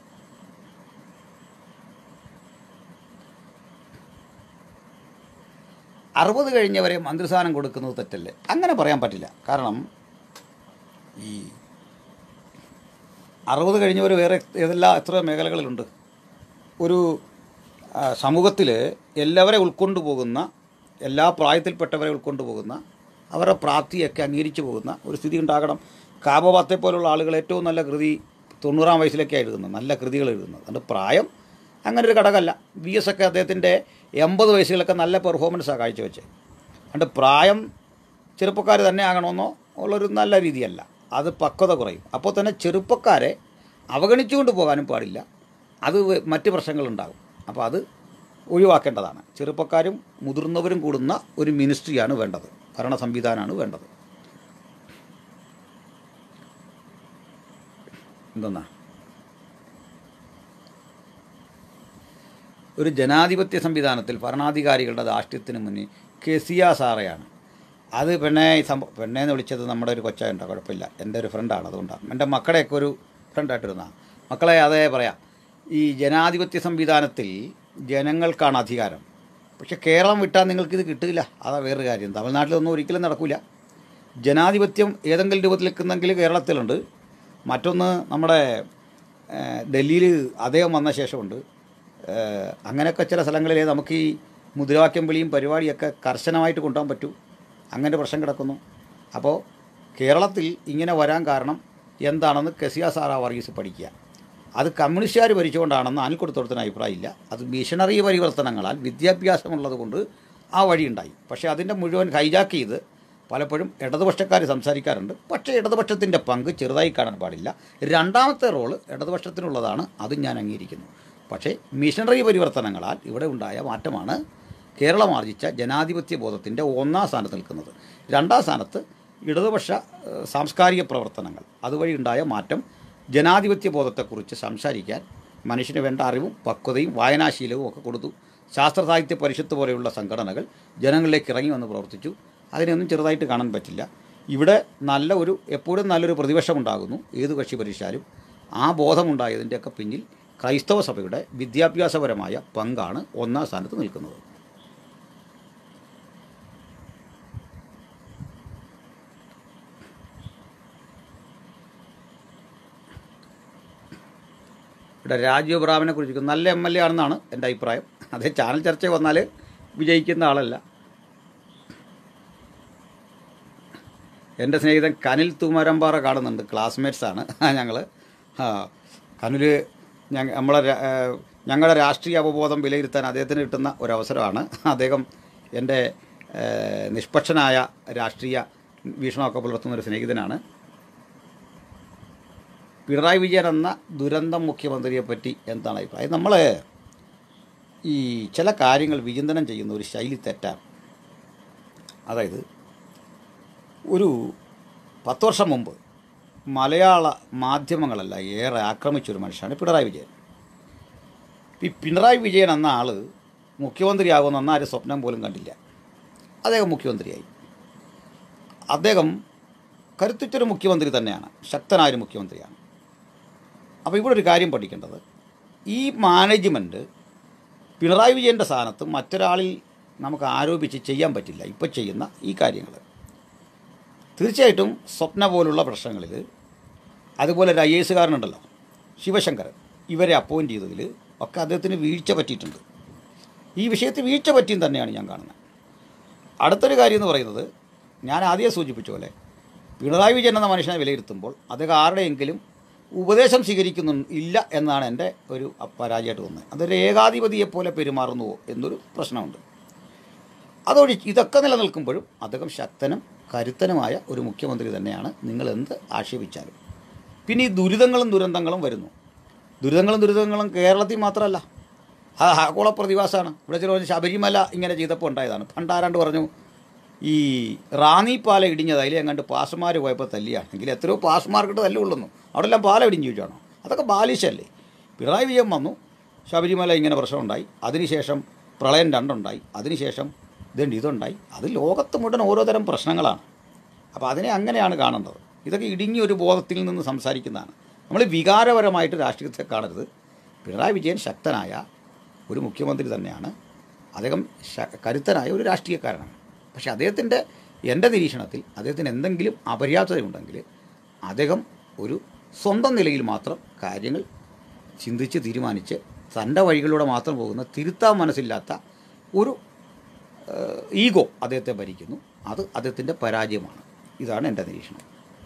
അറുപത് കഴിഞ്ഞവരെ മന്ത്രിസ്ഥാനം കൊടുക്കുന്നത് തെറ്റല്ലേ അങ്ങനെ പറയാൻ പറ്റില്ല കാരണം ഈ അറുപത് കഴിഞ്ഞവർ വേറെ ഏതെല്ലാം എത്ര മേഖലകളിലുണ്ട് ഒരു സമൂഹത്തിൽ എല്ലാവരെ ഉൾക്കൊണ്ടു പോകുന്ന എല്ലാ പ്രായത്തിൽപ്പെട്ടവരെ ഉൾക്കൊണ്ടു പോകുന്ന അവരുടെ പ്രാപ്തിയൊക്കെ അംഗീകരിച്ചു പോകുന്ന ഒരു സ്ഥിതി ഉണ്ടാകണം കാബോബാത്തെ പോലുള്ള ആളുകൾ ഏറ്റവും നല്ല കൃതി തൊണ്ണൂറാം വയസ്സിലൊക്കെ എഴുതുന്നത് നല്ല കൃതികൾ എഴുതുന്നത് അതുകൊണ്ട് പ്രായം അങ്ങനെ ഒരു ഘടകമല്ല വി എസ് ഒക്കെ അദ്ദേഹത്തിൻ്റെ എൺപത് വയസ്സുകളൊക്കെ നല്ല പെർഫോമൻസാണ് കാഴ്ചവെച്ചത് അതുകൊണ്ട് പ്രായം ചെറുപ്പക്കാർ തന്നെ ആകണമെന്നോ ഉള്ളൊരു നല്ല രീതിയല്ല അത് പക്വത കുറയും അപ്പോൾ തന്നെ ചെറുപ്പക്കാരെ അവഗണിച്ചുകൊണ്ട് പോകാനും പാടില്ല അത് വ- മറ്റ് പ്രശ്നങ്ങളുണ്ടാകും അപ്പോൾ അത് ഒഴിവാക്കേണ്ടതാണ് ചെറുപ്പക്കാരും മുതിർന്നവരും കൂടുന്ന ഒരു മിനിസ്ട്രിയാണ് വേണ്ടത് ഭരണ സംവിധാനമാണ് വേണ്ടത് എന്തെന്നാ ഒരു ജനാധിപത്യ സംവിധാനത്തിൽ ഭരണാധികാരികളുടെ ധാർഷ്ട്യത്തിന് മുന്നിൽ കെസിയ സാറയാണ് അത് പെണ്ണെ ഈ സംഭവം പെണ്ണേന്ന് വിളിച്ചത് നമ്മുടെ ഒരു കൊച്ചുണ്ടോ കുഴപ്പമില്ല എൻ്റെ ഒരു ഫ്രണ്ടാണ് അതുകൊണ്ടാണ് എൻ്റെ മക്കളെയൊക്കെ ഒരു ഫ്രണ്ടായിട്ടിരുന്ന മക്കളെ അതേ പറയാം ഈ ജനാധിപത്യ സംവിധാനത്തിൽ ജനങ്ങൾക്കാണ് അധികാരം പക്ഷെ കേരളം വിട്ടാൽ നിങ്ങൾക്കിത് കിട്ടില്ല അതാ വേറൊരു കാര്യം തമിഴ്നാട്ടിലൊന്നും ഒരിക്കലും നടക്കില്ല ജനാധിപത്യം ഏതെങ്കിലും രൂപത്തിൽ നിൽക്കുന്നെങ്കിൽ കേരളത്തിലുണ്ട് മറ്റൊന്ന് നമ്മുടെ ഡൽഹിയിൽ അദ്ദേഹം വന്ന ശേഷമുണ്ട് ഏഹ് അങ്ങനെയൊക്കെ ചില സ്ഥലങ്ങളിലെ നമുക്ക് ഈ മുദ്രാവാക്യം വിളിയും പരിപാടിയൊക്കെ കർശനമായിട്ട് കൊണ്ടുപോകാൻ പറ്റൂ അങ്ങനെ പ്രശ്നം കിടക്കുന്നു അപ്പോൾ കേരളത്തിൽ ഇങ്ങനെ വരാൻ കാരണം എന്താണെന്ന് കെസിയ സാറ വർഗീസ് പഠിക്കുക അത് കമ്മ്യൂണിസ്റ്റുകാർ ഭരിച്ചുകൊണ്ടാണെന്ന് അനിൽക്കൊടുത്തോടത്തിന് അഭിപ്രായമില്ല അത് മിഷണറി പരിവർത്തനങ്ങളാൽ വിദ്യാഭ്യാസമുള്ളത് കൊണ്ട് ആ വഴിയുണ്ടായി പക്ഷേ അതിൻ്റെ മുഴുവൻ ഹൈജാക്ക് ചെയ്ത് പലപ്പോഴും ഇടതുപക്ഷക്കാർ സംസാരിക്കാറുണ്ട് പക്ഷേ ഇടതുപക്ഷത്തിൻ്റെ പങ്ക് ചെറുതായി കാണാൻ പാടില്ല രണ്ടാമത്തെ റോള് ഇടതുപക്ഷത്തിനുള്ളതാണ് അതും ഞാൻ അംഗീകരിക്കുന്നു പക്ഷേ മിഷണറി പരിവർത്തനങ്ങളാൽ ഇവിടെ ഉണ്ടായ മാറ്റമാണ് കേരളം ആർജിച്ച ജനാധിപത്യ ബോധത്തിൻ്റെ ഒന്നാം സ്ഥാനത്ത് നിൽക്കുന്നത് രണ്ടാം സ്ഥാനത്ത് ഇടതുപക്ഷ ഏഹ്, സാംസ്കാരിക പ്രവർത്തനങ്ങൾ അതുവഴി ഉണ്ടായ മാറ്റം ജനാധിപത്യ ബോധത്തെക്കുറിച്ച് സംസാരിക്കാൻ മനുഷ്യന് വേണ്ട അറിവും പക്വതയും വായനാശീലവും ഒക്കെ കൊടുത്തു ശാസ്ത്ര സാഹിത്യ പരിഷത്ത് പോലെയുള്ള സംഘടനകൾ ജനങ്ങളിലേക്ക് ഇറങ്ങി വന്ന് പ്രവർത്തിച്ചു അതിനെയൊന്നും ചെറുതായിട്ട് കാണാൻ പറ്റില്ല ഇവിടെ നല്ല ഒരു എപ്പോഴും നല്ലൊരു പ്രതിപക്ഷം ഉണ്ടാകുന്നു ഏത് കക്ഷി ഭരിച്ചാലും ആ ബോധമുണ്ടായതിൻ്റെയൊക്കെ പിന്നിൽ ക്രൈസ്തവ സഭയുടെ വിദ്യാഭ്യാസപരമായ പങ്കാണ് ഒന്നാം സ്ഥാനത്ത് നിൽക്കുന്നത് ഇവിടെ രാജീവ് ബ്രാഹ്മനെ കുറിച്ച് നല്ല എം എൽ എ ആണെന്നാണ് എൻ്റെ അഭിപ്രായം അതേ ചാനൽ ചർച്ച വന്നാൽ വിജയിക്കുന്ന ആളല്ല എൻ്റെ സ്നേഹിതൻ കനിൽ തൂമരമ്പാറ കാണുന്നുണ്ട് ക്ലാസ്മേറ്റ്സാണ് ഞങ്ങൾ ആ കനിൽ ഞങ്ങൾ നമ്മളെ ര- ഏ, ഞങ്ങളുടെ രാഷ്ട്രീയ അവബോധം വിലയിരുത്താൻ അദ്ദേഹത്തിന് കിട്ടുന്ന ഒരവസരമാണ് അദ്ദേഹം എൻ്റെ ഏഹ്, നിഷ്പക്ഷനായ രാഷ്ട്രീയ വീക്ഷണമൊക്കെ പുലർത്തുന്ന ഒരു സ്നേഹിതനാണ് പിണറായി വിജയൻ എന്ന ദുരന്തം മുഖ്യമന്ത്രിയെപ്പറ്റി എന്താണ് അഭിപ്രായം നമ്മൾ ഈ ചില കാര്യങ്ങൾ വിചിന്തനം ചെയ്യുന്ന ഒരു ശൈലി തെറ്റാണ് അതായത് ഒരു പത്ത് വർഷം മുമ്പ് മലയാള മാധ്യമങ്ങളല്ല ഏറെ ആക്രമിച്ചൊരു മനുഷ്യനാണ് പിണറായി വിജയൻ ഈ പിണറായി വിജയൻ എന്ന ആൾ മുഖ്യമന്ത്രിയാകുമെന്ന് അന്ന് ആരും സ്വപ്നം പോലും കണ്ടില്ല അദ്ദേഹം മുഖ്യമന്ത്രിയായി അദ്ദേഹം കരുത്തുറ്റൊരു മുഖ്യമന്ത്രി തന്നെയാണ് ശക്തനായൊരു മുഖ്യമന്ത്രിയാണ് അപ്പോൾ ഇവിടെ ഒരു കാര്യം പഠിക്കേണ്ടത് ഈ മാനേജ്മെൻറ്റ് പിണറായി വിജയൻ്റെ സ്ഥാനത്ത് മറ്റൊരാളിൽ നമുക്ക് ആരോപിച്ച് ചെയ്യാൻ പറ്റില്ല ഇപ്പോൾ ചെയ്യുന്ന ഈ കാര്യങ്ങൾ തീർച്ചയായിട്ടും സ്വപ്ന പോലുള്ള പ്രശ്നങ്ങളിൽ അതുപോലെ ഒരു ഐ എ എസുകാരനുണ്ടല്ലോ ശിവശങ്കരൻ ഇവരെ അപ്പോയിൻ്റ് ചെയ്തതിൽ ഒക്കെ അദ്ദേഹത്തിന് വീഴ്ച പറ്റിയിട്ടുണ്ട് ഈ വിഷയത്തിൽ വീഴ്ച പറ്റിയും തന്നെയാണ് ഞാൻ കാണുന്നത് അടുത്തൊരു കാര്യം എന്ന് പറയുന്നത് ഞാൻ ആദ്യം സൂചിപ്പിച്ച പോലെ പിണറായി വിജയൻ എന്ന മനുഷ്യനെ വിലയിരുത്തുമ്പോൾ അദ്ദേഹം ആരുടെയെങ്കിലും ഉപദേശം സ്വീകരിക്കുന്നു ഇല്ല എന്നാണ് എൻ്റെ ഒരു പരാജയമായിട്ട് തോന്നുന്നത് അതൊരു ഏകാധിപതിയെപ്പോലെ പെരുമാറുന്നുവോ എന്നൊരു പ്രശ്നമുണ്ട് അതോടെ ഇതൊക്കെ നിലനിൽക്കുമ്പോഴും അദ്ദേഹം ശക്തനും കരുത്തനുമായ ഒരു മുഖ്യമന്ത്രി തന്നെയാണ് നിങ്ങൾ എന്ത് ആക്ഷേപിച്ചാലും പിന്നെ ഈ ദുരിതങ്ങളും ദുരന്തങ്ങളും വരുന്നു ദുരിതങ്ങളും ദുരിതങ്ങളും കേരളത്തിൽ മാത്രമല്ല അത് ആഗോള പ്രതിഭാസമാണ് ഇവിടെ ചില പറഞ്ഞു ശബരിമല ഇങ്ങനെ ചെയ്തപ്പോൾ ഉണ്ടായതാണ് പണ്ടാരാണ്ട് പറഞ്ഞു ഈ റാന്നി പാല ഇടിഞ്ഞത് അതിലെ എങ്ങാണ്ട് പാസ്മാർ പോയപ്പോൾ തല്ലിയാണെങ്കിൽ എത്രയോ പാസ്മാർക്കിട്ട് തല്ലുകൊള്ളുന്നു അവിടെ എല്ലാം പാല ഇടിഞ്ഞു ചോദിച്ചാണോ അതൊക്കെ ബാലിശല്ലേ പിണറായി വിജയൻ വന്നു ശബരിമല ഇങ്ങനെ പ്രശ്നമുണ്ടായി അതിനുശേഷം പ്രളയം രണ്ടുണ്ടായി അതിനുശേഷം ഇതുണ്ട് ഇതുണ്ടായി അത് ലോകത്ത് മുഴുവൻ ഓരോ തരം പ്രശ്നങ്ങളാണ് അപ്പോൾ അതിനെ അങ്ങനെയാണ് കാണേണ്ടത് ഇതൊക്കെ ഇടുങ്ങിയ ഒരു ബോധത്തിൽ നിന്ന് സംസാരിക്കുന്നതാണ് നമ്മൾ വികാരപരമായിട്ട് രാഷ്ട്രീയത്തെ കാണരുത് പിണറായി വിജയൻ ശക്തനായ ഒരു മുഖ്യമന്ത്രി തന്നെയാണ് അദ്ദേഹം ശ- കരുത്തനായ ഒരു രാഷ്ട്രീയക്കാരനാണ് പക്ഷേ അദ്ദേഹത്തിൻ്റെ എൻ്റെ നിരീക്ഷണത്തിൽ അദ്ദേഹത്തിന് എന്തെങ്കിലും അപര്യാപ്തതയുണ്ടെങ്കിൽ അദ്ദേഹം ഒരു സ്വന്തം നിലയിൽ മാത്രം കാര്യങ്ങൾ ചിന്തിച്ച് തീരുമാനിച്ച് തൻ്റെ വഴികളിലൂടെ മാത്രം പോകുന്ന തിരുത്താൻ മനസ്സില്ലാത്ത ഒരു ഏഹ്, ഈഗോ അദ്ദേഹത്തെ ഭരിക്കുന്നു അത് അദ്ദേഹത്തിൻ്റെ പരാജയമാണ് ഇതാണ് എൻ്റെ നിരീക്ഷണം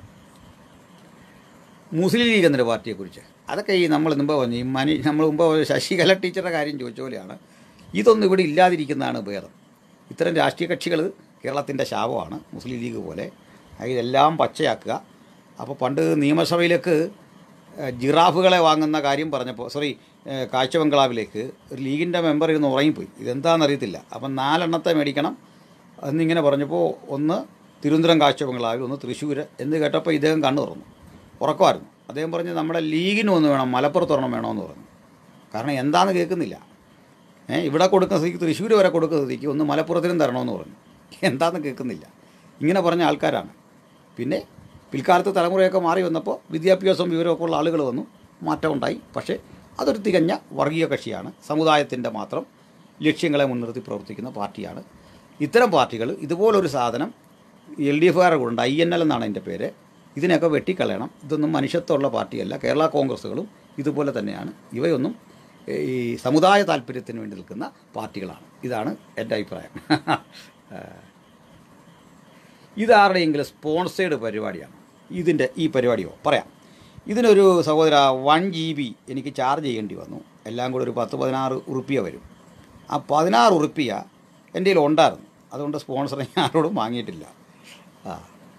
മുസ്ലിം ലീഗ് എന്നൊരു പാർട്ടിയെക്കുറിച്ച് അതൊക്കെ ഈ നമ്മൾ മുമ്പ് പറഞ്ഞു ഈ മനി നമ്മൾ മുമ്പ് ഒരു ശശികല ടീച്ചറുടെ കാര്യം ചോദിച്ച പോലെയാണ് ഇതൊന്നും ഇവിടെ ഇല്ലാതിരിക്കുന്നതാണ് ഭേദം ഇത്തരം രാഷ്ട്രീയ കക്ഷികൾ കേരളത്തിൻ്റെ ശാപമാണ് മുസ്ലിം ലീഗ് പോലെ ഇതെല്ലാം പച്ചയാക്കുക അപ്പോൾ പണ്ട് നിയമസഭയിലേക്ക് ഏഹ്, ജിറാഫുകളെ വാങ്ങുന്ന കാര്യം പറഞ്ഞപ്പോൾ സോറി ഏഹ്, കാഴ്ച ബംഗ്ലാവിലേക്ക് ഒരു ലീഗിൻ്റെ മെമ്പർ ഇരുന്ന് ഉറങ്ങിപ്പോയി ഇതെന്താണെന്നറിയത്തില്ല അപ്പം നാലെണ്ണത്തെ മേടിക്കണം എന്നിങ്ങനെ പറഞ്ഞപ്പോൾ ഒന്ന് തിരുവനന്തപുരം കാഴ്ച ബംഗ്ലാവിൽ ഒന്ന് തൃശ്ശൂർ എന്ന് കേട്ടപ്പോൾ ഇദ്ദേഹം കണ്ണു തുറന്നു ഉറക്കമായിരുന്നു അദ്ദേഹം പറഞ്ഞ് നമ്മുടെ ലീഗിനും ഒന്ന് വേണം മലപ്പുറത്ത് ഒരെണ്ണം വേണമെന്ന് പറഞ്ഞു കാരണം എന്താണെന്ന് കേൾക്കുന്നില്ല ഏ ഇവിടെ കൊടുക്കുന്ന സ്ഥിതിക്ക് തൃശ്ശൂർ വരെ കൊടുക്കുന്ന സ്ഥിതിക്ക് ഒന്ന് മലപ്പുറത്തിനും തരണമെന്ന് പറഞ്ഞു എന്താണെന്ന് കേൾക്കുന്നില്ല ഇങ്ങനെ പറഞ്ഞ ആൾക്കാരാണ് പിന്നെ പിൽക്കാലത്ത് തലമുറയൊക്കെ മാറി വന്നപ്പോൾ വിദ്യാഭ്യാസവും വിവരമൊക്കെ ഉള്ള ആളുകൾ വന്നു മാറ്റമുണ്ടായി പക്ഷേ അതൊരു തികഞ്ഞ വർഗീയ കക്ഷിയാണ് സമുദായത്തിൻ്റെ മാത്രം ലക്ഷ്യങ്ങളെ മുൻനിർത്തി പ്രവർത്തിക്കുന്ന പാർട്ടിയാണ് ഇത്തരം പാർട്ടികൾ ഇതുപോലൊരു സാധനം എൽ ഡി എഫുകാരുടെ കൂടെ ഉണ്ട് ഐ എൻ എൽ എന്നാണ് എൻ്റെ പേര് ഇതിനൊക്കെ വെട്ടിക്കളയണം ഇതൊന്നും മനുഷ്യത്വമുള്ള പാർട്ടിയല്ല കേരള കോൺഗ്രസ്സുകളും ഇതുപോലെ തന്നെയാണ് ഇവയൊന്നും ഈ സമുദായ താല്പര്യത്തിന് വേണ്ടി നിൽക്കുന്ന പാർട്ടികളാണ് ഇതാണ് എൻ്റെ അഭിപ്രായം ഇതാരുടെയെങ്കിലും സ്പോൺസേഡ് പരിപാടിയാണ് ഇതിൻ്റെ ഈ പരിപാടിയോ പറയാം ഇതിനൊരു സഹോദര വൺ ജി ബി എനിക്ക് ചാർജ് ചെയ്യേണ്ടി വന്നു എല്ലാം കൂടെ ഒരു പത്ത് പതിനാറ് ഉറുപ്പിയ വരും ആ പതിനാറ് ഉറുപ്പിയ എൻ്റെ കയ്യിൽ ഉണ്ടായിരുന്നു അതുകൊണ്ട് സ്പോൺസർ ഞാൻ ആരോടും വാങ്ങിയിട്ടില്ല ആ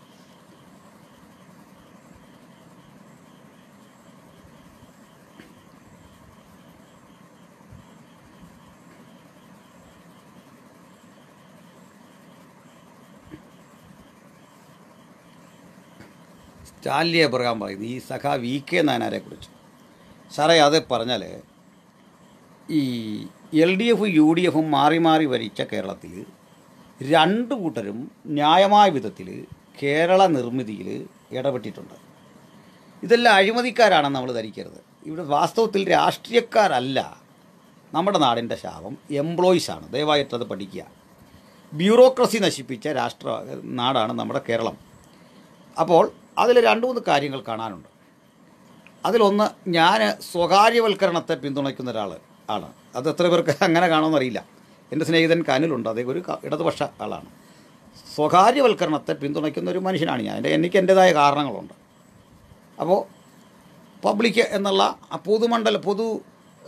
സ്റ്റാൻലി എബ്രഹാം പറയുന്നു ഈ സഖാ വി കെ നായനാരെ കുറിച്ച് സാറേ അത് പറഞ്ഞാൽ ഈ എൽ ഡി എഫും യു ഡി എഫും മാറി മാറി ഭരിച്ച കേരളത്തിൽ രണ്ട് കൂട്ടരും ന്യായമായ വിധത്തിൽ കേരള നിർമ്മിതിയിൽ ഇടപെട്ടിട്ടുണ്ട് ഇതെല്ലാം അഴിമതിക്കാരാണെന്ന് നമ്മൾ ധരിക്കരുത് ഇവിടെ വാസ്തവത്തിൽ രാഷ്ട്രീയക്കാരല്ല നമ്മുടെ നാടിൻ്റെ ശാപം എംപ്ലോയീസാണ് ദയവായിട്ടത് പഠിക്കുക ബ്യൂറോക്രസി നശിപ്പിച്ച രാഷ്ട്ര നാടാണ് നമ്മുടെ കേരളം അപ്പോൾ അതിൽ രണ്ട് മൂന്ന് കാര്യങ്ങൾ കാണാനുണ്ട് അതിലൊന്ന് ഞാൻ സ്വകാര്യവൽക്കരണത്തെ പിന്തുണയ്ക്കുന്ന ഒരാൾ ആണ് അത് എത്ര പേർക്ക് അങ്ങനെ കാണുമെന്നറിയില്ല എൻ്റെ സ്നേഹിതൻ കനിലുണ്ട് അദ്ദേഹം ഒരു ക- ഇടതുപക്ഷ ആളാണ് സ്വകാര്യവൽക്കരണത്തെ പിന്തുണയ്ക്കുന്ന ഒരു മനുഷ്യനാണ് ഞാൻ എൻ്റെ എനിക്ക് എൻ്റേതായ കാരണങ്ങളുണ്ട് അപ്പോൾ പബ്ലിക് എന്നുള്ള ആ പൊതുമണ്ഡല പൊതു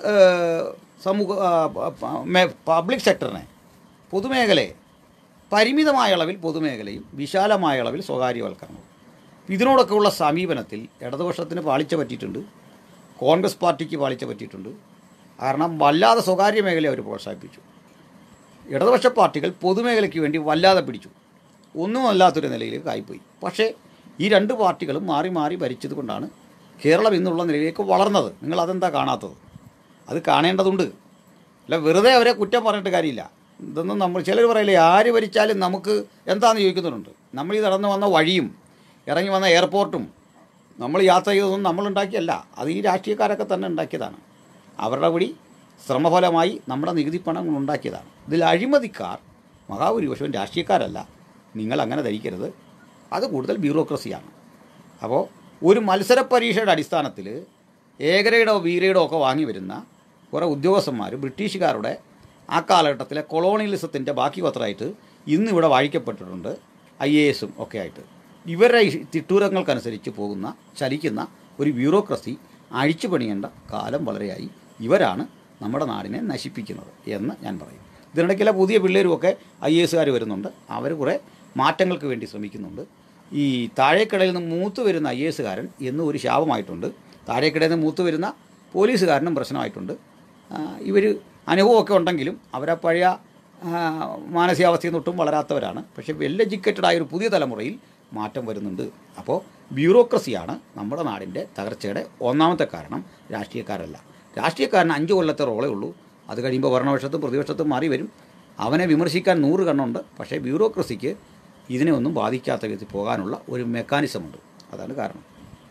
ഏഹ്, സമൂഹ ആ, പ- മേ- പബ്ലിക് സെക്ടറിനെ പൊതുമേഖലയെ പരിമിതമായ അളവിൽ പൊതുമേഖലയും വിശാലമായ അളവിൽ സ്വകാര്യവൽക്കരണവും ഇതിനോടൊക്കെയുള്ള സമീപനത്തിൽ ഇടതുപക്ഷത്തിന് പാളിച്ച പറ്റിയിട്ടുണ്ട് കോൺഗ്രസ് പാർട്ടിക്ക് പാളിച്ച പറ്റിയിട്ടുണ്ട് കാരണം വല്ലാതെ സ്വകാര്യ മേഖലയെ അവർ പ്രോത്സാഹിപ്പിച്ചു ഇടതുപക്ഷ പാർട്ടികൾ പൊതുമേഖലയ്ക്ക് വേണ്ടി വല്ലാതെ പിടിച്ചു ഒന്നുമല്ലാത്തൊരു നിലയിലേക്ക് ആയിപ്പോയി പക്ഷേ ഈ രണ്ട് പാർട്ടികളും മാറി മാറി ഭരിച്ചത് കൊണ്ടാണ് കേരളം ഇന്നുള്ള നിലയിലേക്ക് വളർന്നത് നിങ്ങൾ അതെന്താ കാണാത്തത് അത് കാണേണ്ടതുണ്ട് അല്ല വെറുതെ അവരെ കുറ്റം പറഞ്ഞിട്ട് കാര്യമില്ല ഇതൊന്നും നമ്മൾ ചിലർ പറയില്ലേ ആര് ഭരിച്ചാലും നമുക്ക് എന്താണെന്ന് ചോദിക്കുന്നുണ്ട് നമ്മൾ ഈ നടന്നു വന്ന വഴിയും ഇറങ്ങി വന്ന എയർപോർട്ടും നമ്മൾ യാത്ര ചെയ്തതൊന്നും നമ്മൾ ഉണ്ടാക്കിയല്ല അത് ഈ രാഷ്ട്രീയക്കാരൊക്കെ തന്നെ ഉണ്ടാക്കിയതാണ് അവരുടെ കൂടി ശ്രമഫലമായി നമ്മുടെ നികുതി പണം കൊണ്ട് ഉണ്ടാക്കിയതാണ് ഇതിൽ അഴിമതിക്കാർ മഹാഭൂരിപക്ഷവും രാഷ്ട്രീയക്കാരല്ല നിങ്ങൾ അങ്ങനെ ധരിക്കരുത് അത് കൂടുതൽ ബ്യൂറോക്രസിയാണ് അപ്പോൾ ഒരു മത്സര പരീക്ഷയുടെ അടിസ്ഥാനത്തിൽ ഏകരയുടോ വീരയുടോ ഒക്കെ വാങ്ങി വരുന്ന കുറേ ഉദ്യോഗസ്ഥന്മാർ ബ്രിട്ടീഷുകാരുടെ ആ കാലഘട്ടത്തിലെ കൊളോണിയലിസത്തിൻ്റെ ബാക്കി പത്രമായിട്ട് ഇന്നിവിടെ വാഴിക്കപ്പെട്ടിട്ടുണ്ട് ഐ എ എസും ഒക്കെ ആയിട്ട് ഇവരുടെ ഈ തിട്ടൂരങ്ങൾക്കനുസരിച്ച് പോകുന്ന ചലിക്കുന്ന ഒരു ബ്യൂറോക്രസി അഴിച്ചു പണിയേണ്ട കാലം വളരെയായി ഇവരാണ് നമ്മുടെ നാടിനെ നശിപ്പിക്കുന്നത് എന്ന് ഞാൻ പറയും ഇതിനിടയ്ക്കിലെ പുതിയ പിള്ളേരുമൊക്കെ ഐ എ എസുകാർ വരുന്നുണ്ട് അവർ കുറേ മാറ്റങ്ങൾക്ക് വേണ്ടി ശ്രമിക്കുന്നുണ്ട് ഈ താഴേക്കടയിൽ നിന്ന് മൂത്ത് വരുന്ന ഐ എ എസുകാരൻ എന്നും ഒരു ശാപമായിട്ടുണ്ട് താഴേക്കടയിൽ നിന്ന് മൂത്ത് വരുന്ന പോലീസുകാരനും പ്രശ്നമായിട്ടുണ്ട് ഇവർ അനുഭവമൊക്കെ ഉണ്ടെങ്കിലും അവരെ പഴയ ആ, മാനസികാവസ്ഥയിൽ നിന്നൊട്ടും വളരാത്തവരാണ് പക്ഷേ വെൽ എഡ്യൂക്കേറ്റഡ് ആയ ഒരു പുതിയ തലമുറയിൽ മാറ്റം വരുന്നുണ്ട് അപ്പോൾ ബ്യൂറോക്രസിയാണ് നമ്മുടെ നാടിൻ്റെ തകർച്ചയുടെ ഒന്നാമത്തെ കാരണം രാഷ്ട്രീയക്കാരല്ല രാഷ്ട്രീയക്കാരന് അഞ്ച് കൊല്ലത്തെ റോളേ ഉള്ളൂ അത് കഴിയുമ്പോൾ ഭരണപക്ഷത്തും പ്രതിപക്ഷത്തും മാറി വരും അവനെ വിമർശിക്കാൻ നൂറ് കണ്ണുണ്ട് പക്ഷേ ബ്യൂറോക്രസിക്ക് ഇതിനെ ഒന്നും ബാധിക്കാത്ത വിധത്തിൽ പോകാനുള്ള ഒരു മെക്കാനിസമുണ്ട് അതാണ് കാരണം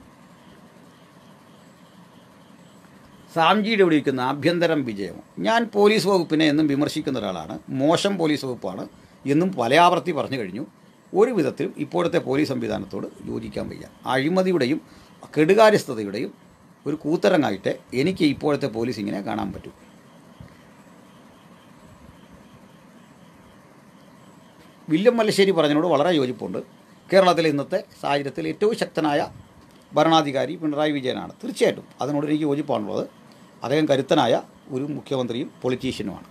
സാംജിയുടെ ഇവിടെ ഇരിക്കുന്ന ആഭ്യന്തരം വിജയം ഞാൻ പോലീസ് വകുപ്പിനെ എന്നും വിമർശിക്കുന്ന ഒരാളാണ് മോശം പോലീസ് വകുപ്പാണ് എന്നും പലയാവർത്തി പറഞ്ഞു കഴിഞ്ഞു ഒരു വിധത്തിലും ഇപ്പോഴത്തെ പോലീസ് സംവിധാനത്തോട് യോജിക്കാൻ വയ്യ അഴിമതിയുടെയും കെടുകാര്യസ്ഥതയുടെയും ഒരു കൂത്തരങ്ങായിട്ട് എനിക്ക് ഇപ്പോഴത്തെ പോലീസിങ്ങിനെ കാണാൻ പറ്റും വില്യം മല്ലശ്ശേരി പറഞ്ഞതിനോട് വളരെ യോജിപ്പുണ്ട് കേരളത്തിലെ ഇന്നത്തെ സാഹചര്യത്തിൽ ഏറ്റവും ശക്തനായ ഭരണാധികാരി പിണറായി വിജയനാണ് തീർച്ചയായിട്ടും അതിനോട് എനിക്ക് യോജിപ്പാണുള്ളത് അദ്ദേഹം കരുത്തനായ ഒരു മുഖ്യമന്ത്രിയും പൊളിറ്റീഷ്യനുമാണ്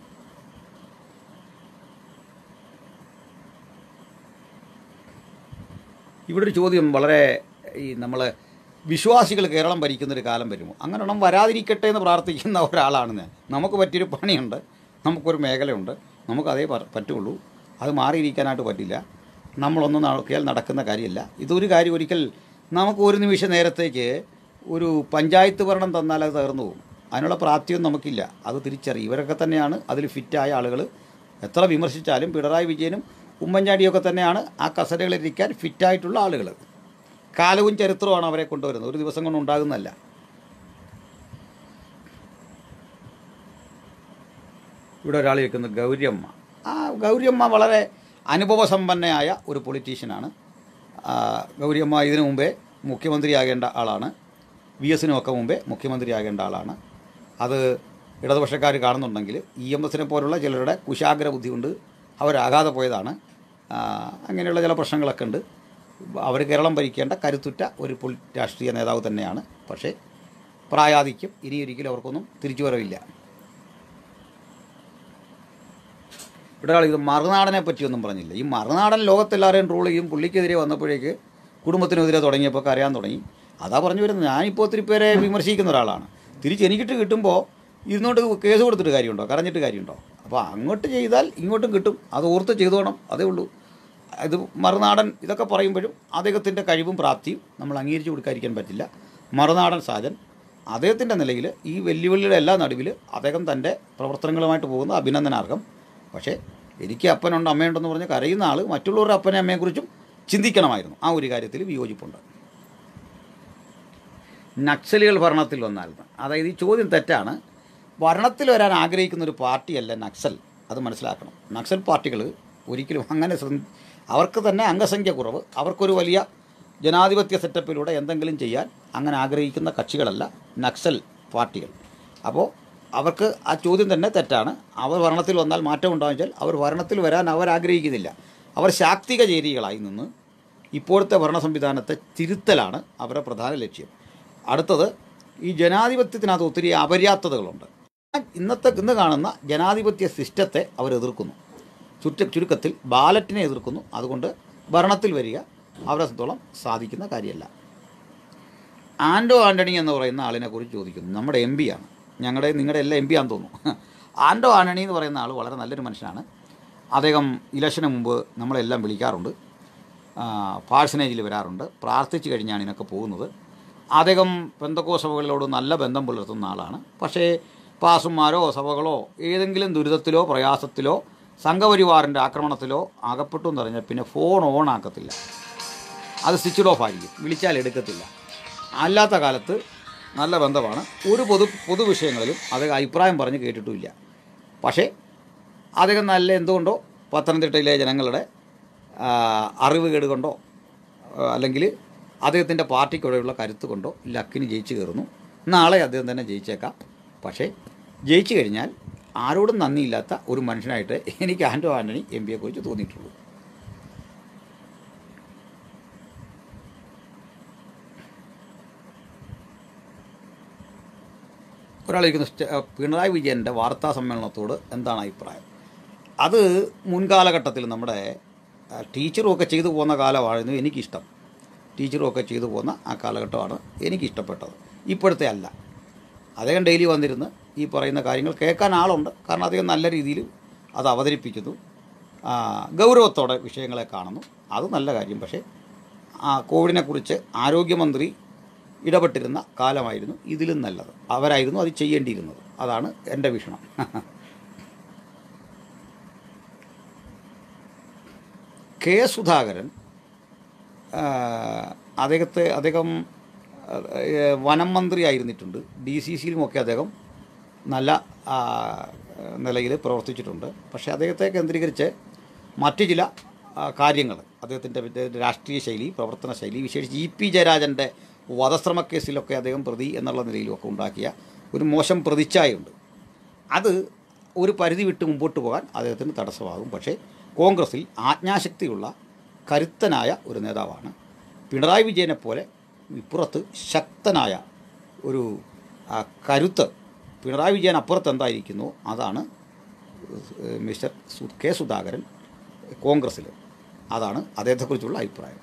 ഇവിടെ ഒരു ചോദ്യം വളരെ ഈ നമ്മൾ വിശ്വാസികൾ കേരളം ഭരിക്കുന്നൊരു കാലം വരുമോ അങ്ങനെ ഒന്നും വരാതിരിക്കട്ടെ എന്ന് പ്രാർത്ഥിക്കുന്ന ഒരാളാണ് ഞാൻ നമുക്ക് പറ്റിയൊരു പണിയുണ്ട് നമുക്കൊരു മേഖലയുണ്ട് നമുക്കതേ പ- പറ്റുള്ളൂ അത് മാറിയിരിക്കാനായിട്ട് പറ്റില്ല നമ്മളൊന്നും നോക്കിയാൽ നടക്കുന്ന കാര്യമല്ല ഇതൊരു കാര്യം ഒരിക്കൽ നമുക്ക് ഒരു നിമിഷ നേരത്തേക്ക് ഒരു പഞ്ചായത്ത് ഭരണം തന്നാൽ അത് തകർന്നു പോകും അതിനുള്ള പ്രാപ്തിയൊന്നും നമുക്കില്ല അത് തിരിച്ചറിയും ഇവരൊക്കെ തന്നെയാണ് അതിൽ ഫിറ്റായ ആളുകൾ എത്ര വിമർശിച്ചാലും പിണറായി വിജയനും ഉമ്മൻചാണ്ടിയൊക്കെ തന്നെയാണ് ആ കസരകളിലിരിക്കാൻ ഫിറ്റായിട്ടുള്ള ആളുകൾ കാലവും ചരിത്രവുമാണ് അവരെ കൊണ്ടുവരുന്നത് ഒരു ദിവസം കൊണ്ട് ഉണ്ടാകുന്നതല്ല ഇവിടെ ഒരാൾ ഇരിക്കുന്നത് ഗൗരിയമ്മ ആ ഗൗരിയമ്മ വളരെ അനുഭവസമ്പന്നയായ ഒരു പൊളിറ്റീഷ്യനാണ് ആ, ഗൗരിയമ്മ ഇതിനു മുമ്പേ മുഖ്യമന്ത്രിയാകേണ്ട ആളാണ് വി എസിനുമൊക്കെ മുമ്പേ മുഖ്യമന്ത്രിയാകേണ്ട ആളാണ് അത് ഇടതുപക്ഷക്കാർ കാണുന്നുണ്ടെങ്കിൽ ഇ എം എസിനെ പോലുള്ള ചിലരുടെ കുശാഗ്ര ബുദ്ധി കൊണ്ട് അവരാകാതെ പോയതാണ് ആ, അങ്ങനെയുള്ള ചില പ്രശ്നങ്ങളൊക്കെ ഉണ്ട് അവർ കേരളം ഭരിക്കേണ്ട കരുത്തുറ്റ ഒരു പൊളി രാഷ്ട്രീയ നേതാവ് തന്നെയാണ് പക്ഷേ പ്രായാധിക്യം ഇനി ഒരിക്കലും അവർക്കൊന്നും തിരിച്ചു വരവില്ല ഇവിടെ ഒരാൾ ഇത് മറുനാടനെ പറ്റിയൊന്നും പറഞ്ഞില്ല ഈ മറുനാടൻ ലോകത്തെല്ലാവരെയും റൂൾ ചെയ്യും പുള്ളിക്കെതിരെ വന്നപ്പോഴേക്ക് കുടുംബത്തിനെതിരെ തുടങ്ങിയപ്പോൾ കരയാൻ തുടങ്ങി അതാ പറഞ്ഞു വരുന്നത് ഞാനിപ്പോൾ ഒത്തിരി പേരെ വിമർശിക്കുന്ന ഒരാളാണ് തിരിച്ച് എനിക്കിട്ട് കിട്ടുമ്പോൾ ഇരുന്നോട്ട് കേസ് കൊടുത്തിട്ട് കാര്യമുണ്ടോ കരഞ്ഞിട്ട് കാര്യമുണ്ടോ അപ്പോൾ അങ്ങോട്ട് ചെയ്താൽ ഇങ്ങോട്ടും കിട്ടും അത് ഓർത്ത് ചെയ്തോണം അതേ ഉള്ളൂ ഇത് മറുനാടൻ ഇതൊക്കെ പറയുമ്പോഴും അദ്ദേഹത്തിൻ്റെ കഴിവും പ്രാപ്തിയും നമ്മൾ അംഗീകരിച്ച് കൊടുക്കാതിരിക്കാൻ പറ്റില്ല മറുനാടൻ സാജൻ അദ്ദേഹത്തിൻ്റെ നിലയിൽ ഈ വെല്ലുവിളിയുടെ എല്ലാ നടുവിൽ അദ്ദേഹം തൻ്റെ പ്രവർത്തനങ്ങളുമായിട്ട് പോകുന്ന അഭിനന്ദനാർഹം പക്ഷേ എനിക്ക് അപ്പനുണ്ട് അമ്മയുണ്ടെന്ന് പറഞ്ഞ് കരയുന്ന ആൾ മറ്റുള്ളവരുടെ അപ്പനെ അമ്മയെക്കുറിച്ചും ചിന്തിക്കണമായിരുന്നു ആ ഒരു കാര്യത്തിൽ വിയോജിപ്പുണ്ട് നക്സലുകൾ ഭരണത്തിൽ വന്നായിരുന്നു അതായത് ഈ ചോദ്യം തെറ്റാണ് ഭരണത്തിൽ വരാൻ ആഗ്രഹിക്കുന്ന ഒരു പാർട്ടിയല്ല നക്സൽ അത് മനസ്സിലാക്കണം നക്സൽ പാർട്ടികൾ ഒരിക്കലും അങ്ങനെ ശ്രദ്ധ അവർക്ക് തന്നെ അംഗസംഖ്യ കുറവ് അവർക്കൊരു വലിയ ജനാധിപത്യ സെറ്റപ്പിലൂടെ എന്തെങ്കിലും ചെയ്യാൻ അങ്ങനെ ആഗ്രഹിക്കുന്ന കക്ഷികളല്ല നക്സൽ പാർട്ടികൾ അപ്പോൾ അവർക്ക് ആ ചോദ്യം തന്നെ തെറ്റാണ് അവർ ഭരണത്തിൽ വന്നാൽ മാറ്റം ഉണ്ടാകും വെച്ചാൽ അവർ ഭരണത്തിൽ വരാൻ അവർ ആഗ്രഹിക്കുന്നില്ല അവർ ശാക്തിക ചേരികളായി നിന്ന് ഇപ്പോഴത്തെ ഭരണ സംവിധാനത്തെ തിരുത്തലാണ് അവരുടെ പ്രധാന ലക്ഷ്യം അടുത്തത് ഈ ജനാധിപത്യത്തിനകത്ത് ഒത്തിരി അപര്യാപ്തതകളുണ്ട് ഇന്നത്തെ ഇന്ന് കാണുന്ന ജനാധിപത്യ സിസ്റ്റത്തെ അവർ എതിർക്കുന്നു ചുറ്റ ചുരുക്കത്തിൽ ബാലറ്റിനെ എതിർക്കുന്നു അതുകൊണ്ട് ഭരണത്തിൽ വരിക അവരെ സംബന്ധിച്ചോളം സാധിക്കുന്ന കാര്യമല്ല ആൻഡോ ആൻ്റണി എന്ന് പറയുന്ന ആളിനെ കുറിച്ച് ചോദിക്കുന്നു നമ്മുടെ എം ആണ് ഞങ്ങളുടെ നിങ്ങളുടെ എല്ലാം എം പി ആണെന്ന് തോന്നുന്നു ആൻഡോ ആൻ്റണി എന്ന് പറയുന്ന ആൾ വളരെ നല്ലൊരു മനുഷ്യനാണ് അദ്ദേഹം ഇലക്ഷന് മുമ്പ് നമ്മളെല്ലാം വിളിക്കാറുണ്ട് പാഴ്സനേജിൽ വരാറുണ്ട് പ്രാർത്ഥിച്ച് കഴിഞ്ഞാണ് ഇതിനൊക്കെ പോകുന്നത് അദ്ദേഹം പെന്തക്കോ സഭകളോട് നല്ല ബന്ധം പുലർത്തുന്ന ആളാണ് പക്ഷേ പാസുമാരോ സഭകളോ ഏതെങ്കിലും ദുരിതത്തിലോ പ്രയാസത്തിലോ സംഘപരിവാറിൻ്റെ ആക്രമണത്തിലോ അകപ്പെട്ടു എന്ന് പറഞ്ഞാൽ പിന്നെ ഫോൺ ഓൺ ആക്കത്തില്ല അത് സ്വിച്ച് ഓഫ് ആയിരിക്കും വിളിച്ചാൽ എടുക്കത്തില്ല അല്ലാത്ത കാലത്ത് നല്ല ബന്ധമാണ് ഒരു പൊതു പൊതു വിഷയങ്ങളിലും അദ്ദേഹം അഭിപ്രായം പറഞ്ഞ് കേട്ടിട്ടുമില്ല പക്ഷേ അദ്ദേഹം നല്ല എന്തുകൊണ്ടോ പത്തനംതിട്ടയിലെ ജനങ്ങളുടെ ആ, അറിവ് കേട് കൊണ്ടോ ആ, അല്ലെങ്കിൽ അദ്ദേഹത്തിൻ്റെ പാർട്ടിക്കൂടെയുള്ള കരുത്ത് കൊണ്ടോ ലക്കിന് ജയിച്ചു കയറുന്നു നാളെ അദ്ദേഹം തന്നെ ജയിച്ചേക്കാം പക്ഷേ ജയിച്ചു കഴിഞ്ഞാൽ ആരോടും നന്ദിയില്ലാത്ത ഒരു മനുഷ്യനായിട്ട് എനിക്ക് ആൻറ്റോ ആൻ്റണി എം പിയെക്കുറിച്ച് തോന്നിയിട്ടുള്ളൂ ഒരാൾ ചോദിക്കുന്നു സ്റ്റ- പിണറായി വിജയൻ്റെ വാർത്താ സമ്മേളനത്തോട് എന്താണ് അഭിപ്രായം അത് മുൻകാലഘട്ടത്തിൽ നമ്മുടെ ആ, ടീച്ചറും ഒക്കെ ചെയ്തു പോകുന്ന കാലമായിരുന്നു എനിക്കിഷ്ടം ടീച്ചറും ഒക്കെ ചെയ്തു പോകുന്ന ആ കാലഘട്ടമാണ് എനിക്കിഷ്ടപ്പെട്ടത് ഇപ്പോഴത്തെ അല്ല അദ്ദേഹം ഡെയിലി വന്നിരുന്ന് ഈ പറയുന്ന കാര്യങ്ങൾ കേൾക്കാൻ ആളുണ്ട് കാരണം അദ്ദേഹം നല്ല രീതിയിൽ അത് അവതരിപ്പിക്കുന്നു ആ, ഗൗരവത്തോടെ വിഷയങ്ങളെ കാണുന്നു അത് നല്ല കാര്യം പക്ഷേ ആ കോവിഡിനെക്കുറിച്ച് ആരോഗ്യമന്ത്രി ഇടപെട്ടിരുന്ന കാലമായിരുന്നു ഇതിലും നല്ലത് അവരായിരുന്നു അത് ചെയ്യേണ്ടിയിരുന്നത് അതാണ് എൻ്റെ വീക്ഷണം കെ സുധാകരൻ ആ, അദ്ദേഹത്തെ അദ്ദേഹം ആ, വനം മന്ത്രി ആയിരുന്നിട്ടുണ്ട് ഡി സി സിയിലുമൊക്കെ അദ്ദേഹം നല്ല നിലയിൽ പ്രവർത്തിച്ചിട്ടുണ്ട് പക്ഷേ അദ്ദേഹത്തെ കേന്ദ്രീകരിച്ച് മറ്റ് ചില കാര്യങ്ങൾ അദ്ദേഹത്തിൻ്റെ രാഷ്ട്രീയ ശൈലി പ്രവർത്തന ശൈലി വിശേഷിച്ച് ഇ പി ജയരാജൻ്റെ വധശ്രമ കേസിലൊക്കെ അദ്ദേഹം പ്രതി എന്നുള്ള നിലയിലുമൊക്കെ ഉണ്ടാക്കിയ ഒരു മോശം പ്രതിച്ഛായയുണ്ട് അത് ഒരു പരിധി വിട്ട് മുമ്പോട്ട് പോകാൻ അദ്ദേഹത്തിന് തടസ്സമാകും പക്ഷേ കോൺഗ്രസിൽ ആജ്ഞാശക്തിയുള്ള കരുത്തനായ ഒരു നേതാവാണ് പിണറായി വിജയനെ പോലെ ഇപ്പുറത്ത് ശക്തനായ ഒരു ആ, കരുത്ത് പിണറായി വിജയൻ അപ്പുറത്ത് എന്തായിരിക്കുന്നു അതാണ് ഏഹ്, മിസ്റ്റർ സു- കെ സുധാകരൻ കോൺഗ്രസ്സിൽ അതാണ് അദ്ദേഹത്തെക്കുറിച്ചുള്ള അഭിപ്രായം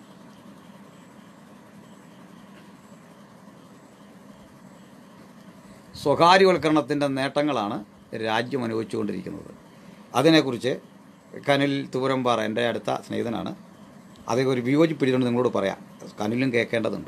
സ്വകാര്യവൽക്കരണത്തിൻ്റെ നേട്ടങ്ങളാണ് രാജ്യം അനുഭവിച്ചുകൊണ്ടിരിക്കുന്നത് അതിനെക്കുറിച്ച് കനിൽ തൂരമ്പാറ എൻ്റെ അടുത്ത സ്നേഹിതനാണ് അദ്ദേഹം ഒരു വിയോജിപ്പിടിച്ചുകൊണ്ട് നിങ്ങളോട് പറയാം കനിലും കേൾക്കേണ്ടതുണ്ട്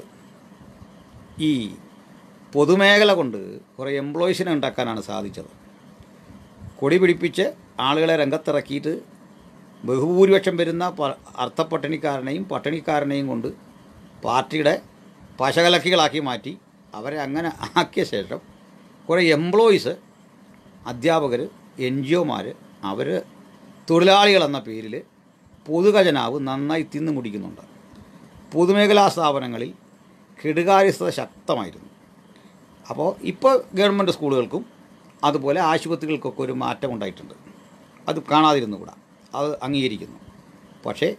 ഈ പൊതുമേഖല കൊണ്ട് കുറേ എംപ്ലോയീസിനെ ഉണ്ടാക്കാനാണ് സാധിച്ചത് കൊടി പിടിപ്പിച്ച് ആളുകളെ രംഗത്തിറക്കിയിട്ട് ബഹുഭൂരിപക്ഷം വരുന്ന പ- അർത്ഥപ്പട്ടിണിക്കാരനെയും പട്ടിണിക്കാരനെയും കൊണ്ട് പാർട്ടിയുടെ പശകലക്കികളാക്കി മാറ്റി അവരെ അങ്ങനെ ആക്കിയ ശേഷം കുറേ എംപ്ലോയീസ് അധ്യാപകർ എൻ ജി ഒമാർ അവർ തൊഴിലാളികൾ എന്ന പേരിൽ പൊതുഖജനാവ് നന്നായി തിന്നു മുടിക്കുന്നുണ്ട് പൊതുമേഖലാ സ്ഥാപനങ്ങളിൽ കെടുകാര്യസ്ഥത ശക്തമായിരുന്നു അപ്പോൾ ഇപ്പോൾ ഗവൺമെൻറ് സ്കൂളുകൾക്കും അതുപോലെ ആശുപത്രികൾക്കൊക്കെ ഒരു മാറ്റം ഉണ്ടായിട്ടുണ്ട് അത് കാണാതിരുന്നുകൂടാ അത് അംഗീകരിക്കുന്നു പക്ഷേ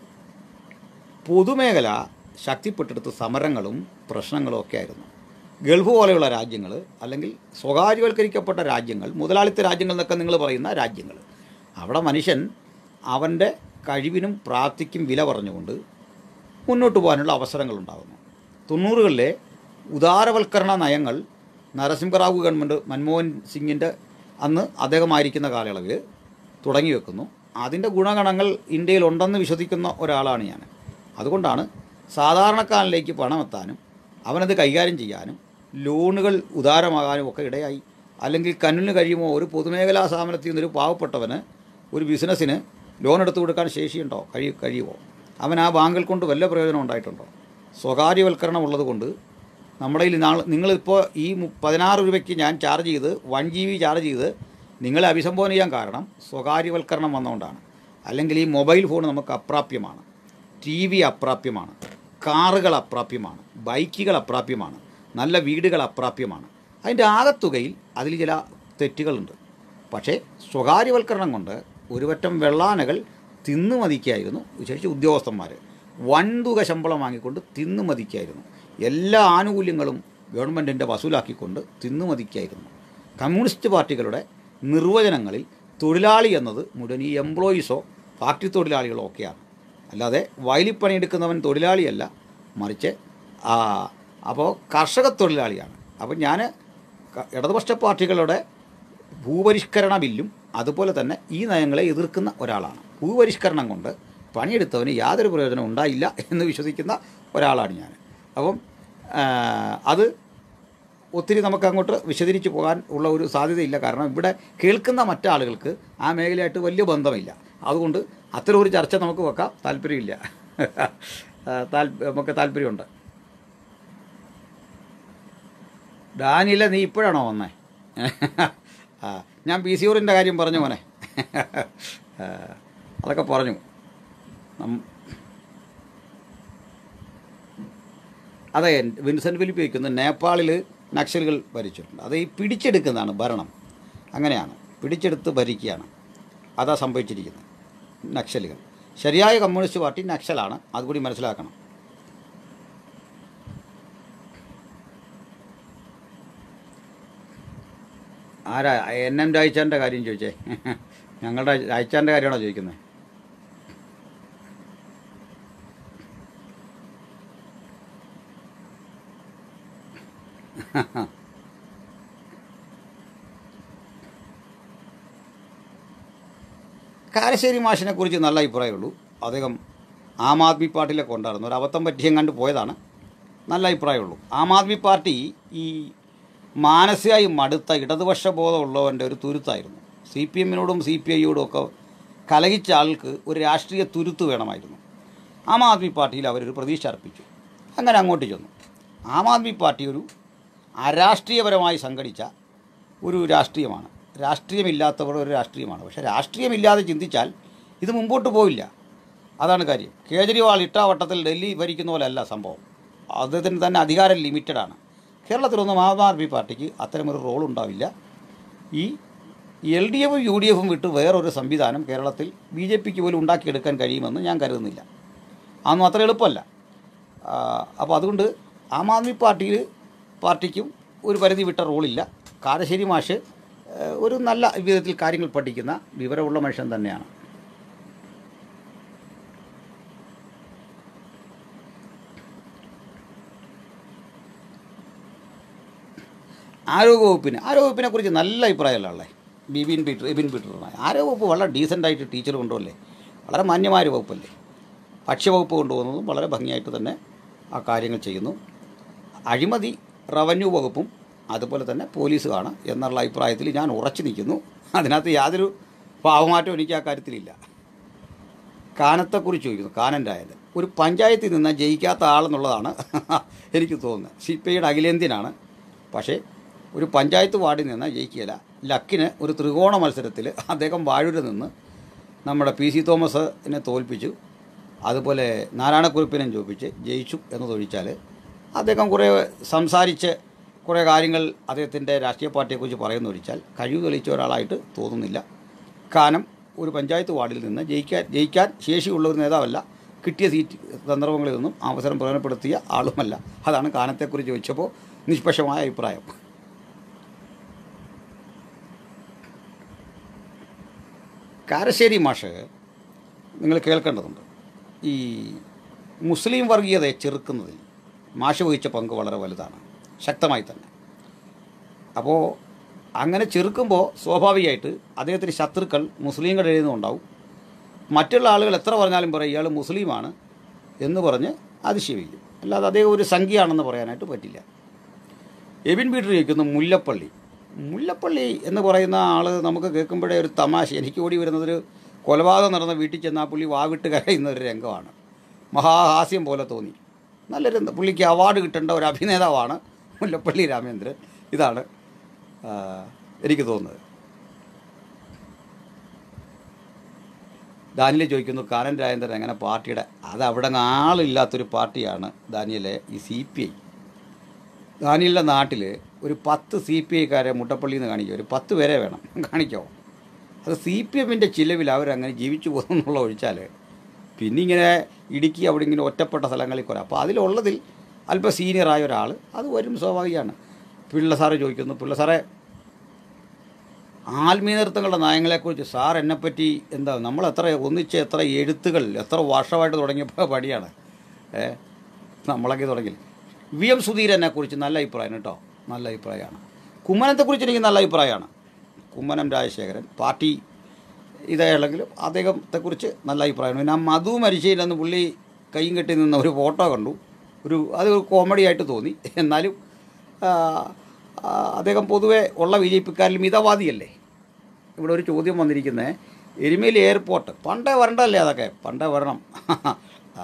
പൊതുമേഖല ശക്തിപ്പെട്ടെടുത്ത് സമരങ്ങളും പ്രശ്നങ്ങളും ഒക്കെ ആയിരുന്നു ഗൾഫ് പോലെയുള്ള രാജ്യങ്ങൾ അല്ലെങ്കിൽ സ്വകാര്യവൽക്കരിക്കപ്പെട്ട രാജ്യങ്ങൾ മുതലാളിത്ത രാജ്യങ്ങൾ എന്നൊക്കെ നിങ്ങൾ പറയുന്ന രാജ്യങ്ങൾ അവിടെ മനുഷ്യൻ അവൻ്റെ കഴിവിനും പ്രാപ്തിക്കും വില പറഞ്ഞുകൊണ്ട് മുന്നോട്ട് പോകാനുള്ള അവസരങ്ങൾ ഉണ്ടാകുന്നു തൊണ്ണൂറുകളിലെ ഉദാരവൽക്കരണ നയങ്ങൾ നരസിംഹറാവു ഗവൺമെൻറ് മൻമോഹൻ സിംഗിൻ്റെ അന്ന് അദ്ദേഹമായിരിക്കുന്ന കാലയളവിൽ തുടങ്ങി വെക്കുന്നു അതിൻ്റെ ഗുണഗണങ്ങൾ ഇന്ത്യയിലുണ്ടെന്ന് വിശ്വസിക്കുന്ന ഒരാളാണ് ഞാൻ അതുകൊണ്ടാണ് സാധാരണക്കാരനിലേക്ക് പണമെത്താനും അവനത് കൈകാര്യം ചെയ്യാനും ലോണുകൾ ഉദാരമാകാനും ഒക്കെ ഇടയായി അല്ലെങ്കിൽ കണ്ണിന് കഴിയുമോ ഒരു പൊതുമേഖലാ സ്ഥാപനത്തിൽ നിന്നൊരു പാവപ്പെട്ടവന് ഒരു ബിസിനസ്സിന് ലോൺ എടുത്തു കൊടുക്കാൻ ശേഷിയുണ്ടോ കഴി കഴിയുമോ അവൻ ആ ബാങ്കിൽ കൊണ്ട് വല്ല പ്രയോജനം ഉണ്ടായിട്ടുണ്ടോ സ്വകാര്യവൽക്കരണം ഉള്ളതുകൊണ്ട് നമ്മുടെ കയ്യിൽ നാൾ നിങ്ങളിപ്പോൾ ഈ മു- പതിനാറ് രൂപയ്ക്ക് ഞാൻ ചാർജ് ചെയ്ത് വൺ ജി ബി ചാർജ് ചെയ്ത് നിങ്ങളെ അഭിസംബോധന ചെയ്യാൻ കാരണം സ്വകാര്യവൽക്കരണം വന്നുകൊണ്ടാണ് അല്ലെങ്കിൽ ഈ മൊബൈൽ ഫോൺ നമുക്ക് അപ്രാപ്യമാണ് ടി വി അപ്രാപ്യമാണ് കാറുകൾ അപ്രാപ്യമാണ് ബൈക്കുകൾ അപ്രാപ്യമാണ് നല്ല വീടുകൾ അപ്രാപ്യമാണ് അതിൻ്റെ ആകത്തുകയിൽ അതിൽ ചില തെറ്റുകളുണ്ട് പക്ഷേ സ്വകാര്യവൽക്കരണം കൊണ്ട് ഒരുപറ്റം വെള്ളാനകൾ തിന്നു മതിക്കായിരുന്നു വിശേഷിച്ച് ഉദ്യോഗസ്ഥന്മാർ വൻതുക ശമ്പളം വാങ്ങിക്കൊണ്ട് തിന്നു മതിക്കായിരുന്നു എല്ലാ ആനുകൂല്യങ്ങളും ഗവൺമെൻറ്റിൻ്റെ വസൂലാക്കിക്കൊണ്ട് തിന്നു മതിക്കായിരുന്നു കമ്മ്യൂണിസ്റ്റ് പാർട്ടികളുടെ നിർവചനങ്ങളിൽ തൊഴിലാളി എന്നത് മുഴുവൻ ഈ എംപ്ലോയീസോ ഫാക്ടറി തൊഴിലാളികളോ ഒക്കെയാണ് അല്ലാതെ വയലിപ്പണിയെടുക്കുന്നവൻ തൊഴിലാളിയല്ല മറിച്ച് ആ, അപ്പോൾ കർഷക തൊഴിലാളിയാണ് അപ്പോൾ ഞാൻ ക- ഇടതുപക്ഷ പാർട്ടികളുടെ ഭൂപരിഷ്കരണ ബില്ലും അതുപോലെ തന്നെ ഈ നയങ്ങളെ എതിർക്കുന്ന ഒരാളാണ് ഭൂപരിഷ്കരണം കൊണ്ട് പണിയെടുത്തവന് യാതൊരു പ്രയോജനം ഉണ്ടായില്ല എന്ന് വിശ്വസിക്കുന്ന ഒരാളാണ് ഞാൻ അപ്പം ആ, അത് ഒത്തിരി നമുക്ക് അങ്ങോട്ട് വിശദീകരിച്ച് പോകാൻ ഉള്ള ഒരു സാധ്യതയില്ല കാരണം ഇവിടെ കേൾക്കുന്ന മറ്റാളുകൾക്ക് ആ മേഖലയായിട്ട് വലിയ ബന്ധമില്ല അതുകൊണ്ട് അത്തരം ഒരു ചർച്ച നമുക്ക് വെക്കാം താല്പര്യമില്ല ആ, താൽ- നമുക്ക് താല്പര്യമുണ്ട് ഡാനിയില്ല നീ ഇപ്പോഴാണോ വന്നേ ആ ഞാൻ പി സി ഊറിൻ്റെ കാര്യം പറഞ്ഞു മോനെ ആ, അതൊക്കെ പറഞ്ഞു നം- അതെ വിൻസെൻറ്റ് ഫിലിപ്പ് വയ്ക്കുന്നത് നേപ്പാളിൽ നക്സലുകൾ ഭരിച്ചിട്ടുണ്ട് അത് ഈ പിടിച്ചെടുക്കുന്നതാണ് ഭരണം അങ്ങനെയാണ് പിടിച്ചെടുത്ത് ഭരിക്കുകയാണ് അതാ സംഭവിച്ചിരിക്കുന്നത് നക്സലുകൾ ശരിയായ കമ്മ്യൂണിസ്റ്റ് പാർട്ടി നക്സലാണ് അതുകൂടി മനസ്സിലാക്കണം ആരാ എൻ എം രായിച്ചാൻ്റെ കാര്യം ചോദിച്ചേ ഞങ്ങളുടെ രായിച്ചാൻ്റെ കാര്യമാണോ ചോദിക്കുന്നത് കാരശ്ശേരി മാഷിനെ കുറിച്ച് നല്ല അഭിപ്രായമുള്ളൂ അദ്ദേഹം ആം ആദ്മി പാർട്ടിയിലെ കൊണ്ടായിരുന്നു ഒരു അബദ്ധം പറ്റിയും കണ്ട് പോയതാണ് നല്ല അഭിപ്രായമുള്ളൂ ആം ആദ്മി പാർട്ടി ഈ മാനസികമായി മടുത്ത ഇടതുപക്ഷ ബോധമുള്ളവൻ്റെ ഒരു തുരുത്തായിരുന്നു സി പി എമ്മിനോടും സി പി ഐയോടും ഒക്കെ കലഹിച്ച ആൾക്ക് ഒരു രാഷ്ട്രീയ തുരുത്ത് വേണമായിരുന്നു ആം ആദ്മി പാർട്ടിയിൽ അവരൊരു പ്രതീക്ഷ അർപ്പിച്ചു അങ്ങനെ അങ്ങോട്ട് ചെന്നു ആം ആദ്മി പാർട്ടി ഒരു അരാഷ്ട്രീയപരമായി സംഘടിച്ച ഒരു രാഷ്ട്രീയമാണ് രാഷ്ട്രീയമില്ലാത്തവർ ഒരു രാഷ്ട്രീയമാണ് പക്ഷേ രാഷ്ട്രീയമില്ലാതെ ചിന്തിച്ചാൽ ഇത് മുമ്പോട്ട് പോവില്ല അതാണ് കാര്യം കേജ്രിവാൾ ഇട്ടാവട്ടത്തിൽ ഡൽഹി ഭരിക്കുന്ന പോലെയല്ല സംഭവം അദ്ദേഹത്തിന് തന്നെ അധികാരം ലിമിറ്റഡാണ് കേരളത്തിലൊന്നും ആം ആദ്മി പാർട്ടിക്ക് അത്തരമൊരു റോൾ ഉണ്ടാവില്ല ഈ എൽ ഡി എഫും യു ഡി എഫും വിട്ട് വേറൊരു സംവിധാനം കേരളത്തിൽ ബി ജെ പിക്ക് പോലും ഉണ്ടാക്കിയെടുക്കാൻ കഴിയുമെന്ന് ഞാൻ കരുതുന്നില്ല അതൊന്നും അത്ര എളുപ്പമല്ല അപ്പോൾ അതുകൊണ്ട് ആം ആദ്മി പാർട്ടിയിൽ പാർട്ടിക്കും ഒരു പരിധി വിട്ട റോളില്ല കാരശ്ശേരി മാഷ് ആ, ഒരു നല്ല വിധത്തിൽ കാര്യങ്ങൾ പഠിക്കുന്ന വിവരമുള്ള മനുഷ്യൻ തന്നെയാണ് ആരോഗ്യവകുപ്പിന് ആരോഗ്യവകുപ്പിനെ കുറിച്ച് നല്ല അഭിപ്രായമല്ല ഉള്ളത് ബിബിൻ പീറ്റർ എബിൻ പീറ്ററാണ് ആരോഗ്യവകുപ്പ് വളരെ ഡീസൻ്റായിട്ട് ടീച്ചർ കൊണ്ടുപോകല്ലേ വളരെ മാന്യമായ ഒരു വകുപ്പല്ലേ ഭക്ഷ്യവകുപ്പ് കൊണ്ടുപോകുന്നതും വളരെ ഭംഗിയായിട്ട് തന്നെ ആ കാര്യങ്ങൾ ചെയ്യുന്നു അഴിമതി റവന്യൂ വകുപ്പും അതുപോലെ തന്നെ പോലീസുമാണ് എന്നുള്ള അഭിപ്രായത്തിൽ ഞാൻ ഉറച്ചു നിൽക്കുന്നു അതിനകത്ത് യാതൊരു ഭാവമാറ്റവും എനിക്ക് ആ കാര്യത്തിലില്ല കാനത്തെക്കുറിച്ച് ചോദിക്കുന്നു കാനൻ്റെ ആയത് ഒരു പഞ്ചായത്തിൽ നിന്ന് ജയിക്കാത്ത ആളെന്നുള്ളതാണ് എനിക്ക് തോന്നുന്നത് സി പി ഐയുടെ അഖിലേന്ത്യനാണ് പക്ഷേ ഒരു പഞ്ചായത്ത് വാർഡിൽ നിന്ന് ജയിക്കുകയില്ല ലക്കിന് ഒരു ത്രികോണ മത്സരത്തിൽ അദ്ദേഹം വാഴൂരിൽ നിന്ന് നമ്മുടെ പി സി തോമസിനെ തോൽപ്പിച്ചു അതുപോലെ നാരായണക്കുറിപ്പിനെയും ചോദിപ്പിച്ച് ജയിച്ചു എന്നതൊഴിച്ചാൽ അദ്ദേഹം കുറേ സംസാരിച്ച് കുറേ കാര്യങ്ങൾ അദ്ദേഹത്തിൻ്റെ രാഷ്ട്രീയ പാർട്ടിയെക്കുറിച്ച് പറയുന്നൊഴിച്ചാൽ കഴിവ് തെളിയിച്ച ഒരാളായിട്ട് തോന്നുന്നില്ല കാനം ഒരു പഞ്ചായത്ത് വാർഡിൽ നിന്ന് ജയിക്കാൻ ജയിക്കാൻ ശേഷിയുള്ള ഒരു നേതാവല്ല കിട്ടിയ സീറ്റ് സന്ദർഭങ്ങളിൽ നിന്നും അവസരം പ്രയോജനപ്പെടുത്തിയ ആളുമല്ല അതാണ് കാനത്തെക്കുറിച്ച് ചോദിച്ചപ്പോൾ നിഷ്പക്ഷമായ അഭിപ്രായം കാരശ്ശേരി മാഷ് നിങ്ങൾ കേൾക്കേണ്ടതുണ്ട് ഈ മുസ്ലിം വർഗീയതയെ ചെറുക്കുന്നതിൽ മാഷ് വഹിച്ച പങ്ക് വളരെ വലുതാണ് ശക്തമായി തന്നെ അപ്പോൾ അങ്ങനെ ചെറുക്കുമ്പോൾ സ്വാഭാവികമായിട്ട് അദ്ദേഹത്തിന് ശത്രുക്കൾ മുസ്ലിങ്ങളുടെ ഇടയിൽ നിന്നുണ്ടാവും മറ്റുള്ള ആളുകൾ എത്ര പറഞ്ഞാലും പറയും ഇയാൾ മുസ്ലിമാണ് എന്ന് പറഞ്ഞ് അതിശയിക്കും അല്ലാതെ അദ്ദേഹം ഒരു സംഖ്യയാണെന്ന് പറയാനായിട്ട് പറ്റില്ല എബിൻ പീറ്റർ ചോദിക്കുന്നു മുല്ലപ്പള്ളി മുല്ലപ്പള്ളി എന്ന് പറയുന്ന ആൾ നമുക്ക് കേൾക്കുമ്പോഴേ ഒരു തമാശ എനിക്ക് ഓടി വരുന്നതൊരു കൊലപാതകം നടന്ന വീട്ടിൽ ചെന്ന് ആ പുള്ളി വാവിട്ട് കരയുന്ന ഒരു രംഗമാണ് മഹാഹാസ്യം പോലെ തോന്നി നല്ലൊരു പുള്ളിക്ക് അവാർഡ് കിട്ടേണ്ട ഒരു അഭിനേതാവാണ് മുല്ലപ്പള്ളി രാമേന്ദ്രൻ ഇതാണ് ആ, എനിക്ക് തോന്നുന്നത് ദാനിയൽ ചോദിക്കുന്നു കാനൻ രാജേന്ദ്രൻ എങ്ങനെ പാർട്ടിയുടെ അത് അവിടെ അങ്ങ് ആളില്ലാത്തൊരു പാർട്ടിയാണ് ദാനിയലെ ഈ സി പി ഐ ദാനിയലിൻ്റെ നാട്ടിൽ ഒരു പത്ത് സി പി ഐക്കാരെ മുട്ടപ്പള്ളിയിൽ നിന്ന് കാണിക്കുക ഒരു പത്ത് പേരെ വേണം കാണിക്കോ അത് സി പി എമ്മിൻ്റെ ചിലവിൽ അവരങ്ങനെ ജീവിച്ചു പോകുന്നു എന്നുള്ള ഒഴിച്ചാൽ പിന്നെ ഇങ്ങനെ ഇടുക്കി അവിടെ ഇങ്ങനെ ഒറ്റപ്പെട്ട സ്ഥലങ്ങളിൽ കുറേ അപ്പോൾ അതിലുള്ളതിൽ അല്പം സീനിയറായ ഒരാൾ അത് വരും സ്വാഭാവികമാണ് പിള്ള സാറ് ചോദിക്കുന്നു പിള്ള സാറേ ആത്മീയ നൃത്തങ്ങളുടെ നയങ്ങളെക്കുറിച്ച് സാർ എന്നെപ്പറ്റി എന്താ നമ്മൾ എത്ര ഒന്നിച്ച് എത്ര എഴുത്തുകൾ എത്ര വർഷമായിട്ട് തുടങ്ങിയപ്പോൾ പടിയാണ് ഏ നമ്മളൊക്കെ തുടങ്ങി വി എം സുധീരനെക്കുറിച്ച് നല്ല അഭിപ്രായം കേട്ടോ നല്ല അഭിപ്രായമാണ് കുമ്മനത്തെക്കുറിച്ച് എനിക്ക് നല്ല അഭിപ്രായമാണ് കുമ്മനം രാജശേഖരൻ പാർട്ടി ഇതായാലെങ്കിലും അദ്ദേഹത്തെക്കുറിച്ച് നല്ല അഭിപ്രായമാണ് പിന്നെ ആ മധു മരിച്ചയിലെന്ന് പുള്ളി കൈയും കെട്ടി നിന്ന ഒരു ഫോട്ടോ കണ്ടു ഒരു അത് കോമഡി ആയിട്ട് തോന്നി എന്നാലും ആ, ആ, അദ്ദേഹം പൊതുവെ ഉള്ള ബി ജെ പിക്കാരിൽ മിതവാദിയല്ലേ ഇവിടെ ഒരു ചോദ്യം വന്നിരിക്കുന്നത് എരുമേലി എയർപോർട്ട് പണ്ടേ വരണ്ടല്ലേ അതൊക്കെ പണ്ടേ വരണം ആ.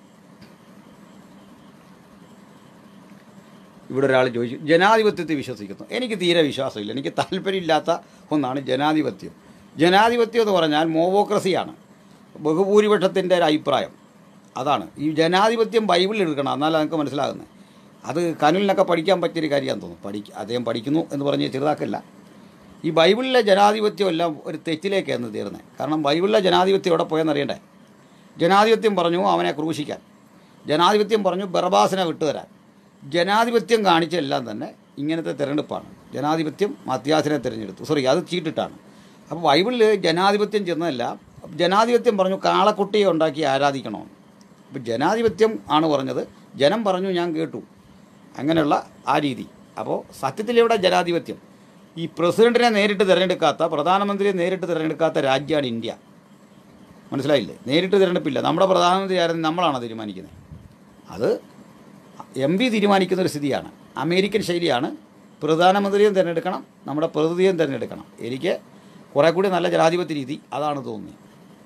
ഇവിടെ ഒരാൾ ചോദിച്ചു ജനാധിപത്യത്തെ വിശ്വസിക്കുന്നു എനിക്ക് തീരെ വിശ്വാസമില്ല എനിക്ക് താല്പര്യമില്ലാത്ത ഒന്നാണ് ജനാധിപത്യം ജനാധിപത്യം എന്ന് പറഞ്ഞാൽ മോവോക്രസിയാണ് ബഹുഭൂരിപക്ഷത്തിൻ്റെ ഒരു അഭിപ്രായം അതാണ് ഈ ജനാധിപത്യം ബൈബിളിൽ എടുക്കണം എന്നാലും നമുക്ക് മനസ്സിലാകുന്നത് അത് കനുലിനൊക്കെ പഠിക്കാൻ പറ്റിയൊരു കാര്യമാണെന്ന് തോന്നുന്നു പഠിക്ക അദ്ദേഹം പഠിക്കുന്നു എന്ന് പറഞ്ഞ് ചെറുതാക്കല്ല ഈ ബൈബിളിലെ ജനാധിപത്യം എല്ലാം ഒരു തെറ്റിലേക്കാണ് തീർന്നത് കാരണം ബൈബിളിലെ ജനാധിപത്യം എവിടെ പോയെന്നറിയണ്ടേ ജനാധിപത്യം പറഞ്ഞു അവനെ ക്രൂശിക്കാൻ ജനാധിപത്യം പറഞ്ഞു ബർബാസിനെ വിട്ടുതരാൻ ജനാധിപത്യം കാണിച്ചെല്ലാം തന്നെ ഇങ്ങനത്തെ തിരഞ്ഞെടുപ്പാണ് ജനാധിപത്യം മത്യാസിനെ തിരഞ്ഞെടുത്തു സോറി അത് ചീട്ടിട്ടാണ് അപ്പോൾ ബൈബിളിൽ ജനാധിപത്യം ചെന്നതല്ല ജനാധിപത്യം പറഞ്ഞു കാളക്കുട്ടിയെ ഉണ്ടാക്കി ആരാധിക്കണമെന്ന് അപ്പോൾ ജനാധിപത്യം ആണ് പറഞ്ഞത് ജനം പറഞ്ഞു ഞാൻ കേട്ടു അങ്ങനെയുള്ള ആ രീതി അപ്പോൾ സത്യത്തിലിവിടെ ജനാധിപത്യം ഈ പ്രസിഡന്റിനെ നേരിട്ട് തിരഞ്ഞെടുക്കാത്ത പ്രധാനമന്ത്രിയെ നേരിട്ട് തിരഞ്ഞെടുക്കാത്ത രാജ്യമാണ് ഇന്ത്യ മനസ്സിലായില്ലേ നേരിട്ട് തിരഞ്ഞെടുപ്പില്ല നമ്മുടെ പ്രധാനമന്ത്രി ആയിരുന്നു നമ്മളാണ് തീരുമാനിക്കുന്നത് അത് എം പി തീരുമാനിക്കുന്ന ഒരു സ്ഥിതിയാണ് അമേരിക്കൻ ശൈലിയാണ് പ്രധാനമന്ത്രിയും തിരഞ്ഞെടുക്കണം നമ്മുടെ പ്രതിനിധിയും തിരഞ്ഞെടുക്കണം എനിക്ക് കുറേ കൂടി നല്ല ജനാധിപത്യ രീതി അതാണ് തോന്നുന്നത്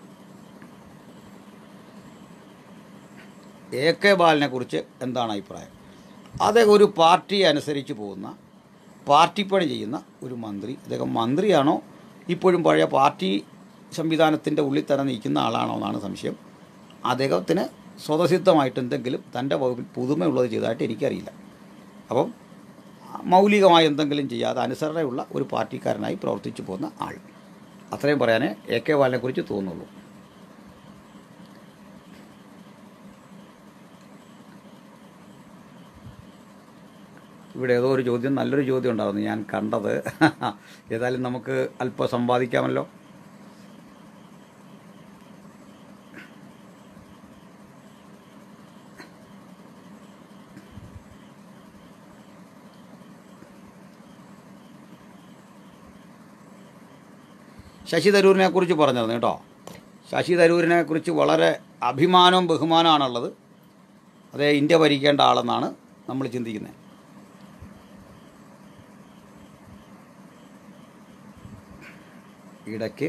എ കെ ബാലിനെ കുറിച്ച് എന്താണ് അഭിപ്രായം അദ്ദേഹം ഒരു പാർട്ടിയെ അനുസരിച്ച് പോകുന്ന പാർട്ടിപ്പണി ചെയ്യുന്ന ഒരു മന്ത്രി അദ്ദേഹം മന്ത്രിയാണോ ഇപ്പോഴും പഴയ പാർട്ടി സംവിധാനത്തിൻ്റെ ഉള്ളിൽ തന്നെ നിൽക്കുന്ന ആളാണോ എന്നാണ് സംശയം അദ്ദേഹത്തിന് സ്വതസിദ്ധമായിട്ട് എന്തെങ്കിലും തൻ്റെ വകുപ്പിൽ പുതുമയുള്ളത് ചെയ്തതായിട്ട് എനിക്കറിയില്ല അപ്പം മൗലികമായ എന്തെങ്കിലും ചെയ്യാതെ അനുസരണയുള്ള ഒരു പാർട്ടിക്കാരനായി പ്രവർത്തിച്ചു പോകുന്ന ആൾ അത്രയും പറയാനേ എ കെ ബാലിനെക്കുറിച്ച് തോന്നുള്ളൂ ഇവിടെ ഏതോ ഒരു ചോദ്യം നല്ലൊരു ചോദ്യം ഉണ്ടായിരുന്നു ഞാൻ കണ്ടത് ഏതായാലും നമുക്ക് അല്പം സമ്പാദിക്കാമല്ലോ ശശി തരൂരിനെ കുറിച്ച് പറഞ്ഞിരുന്നു കേട്ടോ ശശി തരൂരിനെ കുറിച്ച് വളരെ അഭിമാനവും ബഹുമാനമാണുള്ളത് അതേ ഇന്ത്യ ഭരിക്കേണ്ട ആളെന്നാണ് നമ്മൾ ചിന്തിക്കുന്നത് ഇടയ്ക്ക്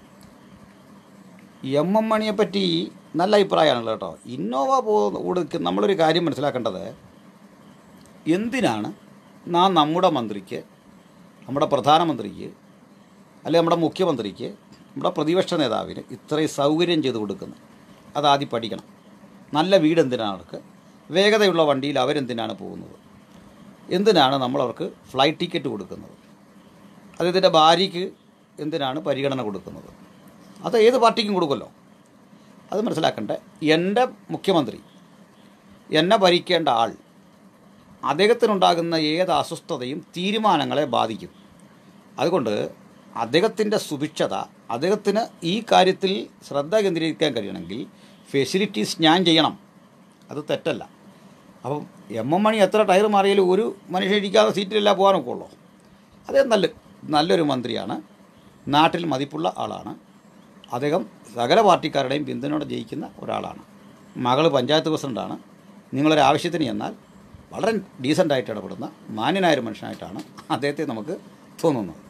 എം എം മണിയെ പറ്റി നല്ല അഭിപ്രായമാണല്ലോ കേട്ടോ ഇന്നോവ പോ കൊടുക്ക നമ്മളൊരു കാര്യം മനസ്സിലാക്കേണ്ടത് എന്തിനാണ് നാം നമ്മുടെ മന്ത്രിക്ക് നമ്മുടെ പ്രധാനമന്ത്രിക്ക് അല്ലെങ്കിൽ നമ്മുടെ മുഖ്യമന്ത്രിക്ക് നമ്മുടെ പ്രതിപക്ഷ നേതാവിന് ഇത്രയും സൗകര്യം ചെയ്ത് കൊടുക്കുന്നത് അതാദ്യം പഠിക്കണം നല്ല വീട് എന്തിനാണ് അവർക്ക് വേഗതയുള്ള വണ്ടിയിൽ അവരെന്തിനാണ് പോകുന്നത് എന്തിനാണ് നമ്മളവർക്ക് ഫ്ലൈറ്റ് ടിക്കറ്റ് കൊടുക്കുന്നത് അദ്ദേഹത്തിൻ്റെ ഭാര്യയ്ക്ക് എന്തിനാണ് പരിഗണന കൊടുക്കുന്നത് അത് ഏത് പാർട്ടിക്കും കൊടുക്കുമല്ലോ അത് മനസ്സിലാക്കണ്ടേ എൻ്റെ മുഖ്യമന്ത്രി എന്നെ ഭരിക്കേണ്ട ആൾ അദ്ദേഹത്തിനുണ്ടാകുന്ന ഏത് അസ്വസ്ഥതയും തീരുമാനങ്ങളെ ബാധിക്കും അതുകൊണ്ട് അദ്ദേഹത്തിൻ്റെ സുഭിക്ഷത അദ്ദേഹത്തിന് ഈ കാര്യത്തിൽ ശ്രദ്ധ കേന്ദ്രീകരിക്കാൻ കഴിയണമെങ്കിൽ ഫെസിലിറ്റീസ് ഞാൻ ചെയ്യണം അത് തെറ്റല്ല അപ്പം എം എം മണി എത്ര ടയർ മാറിയാലും ഒരു മനുഷ്യൻ ഇരിക്കാതെ സീറ്റിലെല്ലാം പോകാനൊക്കെ ഉള്ളൂ അദ്ദേഹം നല്ല നല്ലൊരു മന്ത്രിയാണ് നാട്ടിൽ മതിപ്പുള്ള ആളാണ് അദ്ദേഹം സകല പാർട്ടിക്കാരുടെയും പിന്തുണയോടെ ജയിക്കുന്ന ഒരാളാണ് മകൾ പഞ്ചായത്ത് പ്രസിഡൻ്റാണ് നിങ്ങളൊരു ആവശ്യത്തിന് ചെന്നാൽ വളരെ ഡീസൻ്റായിട്ട് ഇടപെടുന്ന മാന്യനായൊരു മനുഷ്യനായിട്ടാണ് അദ്ദേഹത്തെ നമുക്ക് തോന്നുന്നത്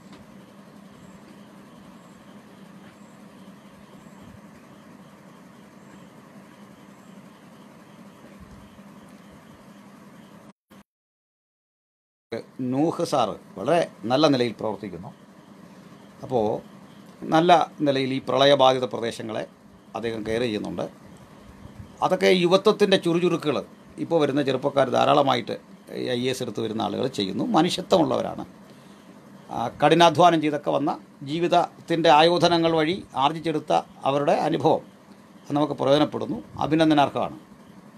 നൂഹ് സാറ് വളരെ നല്ല നിലയിൽ പ്രവർത്തിക്കുന്നു അപ്പോൾ നല്ല നിലയിൽ ഈ പ്രളയബാധിത പ്രദേശങ്ങളെ അദ്ദേഹം കെയർ ചെയ്യുന്നുണ്ട് അതൊക്കെ യുവത്വത്തിൻ്റെ ചുറുചുറുക്കുകൾ ഇപ്പോൾ വരുന്ന ചെറുപ്പക്കാർ ധാരാളമായിട്ട് ഐ എസ് എടുത്ത് വരുന്ന ആളുകൾ ചെയ്യുന്നു മനുഷ്യത്വമുള്ളവരാണ് ആ, കഠിനാധ്വാനം ചെയ്തൊക്കെ വന്ന ജീവിതത്തിൻ്റെ ആയോധനങ്ങൾ വഴി ആർജിച്ചെടുത്ത അവരുടെ അനുഭവം അത് നമുക്ക് പ്രയോജനപ്പെടുന്നു അഭിനന്ദനാർഹമാണ്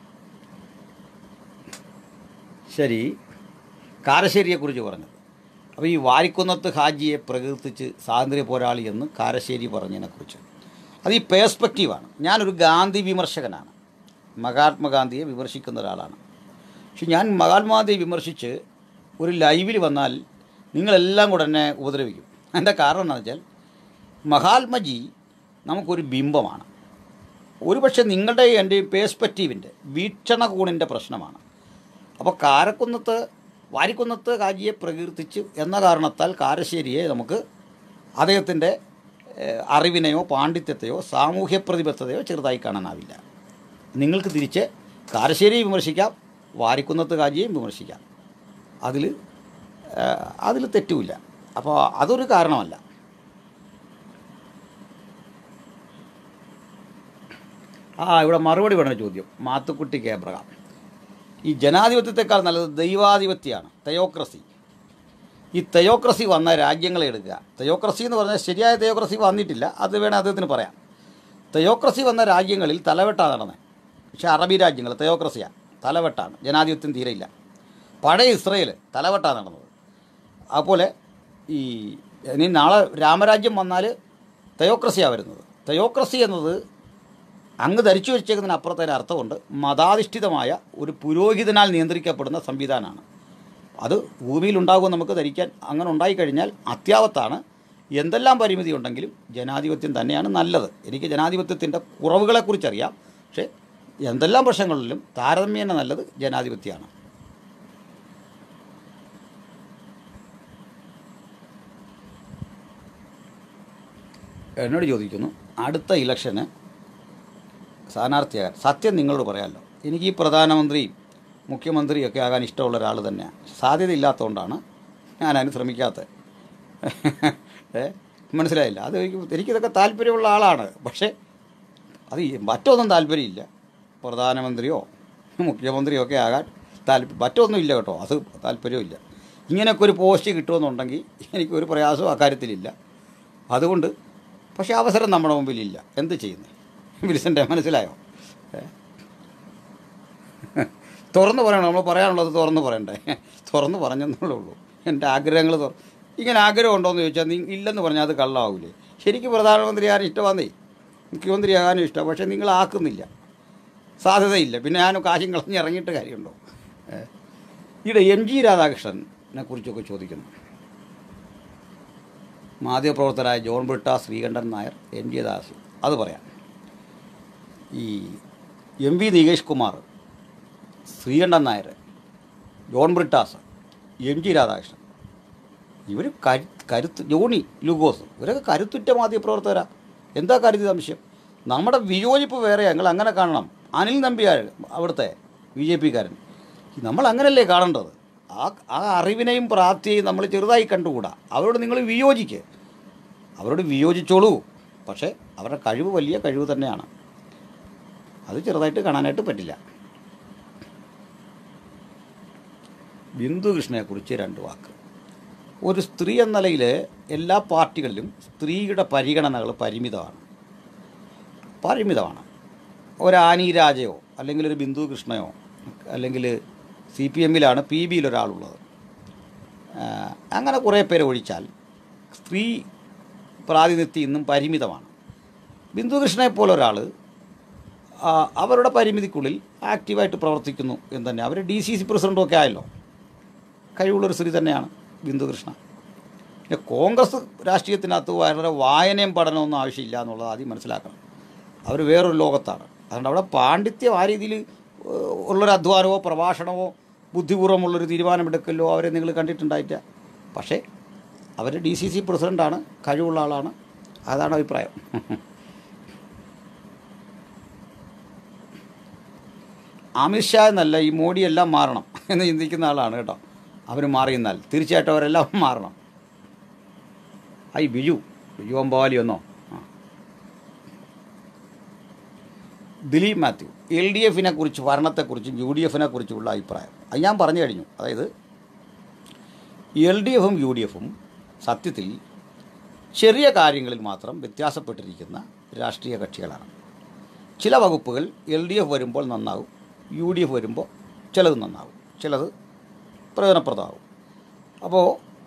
ശരി കാരശ്ശേരിയെക്കുറിച്ച് പറഞ്ഞത് അപ്പോൾ ഈ വാരിക്കുന്നത്ത് ഹാജിയെ പ്രകീർത്തിച്ച് സ്വാതന്ത്ര്യ പോരാളി എന്ന് കാരശ്ശേരി പറഞ്ഞതിനെക്കുറിച്ച് അത് ഈ പേഴ്സ്പെക്റ്റീവാണ് ഞാനൊരു ഗാന്ധി വിമർശകനാണ് മഹാത്മാഗാന്ധിയെ വിമർശിക്കുന്ന ഒരാളാണ് പക്ഷെ ഞാൻ മഹാത്മാഗാന്ധിയെ വിമർശിച്ച് ഒരു ലൈവിൽ വന്നാൽ നിങ്ങളെല്ലാം കൂടെ എന്നെ ഉപദ്രവിക്കും അതിൻ്റെ കാരണം എന്താണെന്ന് വെച്ചാൽ മഹാത്മജി നമുക്കൊരു ബിംബമാണ് ഒരുപക്ഷെ നിങ്ങളുടെ എൻ്റെയും പേഴ്സ്പെക്റ്റീവിൻ്റെ വീക്ഷണകോണിൻ്റെ പ്രശ്നമാണ് അപ്പോൾ കാരക്കുന്നത്ത് വാരിക്കുന്നത്ത് കാജിയെ പ്രകീർത്തിച്ചു എന്ന കാരണത്താൽ കാരശ്ശേരിയെ നമുക്ക് അദ്ദേഹത്തിൻ്റെ ഏഹ്, അറിവിനെയോ പാണ്ഡിത്യത്തെയോ സാമൂഹ്യ പ്രതിബദ്ധതയോ ചെറുതായി കാണാനാവില്ല നിങ്ങൾക്ക് തിരിച്ച് കാരശ്ശേരിയെ വിമർശിക്കാം വാരിക്കുന്നത്ത് കാജിയെയും വിമർശിക്കാം അതിൽ അതിൽ തെറ്റുമില്ല അപ്പോൾ അതൊരു കാരണമല്ല ആ ഇവിടെ മറുപടി വേണം ചോദ്യം മാത്തുക്കുട്ടി കേബ്രഹാം ഈ ജനാധിപത്യത്തെക്കാൾ നല്ലത് ദൈവാധിപത്യമാണ് തെയോക്രസി ഈ തെയോക്രസി വന്ന രാജ്യങ്ങളെ എടുക്കുക തെയോക്രസി എന്ന് പറഞ്ഞാൽ ശരിയായ തെയോക്രസി വന്നിട്ടില്ല അത് വേണേൽ അദ്ദേഹത്തിന് പറയാം തെയോക്രസി വന്ന രാജ്യങ്ങളിൽ തലവെട്ടാണ് നടന്നത് പക്ഷേ അറബി രാജ്യങ്ങൾ തെയോക്രസിയാണ് തലവെട്ടാണ് ജനാധിപത്യം തീരെയില്ല പഴയ ഇസ്രയേൽ തലവെട്ടാണ് നടന്നത് അതുപോലെ ഈ ഇനി നാളെ രാമരാജ്യം വന്നാൽ തെയോക്രസിയാണ് വരുന്നത് തെയോക്രസി എന്നത് അങ്ങ് ധരിച്ചു വെച്ചേക്കുന്നതിന് അപ്പുറത്തതിന് അർത്ഥമുണ്ട് മതാധിഷ്ഠിതമായ ഒരു പുരോഹിതനാൽ നിയന്ത്രിക്കപ്പെടുന്ന സംവിധാനമാണ് അത് ഭൂമിയിൽ ഉണ്ടാകുമെന്ന് നമുക്ക് ധരിക്കാൻ അങ്ങനെ ഉണ്ടായിക്കഴിഞ്ഞാൽ അത്യാവത്താണ് എന്തെല്ലാം പരിമിതി ഉണ്ടെങ്കിലും ജനാധിപത്യം തന്നെയാണ് നല്ലത് എനിക്ക് ജനാധിപത്യത്തിൻ്റെ കുറവുകളെക്കുറിച്ചറിയാം പക്ഷേ എന്തെല്ലാം പ്രശ്നങ്ങളിലും താരതമ്യേന നല്ലത് ജനാധിപത്യമാണ് എന്നോട് ചോദിക്കുന്നു അടുത്ത ഇലക്ഷന് സ്ഥാനാർത്ഥിയാകാൻ സത്യം നിങ്ങളോട് പറയാമല്ലോ എനിക്ക് ഈ പ്രധാനമന്ത്രിയും മുഖ്യമന്ത്രിയൊക്കെ ആകാൻ ഇഷ്ടമുള്ള ഒരാൾ തന്നെയാണ് സാധ്യതയില്ലാത്തതുകൊണ്ടാണ് ഞാൻ അതിന് ശ്രമിക്കാത്തത് ഏ മനസ്സിലായില്ല അത് എനിക്ക് എനിക്കിതൊക്കെ താല്പര്യമുള്ള ആളാണ് പക്ഷേ അത് ഈ മറ്റൊന്നും താല്പര്യമില്ല പ്രധാനമന്ത്രിയോ മുഖ്യമന്ത്രിയോ ഒക്കെ ആകാൻ താല്പര്യം മറ്റൊന്നും ഇല്ല കേട്ടോ അത് താല്പര്യമില്ല ഇങ്ങനെയൊക്കെ ഒരു പോസ്റ്റ് കിട്ടുമെന്നുണ്ടെങ്കിൽ എനിക്കൊരു പ്രയാസവും അക്കാര്യത്തിലില്ല അതുകൊണ്ട് പക്ഷേ അവസരം നമ്മുടെ മുമ്പിലില്ല എന്ത് ചെയ്യുന്നത് വിൽസൻ്റെ മനസ്സിലായോ ഏ? തുറന്ന് പറയണം നമ്മൾ പറയാനുള്ളത് തുറന്ന് പറയണ്ടേ തുറന്ന് പറഞ്ഞെന്നുള്ളേ ഉള്ളൂ എൻ്റെ ആഗ്രഹങ്ങൾ തുറ ഇങ്ങനെ ആഗ്രഹം ഉണ്ടോയെന്ന് ചോദിച്ചാൽ നീ ഇല്ലെന്ന് പറഞ്ഞാൽ അത് കള്ളാവൂലേ ശരിക്കും പ്രധാനമന്ത്രി ആരും ഇഷ്ടമാന്നേ മുഖ്യമന്ത്രിയാകാനും ഇഷ്ടം പക്ഷേ നിങ്ങൾ ആക്കുന്നില്ല സാധ്യതയില്ല പിന്നെ ഞാൻ കാശും കളഞ്ഞ് ഇറങ്ങിയിട്ട് കാര്യമുണ്ടോ ഏ? ഇവിടെ എം ജി രാധാകൃഷ്ണനെ കുറിച്ചൊക്കെ ചോദിക്കുന്നു മാധ്യമപ്രവർത്തകരായ ജോൺ ബ്രിട്ട ശ്രീകണ്ഠൻ നായർ എം ജി ദാസ് അത് പറയാം ഈ M V Nikesh Kumar Sreekandan Nair John Brittas M G Radhakrishnan ഇവർ കരു കരുത്ത് ജോണി ലുഗോസ് ഇവരൊക്കെ കരുത്തുറ്റ മാധ്യമപ്രവർത്തകരാ എന്താ കരുതി സംശയം നമ്മുടെ വിയോജിപ്പ് വേറെ ഞങ്ങൾ അങ്ങനെ കാണണം അനിൽ നമ്പിയാർ അവിടുത്തെ ബി ജെ പിക്കാരൻ നമ്മൾ അങ്ങനെയല്ലേ കാണേണ്ടത് ആ ആ അറിവിനെയും പ്രാപ്തിയെയും നമ്മൾ ചെറുതായി കണ്ടുകൂടാ അവരോട് നിങ്ങൾ വിയോജിക്കുക അവരോട് വിയോജിച്ചോളൂ പക്ഷേ അവരുടെ കഴിവ് വലിയ കഴിവ് തന്നെയാണ് അത് ചെറുതായിട്ട് കാണാനായിട്ട് പറ്റില്ല ബിന്ദുകൃഷ്ണയെക്കുറിച്ച് രണ്ട് വാക്ക് ഒരു സ്ത്രീ എന്ന നിലയിൽ എല്ലാ പാർട്ടികളിലും സ്ത്രീയുടെ പരിഗണനകൾ പരിമിതമാണ് പരിമിതമാണ് ഒരു ആനി രാജയോ അല്ലെങ്കിൽ ഒരു ബിന്ദു കൃഷ്ണയോ അല്ലെങ്കിൽ സി പി എമ്മിലാണ് പി ബിയിൽ ഒരാളുള്ളത് ആ, അങ്ങനെ കുറേ പേരെ ഒഴിച്ചാൽ സ്ത്രീ പ്രാതിനിധ്യം ഇന്നും പരിമിതമാണ് ബിന്ദു കൃഷ്ണയെ പോലെ ഒരാൾ അവരുടെ പരിമിതിക്കുള്ളിൽ ആക്റ്റീവായിട്ട് പ്രവർത്തിക്കുന്നു എന്ന് തന്നെ അവർ ഡി സി സി പ്രസിഡൻറ്റും ഒക്കെ ആയല്ലോ കഴിവുള്ളൊരു സ്ത്രീ തന്നെയാണ് ബിന്ദുകൃഷ്ണ പിന്നെ കോൺഗ്രസ് രാഷ്ട്രീയത്തിനകത്ത് വളരെ വായനയും പഠനമൊന്നും ആവശ്യമില്ല എന്നുള്ളത് ആദ്യം മനസ്സിലാക്കണം അവർ വേറൊരു ലോകത്താണ് അതുകൊണ്ട് അവിടെ പാണ്ഡിത്യം ആ രീതിയിൽ ഏഹ്, ഉള്ളൊരു അധ്വാനമോ പ്രഭാഷണമോ ബുദ്ധിപൂർവ്വമുള്ളൊരു തീരുമാനമെടുക്കലോ അവരെ നിങ്ങൾ കണ്ടിട്ടുണ്ടായിട്ടില്ല പക്ഷേ അവർ ഡി സി സി പ്രസിഡൻ്റാണ് കഴിവുള്ള ആളാണ് അതാണ് അഭിപ്രായം അമിത്ഷാ എന്നല്ല ഈ മോഡി എല്ലാം മാറണം എന്ന് ചിന്തിക്കുന്ന ആളാണ് കേട്ടോ അവർ മാറിയെന്നാൽ തീർച്ചയായിട്ടും അവരെല്ലാം മാറണം ഐ ബിജു ബിജു അമ്പാലി ഒന്നോ ആ ദിലീപ് മാത്യു എൽ ഡി എഫിനെ കുറിച്ച് ഭരണത്തെക്കുറിച്ചും യു ഡി എഫിനെ കുറിച്ചുള്ള അഭിപ്രായം അത് ഞാൻ പറഞ്ഞു കഴിഞ്ഞു അതായത് എൽ ഡി എഫും യു ഡി എഫും സത്യത്തിൽ ചെറിയ കാര്യങ്ങളിൽ മാത്രം വ്യത്യാസപ്പെട്ടിരിക്കുന്ന രാഷ്ട്രീയ കക്ഷികളാണ് ചില വകുപ്പുകൾ എൽ ഡി എഫ് വരുമ്പോൾ നന്നാവും യു ഡി എഫ് വരുമ്പോൾ ചിലത് നന്നാവും ചിലത് പ്രയോജനപ്രദമാവും അപ്പോൾ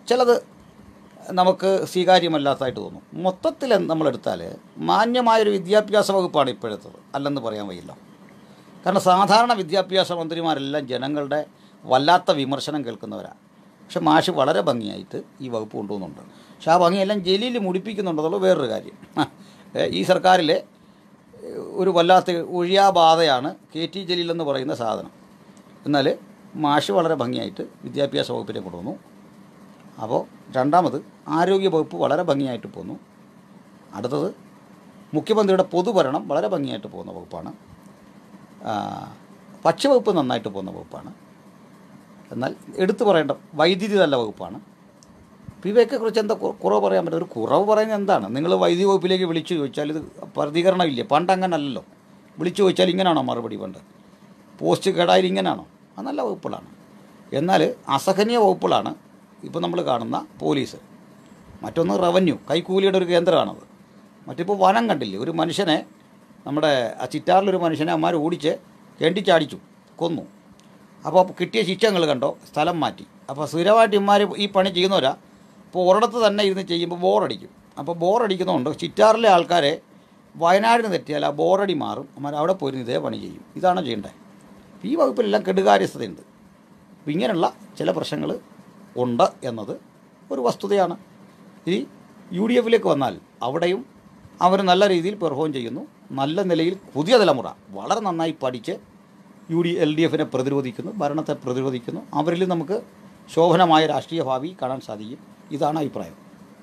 ചിലത് നമുക്ക് സ്വീകാര്യമല്ലാത്തതായിട്ട് തോന്നും മൊത്തത്തിൽ നമ്മളെടുത്താൽ മാന്യമായൊരു വിദ്യാഭ്യാസ വകുപ്പാണ് ഇപ്പോഴത്തത് അല്ലെന്ന് പറയാൻ വയ്യല്ലോ കാരണം സാധാരണ വിദ്യാഭ്യാസ മന്ത്രിമാരെല്ലാം ജനങ്ങളുടെ വല്ലാത്ത വിമർശനം കേൾക്കുന്നവരാണ് പക്ഷെ മാഷ് വളരെ ഭംഗിയായിട്ട് ഈ വകുപ്പ് കൊണ്ടുപോകുന്നുണ്ട് പക്ഷെ ആ ഭംഗിയെല്ലാം ജലീൽ മുടിപ്പിക്കുന്നുണ്ടെന്നുള്ള വേറൊരു കാര്യം ഏ, ഈ സർക്കാരിലെ ഏ, ഒരു വല്ലാത്ത ഒഴിയാബാധയാണ് കെ ടി ജലീൽ എന്ന് പറയുന്ന സാധനം എന്നാൽ മാഷ് വളരെ ഭംഗിയായിട്ട് വിദ്യാഭ്യാസ വകുപ്പിനെ കൊണ്ടുവന്നു അപ്പോൾ രണ്ടാമത് ആരോഗ്യ വകുപ്പ് വളരെ ഭംഗിയായിട്ട് പോന്നു അടുത്തത് മുഖ്യമന്ത്രിയുടെ പൊതുഭരണം വളരെ ഭംഗിയായിട്ട് പോകുന്ന വകുപ്പാണ് ആ, ഭക്ഷ്യവകുപ്പ് നന്നായിട്ട് പോകുന്ന വകുപ്പാണ് എന്നാൽ എടുത്തു പറയേണ്ട വൈദ്യുതി നല്ല വകുപ്പാണ് അപ്പോൾ ഇവയൊക്കെക്കുറിച്ച് എന്താ കു- കുറവ് പറയാൻ പറ്റും ഒരു കുറവ് പറയുന്നത് എന്താണ് നിങ്ങൾ വൈദ്യുതി വകുപ്പിലേക്ക് വിളിച്ചു ചോദിച്ചാൽ ഇത് പ്രതികരണമില്ല പണ്ട് അങ്ങനെ അല്ലല്ലോ വിളിച്ചു ചോദിച്ചാൽ ഇങ്ങനെയാണോ മറുപടി പണ്ട് പോസ്റ്റ് കേടായാലും ഇങ്ങനെയാണോ അത് നല്ല വകുപ്പുകളാണ് എന്നാൽ അസഹനീയ വകുപ്പുകളാണ് ഇപ്പോൾ നമ്മൾ കാണുന്ന പോലീസ് മറ്റൊന്ന് റവന്യൂ കൈക്കൂലിയുടെ ഒരു കേന്ദ്രമാണത് മറ്റിപ്പോൾ വനം കണ്ടില്ലേ ഒരു മനുഷ്യനെ നമ്മുടെ ആ ചിറ്റാറിലൊരു മനുഷ്യനെ അമ്മാർ ഓടിച്ച് കെണ്ടിച്ചാടിച്ചു കൊന്നു അപ്പോൾ കിട്ടിയ ശിക്ഷ നിങ്ങൾ കണ്ടോ സ്ഥലം മാറ്റി അപ്പോൾ സ്ഥിരമായിട്ട് ഇമാർ ഈ പണി ചെയ്യുന്നവരാ അപ്പോൾ ഒരിടത്ത് തന്നെ ഇരുന്ന് ചെയ്യുമ്പോൾ ബോറടിക്കും അപ്പോൾ ബോറടിക്കുന്നതുകൊണ്ട് ചിറ്റാറിലെ ആൾക്കാരെ വയനാടിന് തെറ്റിയാൽ ആ ബോറടി മാറും അമ്മാർ അവിടെ പോയിരുന്ന് ഇതേ പണി ചെയ്യും ഇതാണ് ചെയ്യേണ്ടത് ഈ വകുപ്പിലെല്ലാം കെടുകാര്യസ്ഥതയുണ്ട് അപ്പം ഇങ്ങനെയുള്ള ചില പ്രശ്നങ്ങൾ ഉണ്ട് എന്നത് ഒരു വസ്തുതയാണ് ഈ യു ഡി എഫിലേക്ക് വന്നാൽ അവിടെയും അവർ നല്ല രീതിയിൽ പെർഫോം ചെയ്യുന്നു നല്ല നിലയിൽ പുതിയ തലമുറ വളരെ നന്നായി പഠിച്ച് യു ഡി എൽ ഡി എഫിനെ പ്രതിരോധിക്കുന്നു ഭരണത്തെ പ്രതിരോധിക്കുന്നു അവരിൽ നമുക്ക് ശോഭനമായ രാഷ്ട്രീയ ഭാവി കാണാൻ സാധിക്കും ഇതാണ് അഭിപ്രായം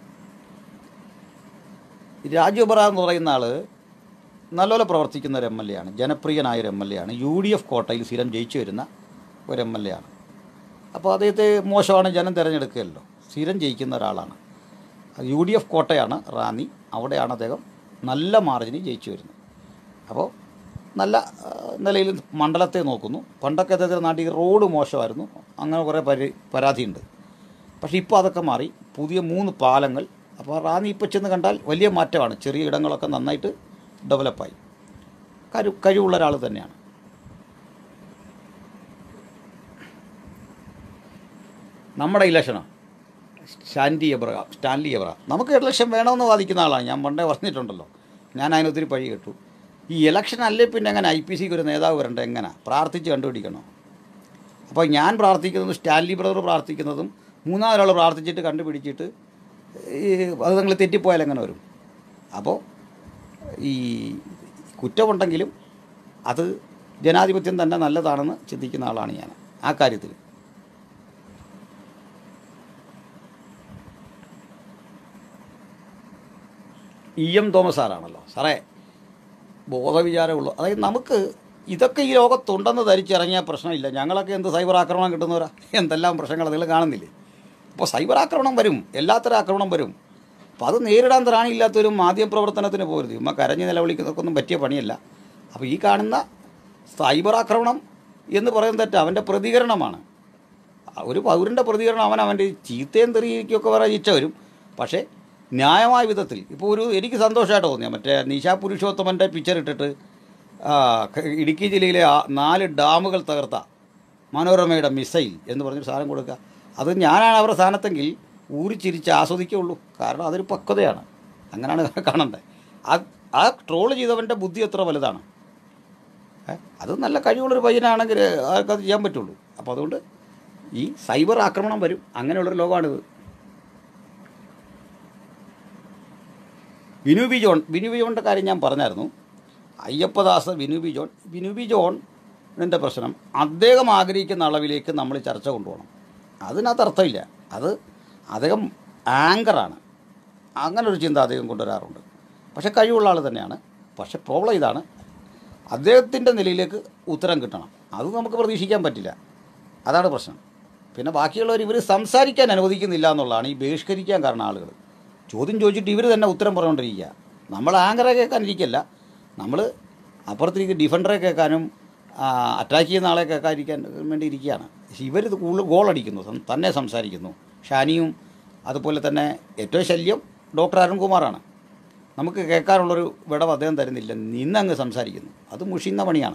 രാജു ബറ എന്ന് പറയുന്ന ആൾ നല്ലപോലെ പ്രവർത്തിക്കുന്ന ഒരു എം എൽ എ ആണ് ജനപ്രിയനായ ഒരു എം എൽ എ ആണ് യു ഡി എഫ് കോട്ടയിൽ സ്ഥിരം ജയിച്ചു വരുന്ന ഒരു എം എൽ എ ആണ് അപ്പോൾ അദ്ദേഹത്തെ മോശമാണ് ജനം തിരഞ്ഞെടുക്കുകയല്ലോ സ്ഥിരം ജയിക്കുന്ന ഒരാളാണ് യു ഡി എഫ് കോട്ടയാണ് റാന്നി അവിടെയാണ് അദ്ദേഹം നല്ല മാർജിനിൽ ജയിച്ചു വരുന്നത് അപ്പോൾ നല്ല ആ, നിലയിൽ മണ്ഡലത്തെ നോക്കുന്നു പണ്ടൊക്കെ അദ്ദേഹത്തിൻ്റെ നാട്ടിൽ റോഡ് മോശമായിരുന്നു അങ്ങനെ കുറേ പരി പരാതിയുണ്ട് പക്ഷേ ഇപ്പോൾ അതൊക്കെ മാറി പുതിയ മൂന്ന് പാലങ്ങൾ അപ്പോൾ റാന്നി ഇപ്പോൾ ചെന്ന് കണ്ടാൽ വലിയ മാറ്റമാണ് ചെറിയ ഇടങ്ങളൊക്കെ നന്നായിട്ട് ഡെവലപ്പായി കഴി കഴിവുള്ള ഒരാൾ തന്നെയാണ് നമ്മുടെ ഇലക്ഷനോ സ്റ്റാൻലി എബ്രഹാം സ്റ്റാൻലി എബ്രഹാം നമുക്ക് ഇലക്ഷൻ വേണമെന്ന് വാദിക്കുന്ന ആളാണ് ഞാൻ പണ്ടേ പറഞ്ഞിട്ടുണ്ടല്ലോ ഞാൻ അതിനൊത്തിരി പഴി കേട്ടു ഈ ഇലക്ഷൻ അല്ലേ പിന്നെ എങ്ങനെ ഐ പി സിക്ക് ഒരു നേതാവ് വരണ്ട എങ്ങനെ പ്രാർത്ഥിച്ച് കണ്ടുപിടിക്കണോ അപ്പോൾ ഞാൻ പ്രാർത്ഥിക്കുന്നതും സ്റ്റാൻലി ബ്രദർ പ്രാർത്ഥിക്കുന്നതും മൂന്നാമതൊരാൾ പ്രാർത്ഥിച്ചിട്ട് കണ്ടുപിടിച്ചിട്ട് ഈ അത് നിങ്ങൾ തെറ്റിപ്പോയാൽ എങ്ങനെ വരും അപ്പോൾ ഈ കുറ്റമുണ്ടെങ്കിലും അത് ജനാധിപത്യം തന്നെ നല്ലതാണെന്ന് ചിന്തിക്കുന്ന ആളാണ് ഞാൻ ആ കാര്യത്തിൽ ഇ എം തോമസ് സാറാണല്ലോ സാറേ ബോധവിചാരമുള്ളൂ അതായത് നമുക്ക് ഇതൊക്കെ ഈ ലോകത്തുണ്ടെന്ന് ധരിച്ചിറങ്ങിയ പ്രശ്നമില്ല ഞങ്ങളൊക്കെ എന്ത് സൈബർ ആക്രമണം കിട്ടുന്നവരാ എന്തെല്ലാം പ്രശ്നങ്ങൾ നിങ്ങൾ കാണുന്നില്ലേ അപ്പോൾ സൈബർ ആക്രമണം വരും എല്ലാത്തരം ആക്രമണം വരും അപ്പോൾ അത് നേരിടാൻ ത്രാണിയില്ലാത്തൊരു മാധ്യമപ്രവർത്തനത്തിന് പോകരുത് ഉമ്മ കരഞ്ഞ് നിലവിളിക്കുന്നതൊന്നും പറ്റിയ പണിയല്ല അപ്പോൾ ഈ കാണുന്ന സൈബർ ആക്രമണം എന്ന് പറയുന്നത് തെറ്റ് അവൻ്റെ പ്രതികരണമാണ് ആ ഒരു പൗരൻ്റെ പ്രതികരണം അവൻ അവൻ്റെ ചീത്തയും തെറിയൊക്കെ വരെ ഇച്ഛ വരും പക്ഷേ ന്യായമായ വിധത്തിൽ ഇപ്പോൾ ഒരു എനിക്ക് സന്തോഷമായിട്ട് തോന്നിയാൽ മറ്റേ നിശാ പുരുഷോത്തമൻ്റെ പിക്ചർ ഇട്ടിട്ട് ആ, ക- ഇടുക്കി ജില്ലയിലെ ആ നാല് ഡാമുകൾ തകർത്ത മനോരമയുടെ മിസൈൽ എന്ന് പറഞ്ഞൊരു സാധനം കൊടുക്കുക അത് ഞാനാണ് അവരുടെ സ്ഥാനത്തെങ്കിൽ ഊരിച്ചിരിച്ച് ആസ്വദിക്കുകയുള്ളൂ കാരണം അതൊരു പക്വതയാണ് അങ്ങനെയാണ് കാണണ്ടേ ആ ആ ട്രോൾ ചെയ്തവൻ്റെ ബുദ്ധി എത്ര വലുതാണ് ഏ? അത് നല്ല കഴിവുള്ളൊരു പയ്യനാണെങ്കിൽ ആർക്കത് ചെയ്യാൻ പറ്റുള്ളൂ അപ്പോൾ അതുകൊണ്ട് ഈ സൈബർ ആക്രമണം വരും അങ്ങനെയുള്ളൊരു ലോകമാണിത് വിനു ബി ജോൺ വിനു ബി ജോണിൻ്റെ കാര്യം ഞാൻ പറഞ്ഞായിരുന്നു അയ്യപ്പദാസ് വിനു ബി ജോൺ വിനു ബി ജോണിൻ്റെ പ്രശ്നം അദ്ദേഹം ആഗ്രഹിക്കുന്ന അളവിലേക്ക് നമ്മൾ ചർച്ച കൊണ്ടുപോകണം അതിനകത്ത് അർത്ഥമില്ല അത് അദ്ദേഹം ആങ്കറാണ് അങ്ങനെ ഒരു ചിന്ത അദ്ദേഹം കൊണ്ടുവരാറുണ്ട് പക്ഷേ കഴിവുള്ള ആൾ തന്നെയാണ് പക്ഷേ പ്രോബ്ലം ഇതാണ് അദ്ദേഹത്തിൻ്റെ നിലയിലേക്ക് ഉത്തരം കിട്ടണം അത് നമുക്ക് പ്രതീക്ഷിക്കാൻ പറ്റില്ല അതാണ് പ്രശ്നം പിന്നെ ബാക്കിയുള്ളവർ ഇവർ സംസാരിക്കാൻ അനുവദിക്കുന്നില്ല എന്നുള്ളതാണ് ഈ ബഹിഷ്കരിക്കാൻ കാരണം ആളുകൾ ചോദ്യം ചോദിച്ചിട്ട് ഇവർ തന്നെ ഉത്തരം പറഞ്ഞുകൊണ്ടിരിക്കുക നമ്മൾ ആങ്കറെ കേൾക്കാനിരിക്കല്ല നമ്മൾ അപ്പുറത്തേക്ക് ഡിഫൻഡറെ കേൾക്കാനും അറ്റാക്ക് ചെയ്യുന്ന ആളെ കേൾക്കാതിരിക്കാൻ വേണ്ടി ഇരിക്കുകയാണ് പക്ഷേ ഇവരിത് കൂടുതൽ ഗോൾ അടിക്കുന്നു സം- തന്നെ സംസാരിക്കുന്നു ഷാനിയും അതുപോലെ തന്നെ ഏറ്റവും ശല്യം ഡോക്ടർ അരുൺകുമാറാണ് നമുക്ക് കേൾക്കാനുള്ളൊരു വിടവ് അദ്ദേഹം തരുന്നില്ല നിന്നങ്ങ് സംസാരിക്കുന്നു അത് മുഷിയുന്ന പണിയാണ്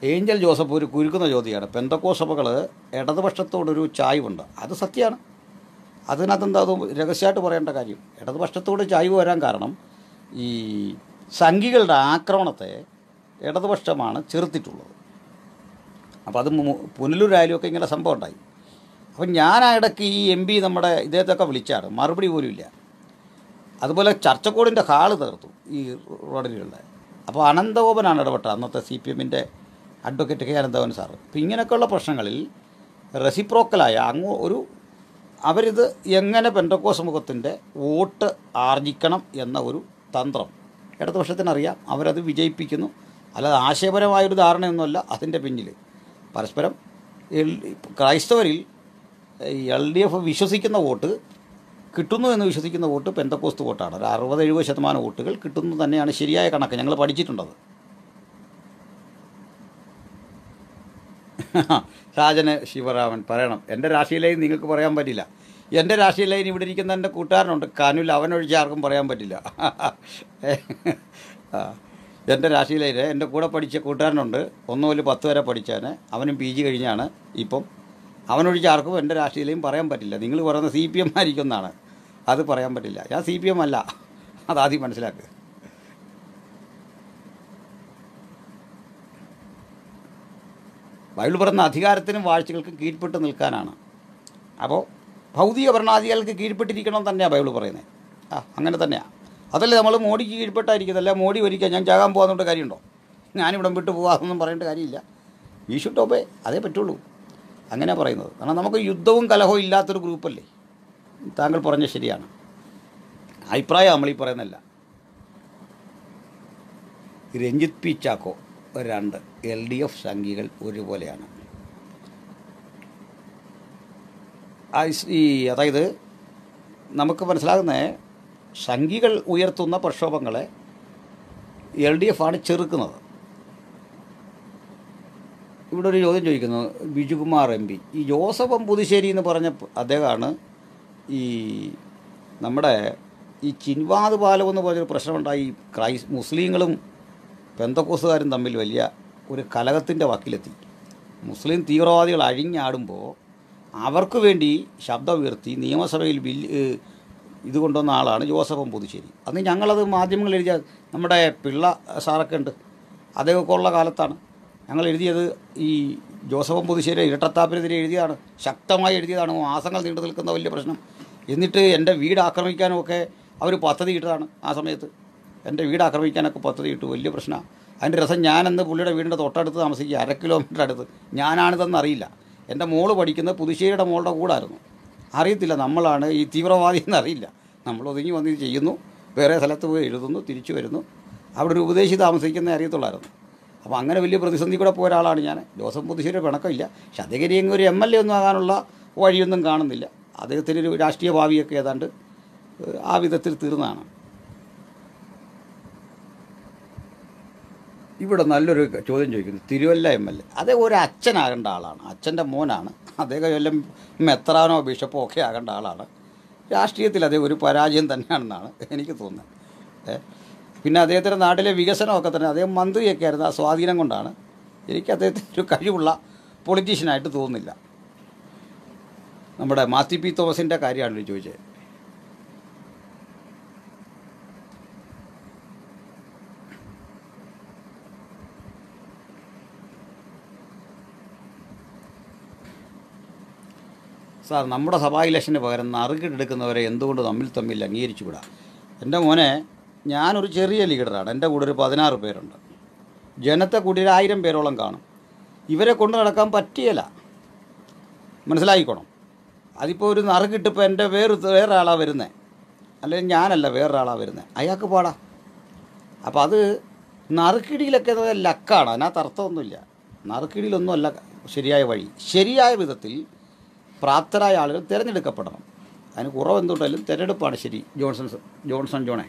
ഏഞ്ചൽ ജോസഫ് ഒരു കുരുക്കുന്ന ചോദ്യമാണ് പെന്തക്കോസ് സഭകൾ ഇടതുപക്ഷത്തോടൊരു ചായ്വുണ്ട് അത് സത്യമാണ് അതിനകത്ത് എന്താ അത് രഹസ്യമായിട്ട് പറയേണ്ട കാര്യം ഇടതുപക്ഷത്തോട് ചായ്വ് വരാൻ കാരണം ഈ സംഘികളുടെ ആക്രമണത്തെ ഇടതുപക്ഷമാണ് ചെറുത്തിട്ടുള്ളത് അപ്പോൾ അത് മു- പുനലൂരായാലും ഒക്കെ ഇങ്ങനെ സംഭവം ഉണ്ടായി അപ്പം ഞാൻ ആ ഇടയ്ക്ക് ഈ എം പി നമ്മുടെ ഇദ്ദേഹത്തൊക്കെ വിളിച്ചാണ് മറുപടി പോലും ഇല്ല അതുപോലെ ചർച്ചക്കോടിൻ്റെ ഹാള് തീർത്തു ഈ റോഡിലുള്ള അപ്പോൾ അനന്തഗോപനാണ് ഇടപെട്ടത് അന്നത്തെ സി പി എമ്മിൻ്റെ അഡ്വക്കേറ്റ് കെ അനന്തഗോപൻ സാറ് അപ്പോൾ ഇങ്ങനെയൊക്കെയുള്ള പ്രശ്നങ്ങളിൽ റെസിപ്രോക്കലായ അങ്ങ് ഒരു അവരിത് എങ്ങനെ പെൻഡക്കോസ് മുഖത്തിൻ്റെ വോട്ട് ആർജിക്കണം എന്ന ഒരു തന്ത്രം ഇടതുപക്ഷത്തിനറിയാം അവരത് വിജയിപ്പിക്കുന്നു അല്ലാതെ ആശയപരമായൊരു ധാരണയൊന്നുമല്ല അതിൻ്റെ പിന്നിൽ പരസ്പരം എൽ- ക്രൈസ്തവരിൽ എൽ ഡി എഫ് വിശ്വസിക്കുന്ന വോട്ട് കിട്ടുന്നു എന്ന് വിശ്വസിക്കുന്ന വോട്ട് പെന്തക്കോസ്ത് വോട്ടാണ് ഒരു അറുപത് എഴുപത് ശതമാനം വോട്ടുകൾ കിട്ടുന്നു തന്നെയാണ് ശരിയായ കണക്ക് ഞങ്ങൾ പഠിച്ചിട്ടുണ്ടത് രാജന് ശിവരാമൻ പറയണം എൻ്റെ രാഷ്ട്രീയ ലൈൻ നിങ്ങൾക്ക് പറയാൻ പറ്റില്ല എൻ്റെ രാഷ്ട്രീയ ലൈൻ ഇവിടെ ഇരിക്കുന്ന എൻ്റെ കൂട്ടുകാരനുണ്ട് കാനുൽ അവനൊഴിച്ച് ആർക്കും പറയാൻ പറ്റില്ല ആ, എൻ്റെ രാഷ്ട്രീയ ലൈന് എൻ്റെ കൂടെ പഠിച്ച കൂട്ടുകാരനുണ്ട് ഒന്ന് മുതൽ പത്ത് വരെ പഠിച്ചാണ് അവനും പി ജി കഴിഞ്ഞാണ് ഇപ്പം അവനൊഴിച്ച് ആർക്കും എൻ്റെ രാഷ്ട്രീയ ലൈൻ പറയാൻ പറ്റില്ല നിങ്ങൾ പറയുന്ന സി പി എം ആയിരിക്കുമെന്നാണ് അത് പറയാൻ പറ്റില്ല ഞാൻ സി പി എം അല്ല അതാദ്യം മനസ്സിലാക്കുക ബൈബിൾ പറയുന്ന അധികാരത്തിനും വാഴ്ചകൾക്കും കീഴ്പ്പെട്ട് നിൽക്കാനാണ് അപ്പോൾ ഭൗതിക ഭരണാധികാരികൾക്ക് കീഴ്പ്പെട്ടിരിക്കണം തന്നെയാണ് ബൈബിൾ പറയുന്നത് ആ അങ്ങനെ തന്നെയാണ് അതല്ലേ നമ്മൾ മോഡിക്ക് കീഴ്പ്പെട്ടായിരിക്കുന്നത് അല്ല മോഡി ഒരിക്കൽ ഞാൻ ചാകാൻ പോകാന്നുകൊണ്ട് കാര്യമുണ്ടോ ഞാനിവിടം വിട്ട് പോകാമെന്നൊന്നും പറയേണ്ട കാര്യമില്ല ഈ ഷുഡ് ഒബേ അതേ പറ്റുള്ളൂ അങ്ങനെ പറയുന്നത് കാരണം നമുക്ക് യുദ്ധവും കലഹവും ഇല്ലാത്തൊരു ഗ്രൂപ്പല്ലേ താങ്കൾ പറഞ്ഞ ശരിയാണ് അഭിപ്രായം നമ്മൾ ഈ പറയുന്നല്ല രഞ്ജിത്ത് പി ചാക്കോ രണ്ട് എൽ ഡി എഫ് സംഘികൾ ഒരുപോലെയാണ് ആ ഇസ്- ഈ അതായത് നമുക്ക് മനസ്സിലാകുന്ന സംഘികൾ ഉയർത്തുന്ന പ്രക്ഷോഭങ്ങളെ എൽ ഡി എഫ് ആണ് ചെറുക്കുന്നത് ഇവിടെ ഒരു ചോദ്യം ചോദിക്കുന്നു ബിജുകുമാർ എം പി ഈ ജോസഫ് എം പുതുശ്ശേരി എന്ന് പറഞ്ഞ പ- അദ്ദേഹമാണ് ഈ നമ്മുടെ ഈ ചിൻവാത് പാലം എന്ന് പറഞ്ഞൊരു പ്രശ്നമുണ്ടായി ക്രൈസ് മുസ്ലിങ്ങളും പെന്തക്കോസുകാരും തമ്മിൽ വലിയ ഒരു കലഹത്തിൻ്റെ വക്കിലെത്തി മുസ്ലിം തീവ്രവാദികൾ അഴിഞ്ഞാടുമ്പോൾ അവർക്ക് വേണ്ടി ശബ്ദം ഉയർത്തി നിയമസഭയിൽ ബില്ല് ഏഹ്, ഇത് കൊണ്ടുവന്ന ആളാണ് ജോസഫം പുതുശ്ശേരി അന്ന് ഞങ്ങളത് മാധ്യമങ്ങളിൽ എഴുതിയ നമ്മുടെ പിള്ള സാറൊക്കെ ഉണ്ട് അദ്ദേഹമൊക്കെ ഉള്ള കാലത്താണ് ഞങ്ങൾ എഴുതിയത് ഈ ജോസഫം പുതുശ്ശേരി ഇരട്ടത്താപ്പിനെതിരെ എഴുതിയതാണ് ശക്തമായി എഴുതിയതാണ് മാസങ്ങൾ നീണ്ടു നിൽക്കുന്ന വലിയ പ്രശ്നം എന്നിട്ട് എൻ്റെ വീട് ആക്രമിക്കാനും ഒക്കെ അവർ പദ്ധതി ഇട്ടതാണ് ആ സമയത്ത് എൻ്റെ വീട് ആക്രമിക്കാനൊക്കെ പദ്ധതി ഇട്ടു വലിയ പ്രശ്നമാണ് അതിൻ്റെ രസം ഞാനെന്ന് പുള്ളിയുടെ വീടിൻ്റെ തൊട്ടടുത്ത് താമസിക്കുക അര കിലോമീറ്റർ അടുത്ത് ഞാനാണിതെന്ന് അറിയില്ല എൻ്റെ മോള് പഠിക്കുന്നത് പുതുശ്ശേരിയുടെ മോളുടെ കൂടായിരുന്നു അറിയത്തില്ല നമ്മളാണ് ഈ തീവ്രവാദി എന്നറിയില്ല നമ്മൾ ഒതുങ്ങി വന്ന് ഇത് ചെയ്യുന്നു വേറെ സ്ഥലത്ത് പോയി എഴുതുന്നു തിരിച്ചു വരുന്നു അവിടെ ഒരു ഉപദേശി താമസിക്കുന്നേ അറിയത്തുള്ളായിരുന്നു അപ്പോൾ അങ്ങനെ വലിയ പ്രതിസന്ധി കൂടെ പോയ ഒരാളാണ് ഞാൻ ജോസഫ് പുതുശ്ശേരി പിണക്കമില്ല പക്ഷെ അദ്ദേഹം എങ്ങും ഒരു എം എൽ എ ഒന്നും ആകാനുള്ള വഴിയൊന്നും കാണുന്നില്ല അദ്ദേഹത്തിന് ഒരു രാഷ്ട്രീയ ഭാവിയൊക്കെ ഏതാണ്ട് ഏഹ്, ആ വിധത്തിൽ തീർന്നതാണ് ഇവിടെ നല്ലൊരു ചോദ്യം ചോദിക്കുന്നു തിരുവല്ല എം എൽ എ അദ്ദേഹം ഒരു അച്ഛനാകേണ്ട ആളാണ് അച്ഛൻ്റെ മോനാണ് അദ്ദേഹം എല്ലാം മെത്രാനോ ബിഷപ്പോ ഒക്കെ ആകേണ്ട ആളാണ് രാഷ്ട്രീയത്തിൽ അദ്ദേഹം ഒരു പരാജയം തന്നെയാണെന്നാണ് എനിക്ക് തോന്നുന്നത് ഏ? പിന്നെ അദ്ദേഹത്തിൻ്റെ നാട്ടിലെ വികസനമൊക്കെ തന്നെ അദ്ദേഹം മന്ത്രിയൊക്കെ ആയിരുന്നു ആ സ്വാധീനം കൊണ്ടാണ് എനിക്ക് അദ്ദേഹത്തിന് ഒരു കഴിവുള്ള പൊളിറ്റീഷ്യനായിട്ട് തോന്നുന്നില്ല നമ്മുടെ മാത്യു പി തോമസിൻ്റെ കാര്യമാണ് ചോദിച്ചത് സാർ നമ്മുടെ സഭാ ഇലക്ഷന് പകരം നറുകിട്ടെടുക്കുന്നവരെ എന്തുകൊണ്ട് തമ്മിൽ തമ്മിൽ അംഗീകരിച്ചുകൂടാ എൻ്റെ മോനെ ഞാനൊരു ചെറിയ ലീഡറാണ് എൻ്റെ കൂടെ ഒരു പതിനാറ് പേരുണ്ട് ജനത്തെ കൂടി ഒരു ആയിരം പേരോളം കാണും ഇവരെ കൊണ്ട് നടക്കാൻ പറ്റിയല്ല മനസ്സിലായിക്കോണം അതിപ്പോൾ ഒരു നറുകിട്ടിപ്പോൾ എൻ്റെ വേറെ വേറെ ആളാണ് വരുന്നത് അല്ലെങ്കിൽ ഞാനല്ല വേറൊരാളാണ് വരുന്നത് അയാൾക്ക് പാടാ അപ്പോൾ അത് നറുക്കിടിയിലൊക്കെ അത് ലക്കാണ് അതിനകത്ത് അർത്ഥമൊന്നുമില്ല നറുക്കിടിയിലൊന്നുമല്ല ശരിയായ വഴി ശരിയായ വിധത്തിൽ പ്രാപ്തരായ ആളുകൾ തിരഞ്ഞെടുക്കപ്പെടണം അതിന് കുറവ് എന്തുകൊണ്ടായാലും തിരഞ്ഞെടുപ്പാണ് ശരി ജോൺസൺ ജോൺസൺ ജോണെ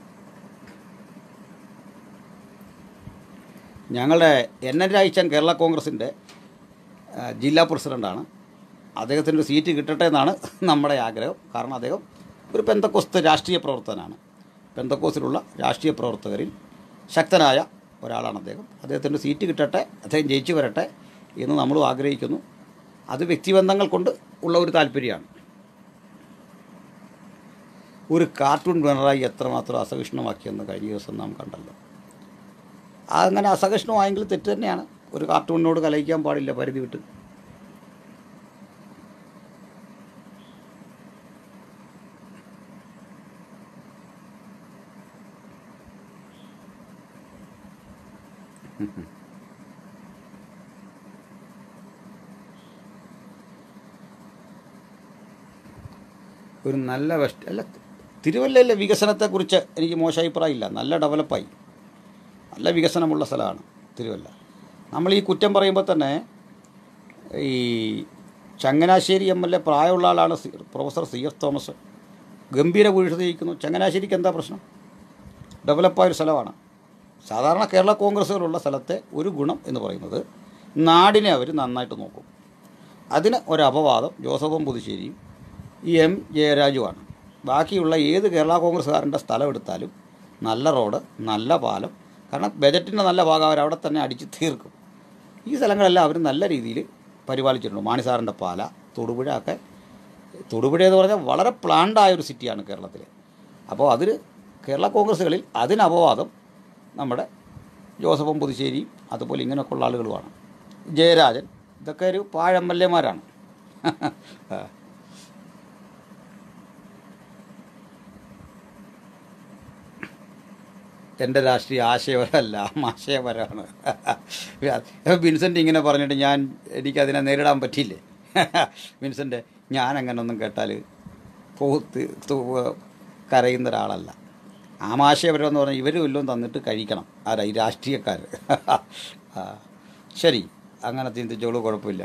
ഞങ്ങളുടെ എൻ എൻ രായിച്ചൻ കേരള കോൺഗ്രസിൻ്റെ ആ, ജില്ലാ പ്രസിഡൻ്റാണ് അദ്ദേഹത്തിൻ്റെ ഒരു സീറ്റ് കിട്ടട്ടെ എന്നാണ് നമ്മുടെ ആഗ്രഹം കാരണം അദ്ദേഹം ഒരു പെന്തക്കോസ്ത് രാഷ്ട്രീയ പ്രവർത്തകനാണ് പെന്തക്കോസിലുള്ള രാഷ്ട്രീയ പ്രവർത്തകരിൽ ശക്തനായ ഒരാളാണ് അദ്ദേഹം അദ്ദേഹത്തിൻ്റെ സീറ്റ് കിട്ടട്ടെ അദ്ദേഹം ജയിച്ചു വരട്ടെ എന്ന് നമ്മളും ആഗ്രഹിക്കുന്നു അത് വ്യക്തിബന്ധങ്ങൾ കൊണ്ട് ഉള്ള ഒരു താല്പര്യമാണ് ഒരു കാർട്ടൂൺ പിണറായി എത്രമാത്രം അസഹിഷ്ണുമാക്കിയെന്ന് കഴിഞ്ഞ ദിവസം നാം കണ്ടല്ലോ അങ്ങനെ അസഹിഷ്ണുമായെങ്കിൽ തെറ്റ് തന്നെയാണ് ഒരു കാർട്ടൂണിനോട് കലയിക്കാൻ പാടില്ല പരിധി വിട്ട് ഒരു നല്ല വെസ്റ്റ് അല്ല തിരുവല്ലയിലെ വികസനത്തെക്കുറിച്ച് എനിക്ക് മോശം അഭിപ്രായമില്ല നല്ല ഡെവലപ്പായി നല്ല വികസനമുള്ള സ്ഥലമാണ് തിരുവല്ല നമ്മൾ ഈ കുറ്റം പറയുമ്പോൾ തന്നെ ഈ ചങ്ങനാശ്ശേരി എം എൽ എ പ്രായമുള്ള ആളാണ് സി- പ്രൊഫസർ സി എഫ് തോമസ് ഗംഭീര വീഴ്ച ജയിക്കുന്നു ചങ്ങനാശ്ശേരിക്ക് എന്താ പ്രശ്നം ഡെവലപ്പായ ഒരു സ്ഥലമാണ് സാധാരണ കേരള കോൺഗ്രസ്സുകളുള്ള സ്ഥലത്തെ ഒരു ഗുണം എന്ന് പറയുന്നത് നാടിനെ അവർ നന്നായിട്ട് നോക്കും അതിന് ഒരു അപവാദം ജോസഫും പുതുശ്ശേരിയും ഈ എം ജയരാജുവാണ് ബാക്കിയുള്ള ഏത് കേരള കോൺഗ്രസ്സുകാരൻ്റെ സ്ഥലം എടുത്താലും നല്ല റോഡ് നല്ല പാലം കാരണം ബജറ്റിൻ്റെ നല്ല ഭാഗം അവർ അവിടെ തന്നെ അടിച്ച് തീർക്കും ഈ സ്ഥലങ്ങളെല്ലാം അവർ നല്ല രീതിയിൽ പരിപാലിച്ചിട്ടുണ്ട് മാണിസാറിൻ്റെ പാല തൊടുപുഴ ഒക്കെ തൊടുപുഴ എന്ന് പറഞ്ഞാൽ വളരെ പ്ലാൻഡായ ഒരു സിറ്റിയാണ് കേരളത്തിൽ അപ്പോൾ അതിൽ കേരള കോൺഗ്രസ്സുകളിൽ അതിന് അപവാദം നമ്മുടെ ജോസഫും പുതുശ്ശേരിയും അതുപോലെ ഇങ്ങനെയൊക്കെയുള്ള ആളുകളുമാണ് ജയരാജൻ ഇതൊക്കെ ഒരു പാഴ എം എൽ എമാരാണ് എൻ്റെ രാഷ്ട്രീയ ആശയപരമല്ല ആശയപരമാണ് വിൻസെൻ്റ് ഇങ്ങനെ പറഞ്ഞിട്ട് ഞാൻ എനിക്കതിനെ നേരിടാൻ പറ്റിയില്ലേ വിൻസെൻ്റ് ഞാൻ അങ്ങനെ ഒന്നും കേട്ടാൽ പോത്ത് തു- കരയുന്ന ഒരാളല്ല ആമാശയപരം എന്ന് പറഞ്ഞാൽ ഇവർ വല്ലതും തന്നിട്ട് കഴിക്കണം ആരാ ഈ രാഷ്ട്രീയക്കാർ ആ, ശരി അങ്ങനെ ചിന്തിച്ചോളൂ കുഴപ്പമില്ല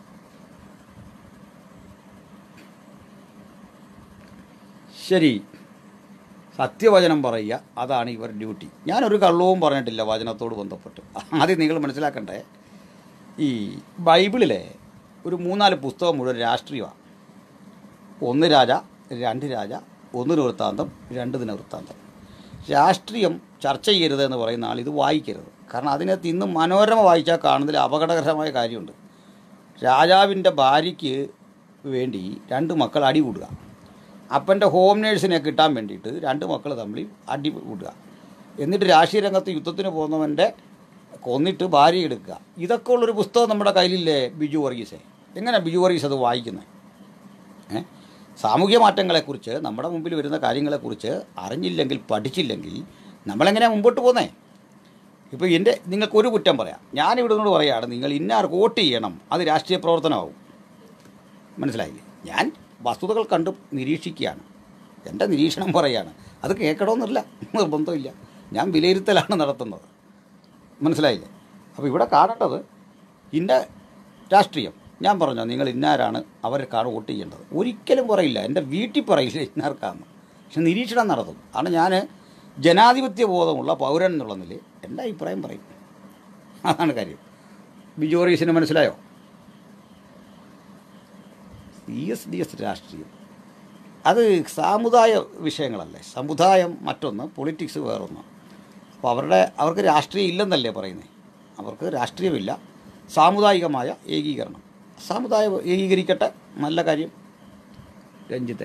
ശരി സത്യവചനം പറയുക അതാണ് ഇവർ ഡ്യൂട്ടി ഞാനൊരു കള്ളവും പറഞ്ഞിട്ടില്ല വചനത്തോട് ബന്ധപ്പെട്ട് ആദ്യം നിങ്ങൾ മനസ്സിലാക്കണ്ടേ ഈ ബൈബിളിലെ ഒരു മൂന്നാല് പുസ്തകം മുഴുവൻ രാഷ്ട്രീയമാണ് ഒന്ന് രാജ രണ്ട് രാജ ഒന്ന് വൃത്താന്തം രണ്ട് ദിന വൃത്താന്തം രാഷ്ട്രീയം ചർച്ച ചെയ്യരുത് എന്ന് പറയുന്ന ആൾ ഇത് വായിക്കരുത് കാരണം അതിനകത്ത് ഇന്ന് മനോരമ വായിച്ചാൽ കാണുന്നതിൽ അപകടകരമായ കാര്യമുണ്ട് രാജാവിൻ്റെ ഭാര്യയ്ക്ക് വേണ്ടി രണ്ട് മക്കൾ അടി കൂടുക അപ്പൻ്റെ ഹോം നേഴ്സിനെ കിട്ടാൻ വേണ്ടിയിട്ട് രണ്ട് മക്കൾ തമ്മിൽ അടി കൂടുക എന്നിട്ട് രാഷ്ട്രീയ രംഗത്ത് യുദ്ധത്തിന് പോകുന്നവൻ്റെ കൊന്നിട്ട് ഭാര്യ എടുക്കുക ഇതൊക്കെ ഉള്ളൊരു പുസ്തകം നമ്മുടെ കയ്യിലില്ലേ ബിജു വർഗീസെ എങ്ങനെ ബിജു വർഗീസ് അത് വായിക്കുന്നത് ഏ? സാമൂഹ്യ മാറ്റങ്ങളെക്കുറിച്ച് നമ്മുടെ മുമ്പിൽ വരുന്ന കാര്യങ്ങളെക്കുറിച്ച് അറിഞ്ഞില്ലെങ്കിൽ പഠിച്ചില്ലെങ്കിൽ നമ്മളെങ്ങനെയാണ് മുമ്പോട്ട് പോകുന്നേ ഇപ്പോൾ എൻ്റെ നിങ്ങൾക്ക് ഒരു കുറ്റം പറയാം ഞാനിവിടെ നിന്നോട് പറയുകയാണ് നിങ്ങൾ ഇന്നാർക്ക് വോട്ട് ചെയ്യണം അത് രാഷ്ട്രീയ പ്രവർത്തനമാവും മനസ്സിലായില്ലേ ഞാൻ വസ്തുതകൾ കണ്ട് നിരീക്ഷിക്കുകയാണ് എൻ്റെ നിരീക്ഷണം പറയുകയാണ് അത് കേൾക്കണമെന്നില്ല നിർബന്ധമില്ല ഞാൻ വിലയിരുത്തലാണ് നടത്തുന്നത് മനസ്സിലായില്ലേ അപ്പോൾ ഇവിടെ കാണേണ്ടത് ഇന്ന രാഷ്ട്രീയം ഞാൻ പറഞ്ഞോ നിങ്ങൾ ഇന്നാരാണ് അവർക്കാണ് വോട്ട് ചെയ്യേണ്ടത് ഒരിക്കലും പറയില്ല എൻ്റെ വീട്ടിൽ പറയില്ല ഇന്നാർക്കാന്ന് പക്ഷെ നിരീക്ഷണം നടത്തും ആണ് ഞാൻ ജനാധിപത്യ ബോധമുള്ള പൗരൻ എന്നുള്ള നിലയിൽ എൻ്റെ അഭിപ്രായം പറയും അതാണ് കാര്യം ബിജോറീസിന് മനസ്സിലായോ സി എസ് ഡി എസ് രാഷ്ട്രീയം അത് സാമുദായ വിഷയങ്ങളല്ലേ സമുദായം മറ്റൊന്ന് പൊളിറ്റിക്സ് വേറൊന്ന് അപ്പോൾ അവരുടെ അവർക്ക് രാഷ്ട്രീയം ഇല്ലെന്നല്ലേ പറയുന്നത് അവർക്ക് രാഷ്ട്രീയമില്ല സാമുദായികമായ ഏകീകരണം സാമുദായം ഏകീകരിക്കട്ടെ നല്ല കാര്യം രഞ്ജിത്തെ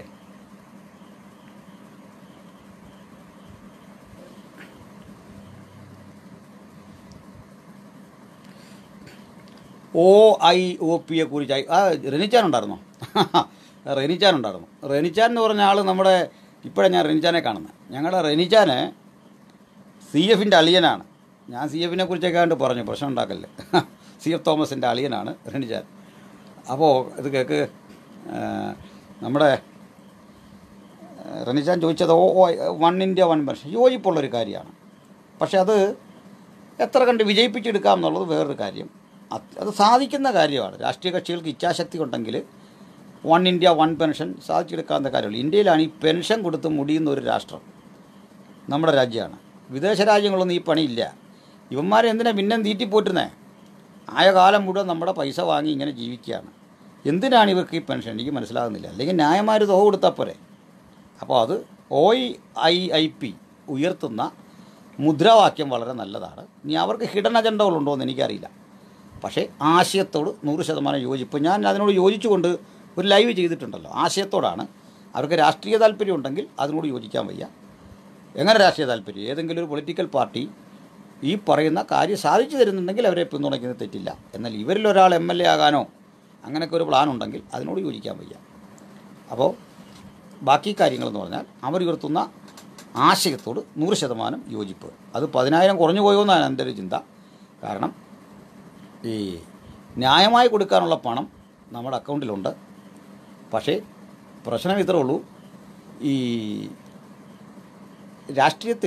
ഒ ഐ ഒ പിയെ കുറിച്ചായി ആ റെനിച്ചാൻ ഉണ്ടായിരുന്നോ റെനിച്ചാൻ ഉണ്ടായിരുന്നു റെനിച്ചാൻ എന്ന് പറഞ്ഞ ആൾ നമ്മുടെ ഇപ്പോഴാണ് ഞാൻ റെനിച്ചാനെ കാണുന്നത് ഞങ്ങളുടെ റെനിച്ചാന് സി എഫിൻ്റെ അളിയനാണ് ഞാൻ സി എഫിനെ കുറിച്ചൊക്കെ കണ്ട് പറഞ്ഞു പ്രശ്നം ഉണ്ടാക്കല്ലേ സി എഫ് തോമസിൻ്റെ അളിയനാണ് റെനിച്ചാൻ അപ്പോൾ ഇത് കേക്ക് ആ, നമ്മുടെ ആ, റെനിച്ചാൻ ചോദിച്ചത് ഓ ഓ വൺ ഇന്ത്യ വൺ പെൻഷൻ യോജിപ്പുള്ളൊരു കാര്യമാണ് പക്ഷെ അത് എത്ര കണ്ട് വിജയിപ്പിച്ചെടുക്കാം എന്നുള്ളത് വേറൊരു കാര്യം അത് അത് സാധിക്കുന്ന കാര്യമാണ് രാഷ്ട്രീയ കക്ഷികൾക്ക് ഇച്ഛാശക്തി ഉണ്ടെങ്കിൽ വൺ ഇന്ത്യ വൺ പെൻഷൻ സാധിച്ചെടുക്കാവുന്ന കാര്യമുള്ളൂ ഇന്ത്യയിലാണ് ഈ പെൻഷൻ കൊടുത്ത് മുടിയുന്ന ഒരു രാഷ്ട്രം നമ്മുടെ രാജ്യമാണ് വിദേശ രാജ്യങ്ങളൊന്നും ഈ പണിയില്ല ഇവന്മാരെ എന്തിനാ പിന്നെ തീറ്റിപ്പോറ്റുന്നേ ആയ കാലം മുഴുവൻ നമ്മുടെ പൈസ വാങ്ങി ഇങ്ങനെ ജീവിക്കുകയാണ് എന്തിനാണ് ഇവർക്ക് ഈ പെൻഷൻ എനിക്ക് മനസ്സിലാകുന്നില്ല അല്ലെങ്കിൽ ന്യായമാർ തുക കൊടുത്താൽ പോരെ അപ്പോൾ അത് ഒ ഐ ഐ പി ഉയർത്തുന്ന മുദ്രാവാക്യം വളരെ നല്ലതാണ് ഇനി അവർക്ക് ഹിഡൻ അജണ്ടകളുണ്ടോ എന്ന് എനിക്കറിയില്ല പക്ഷേ ആശയത്തോട് നൂറ് ശതമാനം യോജിപ്പ് ഞാൻ അതിനോട് യോജിച്ചുകൊണ്ട് ഒരു ലൈവ് ചെയ്തിട്ടുണ്ടല്ലോ ആശയത്തോടാണ് അവർക്ക് രാഷ്ട്രീയ താല്പര്യം ഉണ്ടെങ്കിൽ അതിനോട് യോജിക്കാൻ വയ്യ എങ്ങനെ രാഷ്ട്രീയ താല്പര്യം ഏതെങ്കിലും ഒരു പൊളിറ്റിക്കൽ പാർട്ടി ഈ പറയുന്ന കാര്യം സാധിച്ചു തരുന്നുണ്ടെങ്കിൽ അവരെ പിന്തുണയ്ക്കുന്നത് തെറ്റില്ല എന്നാൽ ഇവരിൽ ഒരാൾ എം എൽ എ ആകാനോ അങ്ങനെയൊക്കെ ഒരു പ്ലാൻ ഉണ്ടെങ്കിൽ അതിനോട് യോജിക്കാൻ വയ്യ അപ്പോൾ ബാക്കി കാര്യങ്ങളെന്ന് പറഞ്ഞാൽ അവർ ഉയർത്തുന്ന ആശയത്തോട് നൂറ് ശതമാനം യോജിപ്പ് അത് പതിനായിരം കുറഞ്ഞു പോയോ എന്നാണ് എൻ്റെ ഒരു ചിന്ത കാരണം ഈ ന്യായമായി കൊടുക്കാനുള്ള പണം നമ്മുടെ അക്കൗണ്ടിലുണ്ട് പക്ഷേ പ്രശ്നം ഇത്രേ ഉള്ളൂ ഈ രാഷ്ട്രീയത്തിൽ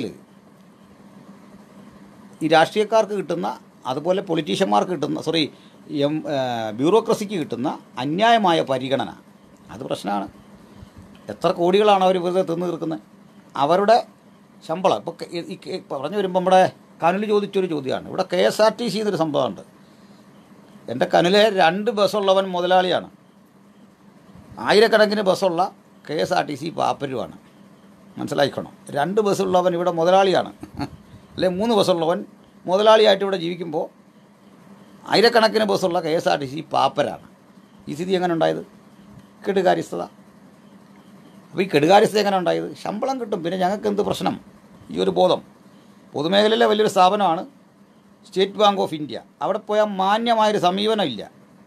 ഈ രാഷ്ട്രീയക്കാർക്ക് കിട്ടുന്ന അതുപോലെ പൊളിറ്റീഷ്യന്മാർക്ക് കിട്ടുന്ന സോറി എം ബ്യൂറോക്രസിക്ക് കിട്ടുന്ന അന്യായമായ പരിഗണന അത് പ്രശ്നമാണ് എത്ര കോടികളാണ് അവർ വെറുതെ തിന്നു തീർക്കുന്നത് അവരുടെ ശമ്പളം ഇപ്പോൾ ഈ കെ- പറഞ്ഞു വരുമ്പോൾ നമ്മുടെ കനൽ ചോദിച്ചൊരു ചോദ്യമാണ് ഇവിടെ K S R T C എന്നൊരു സംഭവമുണ്ട് എൻ്റെ കനലെ രണ്ട് ബസ്സുള്ളവൻ മുതലാളിയാണ് ആയിരക്കണക്കിന് ബസ്സുള്ള K S R T C പാപ്പരുമാണ് മനസ്സിലാക്കണം രണ്ട് ബസ്സുള്ളവൻ ഇവിടെ മുതലാളിയാണ് അല്ലെ മൂന്ന് ബസ്സുള്ളവൻ മുതലാളിയായിട്ട് ഇവിടെ ജീവിക്കുമ്പോൾ ആയിരക്കണക്കിന് ബസ്സുള്ള K S R T C പാപ്പരാണ് ഈ സ്ഥിതി എങ്ങനെ ഉണ്ടായത് കെടുകാര്യസ്ഥത അപ്പോൾ ഈ കെടുകാര്യസ്ഥത എങ്ങനെ ഉണ്ടായത് ശമ്പളം കിട്ടും പിന്നെ ഞങ്ങൾക്ക് എന്ത് പ്രശ്നം ഈ ഒരു ബോധം പൊതുമേഖലയിലെ വലിയൊരു സ്ഥാപനമാണ് സ്റ്റേറ്റ് ബാങ്ക് ഓഫ് ഇന്ത്യ അവിടെ പോയാൽ മാന്യമായൊരു സമീപനമില്ല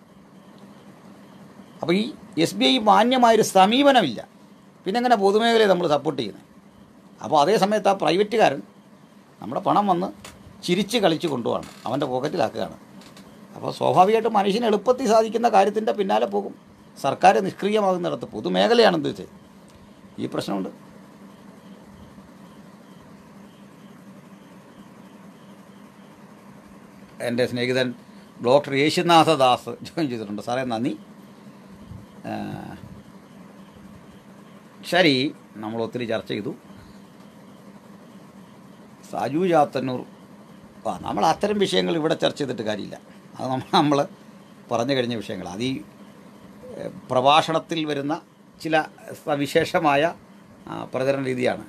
അപ്പോൾ ഈ എസ് ബി ഐ മാന്യമായൊരു സമീപനമില്ല പിന്നെ എങ്ങനെ പൊതുമേഖലയെ നമ്മൾ സപ്പോർട്ട് ചെയ്യുന്നത് അപ്പോൾ അതേ സമയത്ത് ആ പ്രൈവറ്റുകാരൻ നമ്മുടെ പണം വന്ന് ചിരിച്ച് കളിച്ച് കൊണ്ടുപോവാണ് അവൻ്റെ പോക്കറ്റിലാക്കുകയാണ് അപ്പോൾ സ്വാഭാവികമായിട്ടും മനുഷ്യന് എളുപ്പത്തിൽ സാധിക്കുന്ന കാര്യത്തിൻ്റെ പിന്നാലെ പോകും സർക്കാർ നിഷ്ക്രിയമാകുന്നിടത്ത് പൊതുമേഖലയാണ് എന്ത് വെച്ചത് ഈ പ്രശ്നമുണ്ട് എൻ്റെ സ്നേഹിതൻ ഡോക്ടർ യേശുനാഥ ദാസ് ജോയിൻ ചെയ്തിട്ടുണ്ട് സാറേ നന്ദി ആ, ശരി നമ്മൾ ഒത്തിരി ചർച്ച ചെയ്തു സാജു ചാത്തന്നൂർ ആ നമ്മൾ അത്തരം വിഷയങ്ങൾ ഇവിടെ ചർച്ച ചെയ്തിട്ട് കാര്യമില്ല അത് നമ്മൾ നമ്മൾ പറഞ്ഞു കഴിഞ്ഞ വിഷയങ്ങൾ അത് ഈ ഏഹ്, പ്രഭാഷണത്തിൽ വരുന്ന ചില സവിശേഷമായ ആ, പ്രചരണ രീതിയാണ്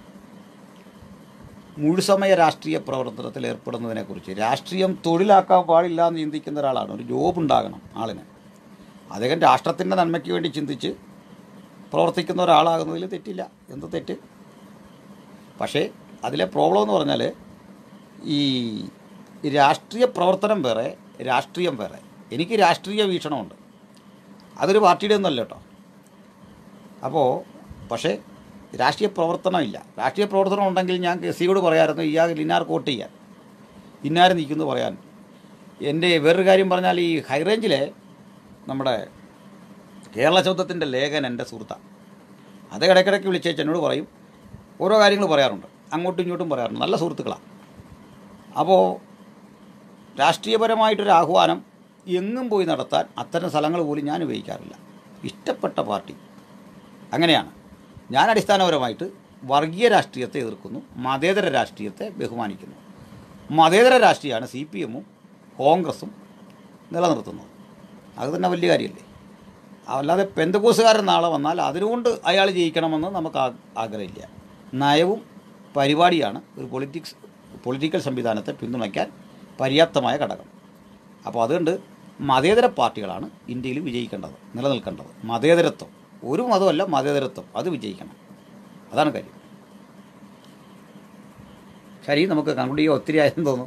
മുഴുസമയ രാഷ്ട്രീയ പ്രവർത്തനത്തിൽ ഏർപ്പെടുന്നതിനെക്കുറിച്ച് രാഷ്ട്രീയം തൊഴിലാക്കാൻ പാടില്ല എന്ന് ചിന്തിക്കുന്ന ഒരാളാണ് ഒരു ജോബ് ഉണ്ടാകണം ആളിന് അദ്ദേഹം രാഷ്ട്രത്തിൻ്റെ നന്മയ്ക്ക് വേണ്ടി ചിന്തിച്ച് പ്രവർത്തിക്കുന്ന ഒരാളാകുന്നതിൽ തെറ്റില്ല എന്ത് തെറ്റ് പക്ഷേ അതിലെ പ്രോബ്ലം എന്ന് പറഞ്ഞാൽ ഈ രാഷ്ട്രീയ പ്രവർത്തനം വേറെ രാഷ്ട്രീയം വേറെ എനിക്ക് രാഷ്ട്രീയ വീക്ഷണമുണ്ട് അതൊരു പാർട്ടിയുടെ ഒന്നുമല്ല കേട്ടോ അപ്പോൾ പക്ഷേ രാഷ്ട്രീയ പ്രവർത്തനമില്ല രാഷ്ട്രീയ പ്രവർത്തനം ഉണ്ടെങ്കിൽ ഞാൻ കെ സിയോട് പറയാമായിരുന്നു ഇയാൾ ഇന്നാർ കോട്ട് ചെയ്യാൻ ഇന്നാർ നിൽക്കുന്നു പറയാൻ എൻ്റെ വേറൊരു കാര്യം പറഞ്ഞാൽ ഈ ഹൈറേഞ്ചിലെ നമ്മുടെ കേരള ശബ്ദത്തിൻ്റെ ലേഖൻ എൻ്റെ സുഹൃത്താണ് അത് ഇടയ്ക്കിടയ്ക്ക് വിളിച്ചേച്ച് എന്നോട് പറയും ഓരോ കാര്യങ്ങൾ പറയാറുണ്ട് അങ്ങോട്ടും ഇങ്ങോട്ടും പറയാറുണ്ട് നല്ല സുഹൃത്തുക്കളാണ് അപ്പോൾ രാഷ്ട്രീയപരമായിട്ടൊരു ആഹ്വാനം എങ്ങും പോയി നടത്താൻ അത്തരം സ്ഥലങ്ങൾ പോലും ഞാൻ ഉപയോഗിക്കാറില്ല ഇഷ്ടപ്പെട്ട പാർട്ടി അങ്ങനെയാണ് ഞാൻ അടിസ്ഥാനപരമായിട്ട് വർഗീയ രാഷ്ട്രീയത്തെ എതിർക്കുന്നു മതേതര രാഷ്ട്രീയത്തെ ബഹുമാനിക്കുന്നു മതേതര രാഷ്ട്രീയമാണ് സി പി എമ്മും കോൺഗ്രസും നിലനിർത്തുന്നത് അത് തന്നെ വലിയ കാര്യമല്ലേ അല്ലാതെ പെന്തക്കോസുകാരൻ നാളെ വന്നാൽ അതിനുകൊണ്ട് അയാൾ ജയിക്കണമെന്ന് നമുക്ക് ആ- ആഗ്രഹമില്ല നയവും പരിപാടിയാണ് ഒരു പൊളിറ്റിക്സ് പൊളിറ്റിക്കൽ സംവിധാനത്തെ പിന്തുണയ്ക്കാൻ പര്യാപ്തമായ ഘടകം അപ്പോൾ അതുകൊണ്ട് മതേതര പാർട്ടികളാണ് ഇന്ത്യയിൽ വിജയിക്കേണ്ടത് നിലനിൽക്കേണ്ടത് മതേതരത്വം ഒരു മതമല്ല മതേതരത്വം അത് വിജയിക്കണം അതാണ് കാര്യം ശരി നമുക്ക് കൺക്ലൂഡ് ചെയ്യാൻ ഒത്തിരി ആയെന്ന് തോന്നുന്നു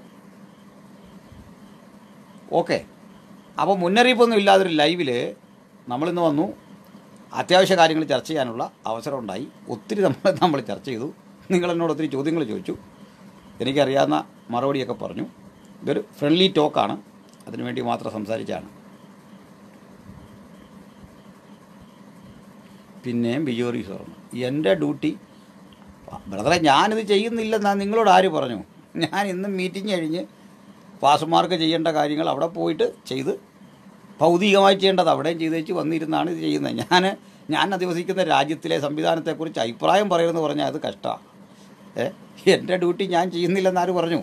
ഓക്കെ അപ്പോൾ മുന്നറിയിപ്പൊന്നും ഇല്ലാതൊരു ലൈവിൽ നമ്മളിന്ന് വന്നു അത്യാവശ്യ കാര്യങ്ങൾ ചർച്ച ചെയ്യാനുള്ള അവസരം ഉണ്ടായി ഒത്തിരി നമ്മൾ നമ്മൾ ചർച്ച ചെയ്തു നിങ്ങൾ എന്നോട് ഒത്തിരി ചോദ്യങ്ങൾ ചോദിച്ചു എനിക്കറിയാവുന്ന മറുപടിയൊക്കെ പറഞ്ഞു ഇതൊരു ഫ്രണ്ട്ലി ടോക്കാണ് അതിനുവേണ്ടി മാത്രം സംസാരിച്ചാണ് പിന്നെയും ബിജോറി സാറിന് എൻ്റെ ഡ്യൂട്ടി ബ്രദറെ ഞാനിത് ചെയ്യുന്നില്ലെന്നാ നിങ്ങളോട് ആര് പറഞ്ഞു ഞാൻ ഇന്ന് മീറ്റിംഗ് കഴിഞ്ഞ് പാസ്മാർക്ക് ചെയ്യേണ്ട കാര്യങ്ങൾ അവിടെ പോയിട്ട് ചെയ്ത് ഭൗതികമായി ചെയ്യേണ്ടത് അവിടെയും ചെയ്ത് വെച്ച് വന്നിരുന്നാണ് ഇത് ചെയ്യുന്നത് ഞാൻ ഞാൻ അധിവസിക്കുന്ന രാജ്യത്തിലെ സംവിധാനത്തെക്കുറിച്ച് അഭിപ്രായം പറയുമെന്ന് പറഞ്ഞാൽ അത് കഷ്ടമാണ് ഏ എൻ്റെ ഡ്യൂട്ടി ഞാൻ ചെയ്യുന്നില്ലെന്ന് ആര് പറഞ്ഞു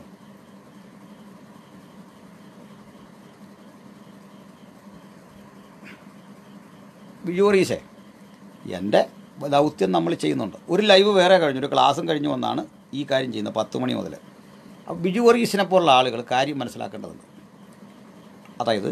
ബിജോറീസേ എൻ്റെ ദൗത്യം നമ്മൾ ചെയ്യുന്നുണ്ട് ഒരു ലൈവ് വേറെ കഴിഞ്ഞു ഒരു ക്ലാസ്സും കഴിഞ്ഞു വന്നാണ് ഈ കാര്യം ചെയ്യുന്നത് പത്ത് മണി മുതൽ അപ്പോൾ ബിജു വർഗീസിനെ പോലുള്ള ആളുകൾ കാര്യം മനസ്സിലാക്കേണ്ടതുണ്ട് അതായത്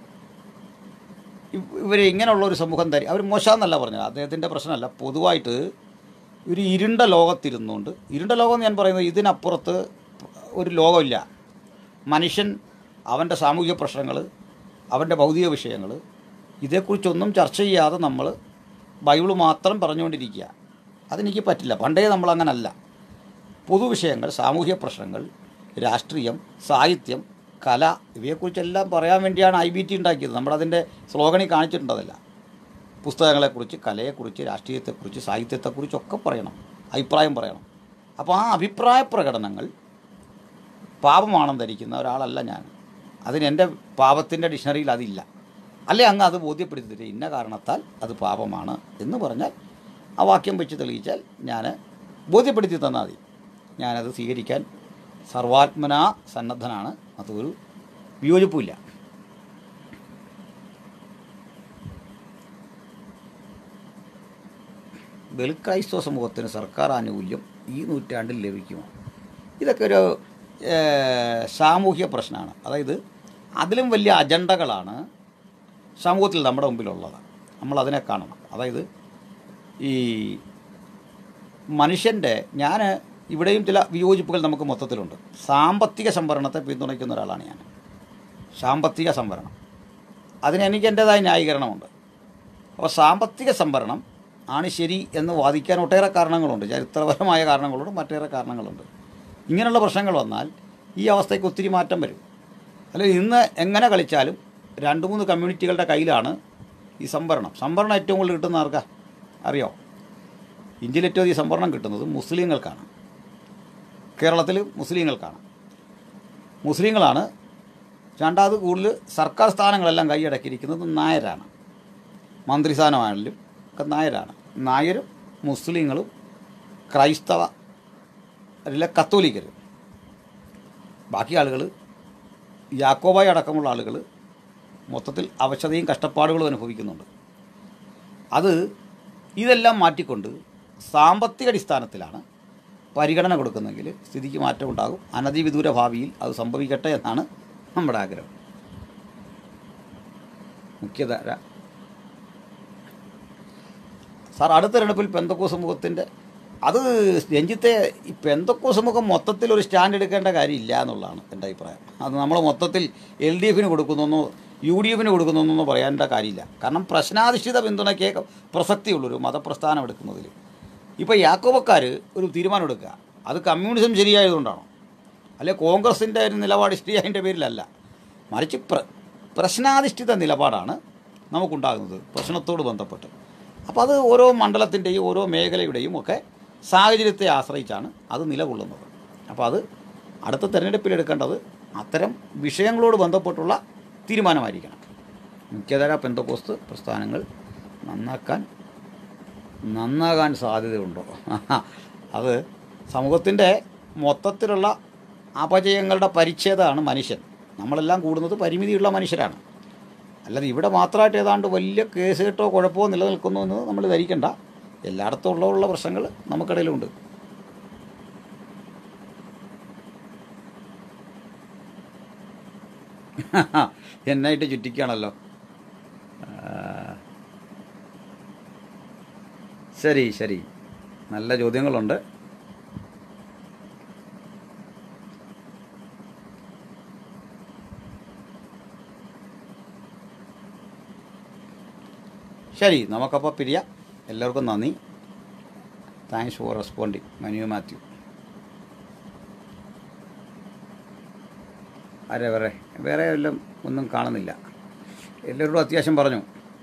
ഇവർ ഇങ്ങനെയുള്ള ഒരു സമൂഹം തരി അവർ മോശമെന്നല്ല പറഞ്ഞത് അദ്ദേഹത്തിൻ്റെ പ്രശ്നമല്ല പൊതുവായിട്ട് ഒരു ഇരുണ്ട ലോകത്തിരുന്നുകൊണ്ട് ഇരുണ്ട ലോകം എന്ന് ഞാൻ പറയുന്നത് ഇതിനപ്പുറത്ത് ഒരു ലോകമില്ല മനുഷ്യൻ അവൻ്റെ സാമൂഹിക പ്രശ്നങ്ങൾ അവൻ്റെ ഭൗതിക വിഷയങ്ങൾ ഇതേക്കുറിച്ചൊന്നും ചർച്ച ചെയ്യാതെ നമ്മൾ ബൈബിൾ മാത്രം പറഞ്ഞുകൊണ്ടിരിക്കുക അതെനിക്ക് പറ്റില്ല പണ്ടേ നമ്മളങ്ങനല്ല പൊതുവിഷയങ്ങൾ സാമൂഹ്യ പ്രശ്നങ്ങൾ രാഷ്ട്രീയം സാഹിത്യം കല ഇവയെക്കുറിച്ചെല്ലാം പറയാൻ വേണ്ടിയാണ് ഐ ബി ടി ഉണ്ടാക്കിയത് നമ്മളതിൻ്റെ സ്ലോഗണിൽ കാണിച്ചിട്ടുണ്ടതല്ല പുസ്തകങ്ങളെക്കുറിച്ച് കലയെക്കുറിച്ച് രാഷ്ട്രീയത്തെക്കുറിച്ച് സാഹിത്യത്തെക്കുറിച്ചൊക്കെ പറയണം അഭിപ്രായം പറയണം അപ്പോൾ ആ അഭിപ്രായ പ്രകടനങ്ങൾ പാപമാണെന്ന് ധരിക്കുന്ന ഒരാളല്ല ഞാൻ അതിന് എൻ്റെ പാപത്തിൻ്റെ ഡിക്ഷണറിയിൽ അതില്ല അല്ലെ അങ്ങ് അത് ബോധ്യപ്പെടുത്തി തരും ഇന്ന കാരണത്താൽ അത് പാപമാണ് എന്ന് പറഞ്ഞാൽ ആ വാക്യം വെച്ച് തെളിയിച്ചാൽ ഞാൻ ബോധ്യപ്പെടുത്തി തന്നാൽ മതി ഞാനത് സ്വീകരിക്കാൻ സർവാത്മനാ സന്നദ്ധനാണ് അതൊരു വിയോജിപ്പുമില്ല ദളിത് സമൂഹത്തിന് സർക്കാർ ആനുകൂല്യം ഈ നൂറ്റാണ്ടിൽ ലഭിക്കുമോ ഇതൊക്കെ ഒരു ഏഹ്, സാമൂഹ്യ പ്രശ്നമാണ് അതായത് അതിലും വലിയ അജണ്ടകളാണ് സമൂഹത്തിൽ നമ്മുടെ മുമ്പിലുള്ളത് നമ്മൾ അതിനെ കാണണം അതായത് ഈ മനുഷ്യൻ്റെ ഞാൻ ഇവിടെയും ചില വിയോജിപ്പുകൾ നമുക്ക് മൊത്തത്തിലുണ്ട് സാമ്പത്തിക സംവരണത്തെ പിന്തുണയ്ക്കുന്ന ഒരാളാണ് ഞാൻ സാമ്പത്തിക സംവരണം അതിന് എനിക്ക് എൻ്റേതായ ന്യായീകരണമുണ്ട് അപ്പോൾ സാമ്പത്തിക സംവരണം ആണ് ശരി എന്ന് വാദിക്കാൻ ഒട്ടേറെ കാരണങ്ങളുണ്ട് ചരിത്രപരമായ കാരണങ്ങളുണ്ട് മറ്റേറെ കാരണങ്ങളുണ്ട് ഇങ്ങനെയുള്ള പ്രശ്നങ്ങൾ വന്നാൽ ഈ അവസ്ഥയ്ക്ക് ഒത്തിരി മാറ്റം വരും അല്ലെങ്കിൽ ഇന്ന് എങ്ങനെ കളിച്ചാലും രണ്ട് മൂന്ന് കമ്മ്യൂണിറ്റികളുടെ കയ്യിലാണ് ഈ സംവരണം സംവരണം ഏറ്റവും കൂടുതൽ കിട്ടുന്ന ആർക്കാ അറിയോ ഇന്ത്യയിൽ ഏറ്റവും അധികം സംവരണം കിട്ടുന്നത് മുസ്ലിങ്ങൾക്കാണ് കേരളത്തിൽ മുസ്ലിങ്ങൾക്കാണ് മുസ്ലിങ്ങളാണ് രണ്ടാമത് കൂടുതൽ സർക്കാർ സ്ഥാനങ്ങളെല്ലാം കൈയടക്കിയിരിക്കുന്നത് നായരാണ് മന്ത്രിസ്ഥാനമാണെങ്കിലും ഒക്കെ നായരാണ് നായരും മുസ്ലിങ്ങളും ക്രൈസ്തവ അല്ല കത്തോലിക്കരും ബാക്കി ആളുകൾ യാക്കോബായി അടക്കമുള്ള ആളുകൾ മൊത്തത്തിൽ അവശതയും കഷ്ടപ്പാടുകളും അനുഭവിക്കുന്നുണ്ട് അത് ഇതെല്ലാം മാറ്റിക്കൊണ്ട് സാമ്പത്തിക അടിസ്ഥാനത്തിലാണ് പരിഗണന കൊടുക്കുന്നെങ്കിൽ സ്ഥിതിക്ക് മാറ്റമുണ്ടാകും അനധിവിദൂര ഭാവിയിൽ അത് സംഭവിക്കട്ടെ എന്നാണ് നമ്മുടെ ആഗ്രഹം മുഖ്യധാര സാർ അടുത്ത തെരഞ്ഞെടുപ്പിൽ പെന്തക്കോ സമൂഹത്തിൻ്റെ അത് രഞ്ജിത്തെ ഈ പെന്തക്കോ സമൂഹം മൊത്തത്തിൽ ഒരു സ്റ്റാൻഡ് എടുക്കേണ്ട കാര്യമില്ല എന്നുള്ളതാണ് എൻ്റെ അഭിപ്രായം അത് നമ്മൾ മൊത്തത്തിൽ എൽ ഡി എഫിന് കൊടുക്കുന്നൊന്നോ യു ഡി എഫിന് കൊടുക്കുന്നൊന്നോ പറയേണ്ട കാര്യമില്ല കാരണം പ്രശ്നാധിഷ്ഠിത പിന്തുണയ്ക്കേ പ്രസക്തിയുള്ളൊരു മതപ്രസ്ഥാനം എടുക്കുന്നതിൽ ഇപ്പോൾ യാക്കോബക്കാർ ഒരു തീരുമാനം എടുക്കുക അത് കമ്മ്യൂണിസം ശരിയായതുകൊണ്ടാണോ അല്ലെ കോൺഗ്രസിൻ്റെ ഒരു നിലപാട് ശരിയായതിൻ്റെ പേരിലല്ല മറിച്ച് പ്ര പ്രശ്നാധിഷ്ഠിത നിലപാടാണ് നമുക്കുണ്ടാകുന്നത് പ്രശ്നത്തോട് ബന്ധപ്പെട്ട് അപ്പോൾ അത് ഓരോ മണ്ഡലത്തിൻ്റെയും ഓരോ മേഖലയുടെയും ഒക്കെ സാഹചര്യത്തെ ആശ്രയിച്ചാണ് അത് നിലകൊള്ളുന്നത് അപ്പോൾ അത് അടുത്ത തെരഞ്ഞെടുപ്പിൽ എടുക്കേണ്ടത് അത്തരം വിഷയങ്ങളോട് ബന്ധപ്പെട്ടുള്ള തീരുമാനമായിരിക്കണം മുഖ്യധാര പെന്തക്കോസ്ത് പ്രസ്ഥാനങ്ങൾ നന്നാക്കാൻ നന്നാകാൻ സാധ്യതയുണ്ടോ അത് സമൂഹത്തിൻ്റെ മൊത്തത്തിലുള്ള അപജയങ്ങളുടെ പരിച്ഛേദമാണ് മനുഷ്യൻ നമ്മളെല്ലാം കൂടുന്നത് പരിമിതിയുള്ള മനുഷ്യരാണ് അല്ലാതെ ഇവിടെ മാത്രമായിട്ട് ഏതാണ്ട് വലിയ കേസ് കെട്ടോ കുഴപ്പമോ നിലനിൽക്കുന്നു എന്ന് നമ്മൾ ധരിക്കണ്ട എല്ലായിടത്തും ഉള്ള ഉള്ള പ്രശ്നങ്ങൾ നമുക്കിടയിലുണ്ട് എന്നായിട്ട് ചുറ്റിക്കുകയാണല്ലോ ആ. ശരി ശരി നല്ല ചോദ്യങ്ങളുണ്ട് ശരി നമുക്കപ്പോൾ പിരിയാം എല്ലാവർക്കും നന്ദി thanks for responding Manu Mathew ആരെ വേറെ വേറെ എല്ലാം ഒന്നും കാണുന്നില്ല എല്ലാവരോടും അത്യാവശ്യം പറഞ്ഞു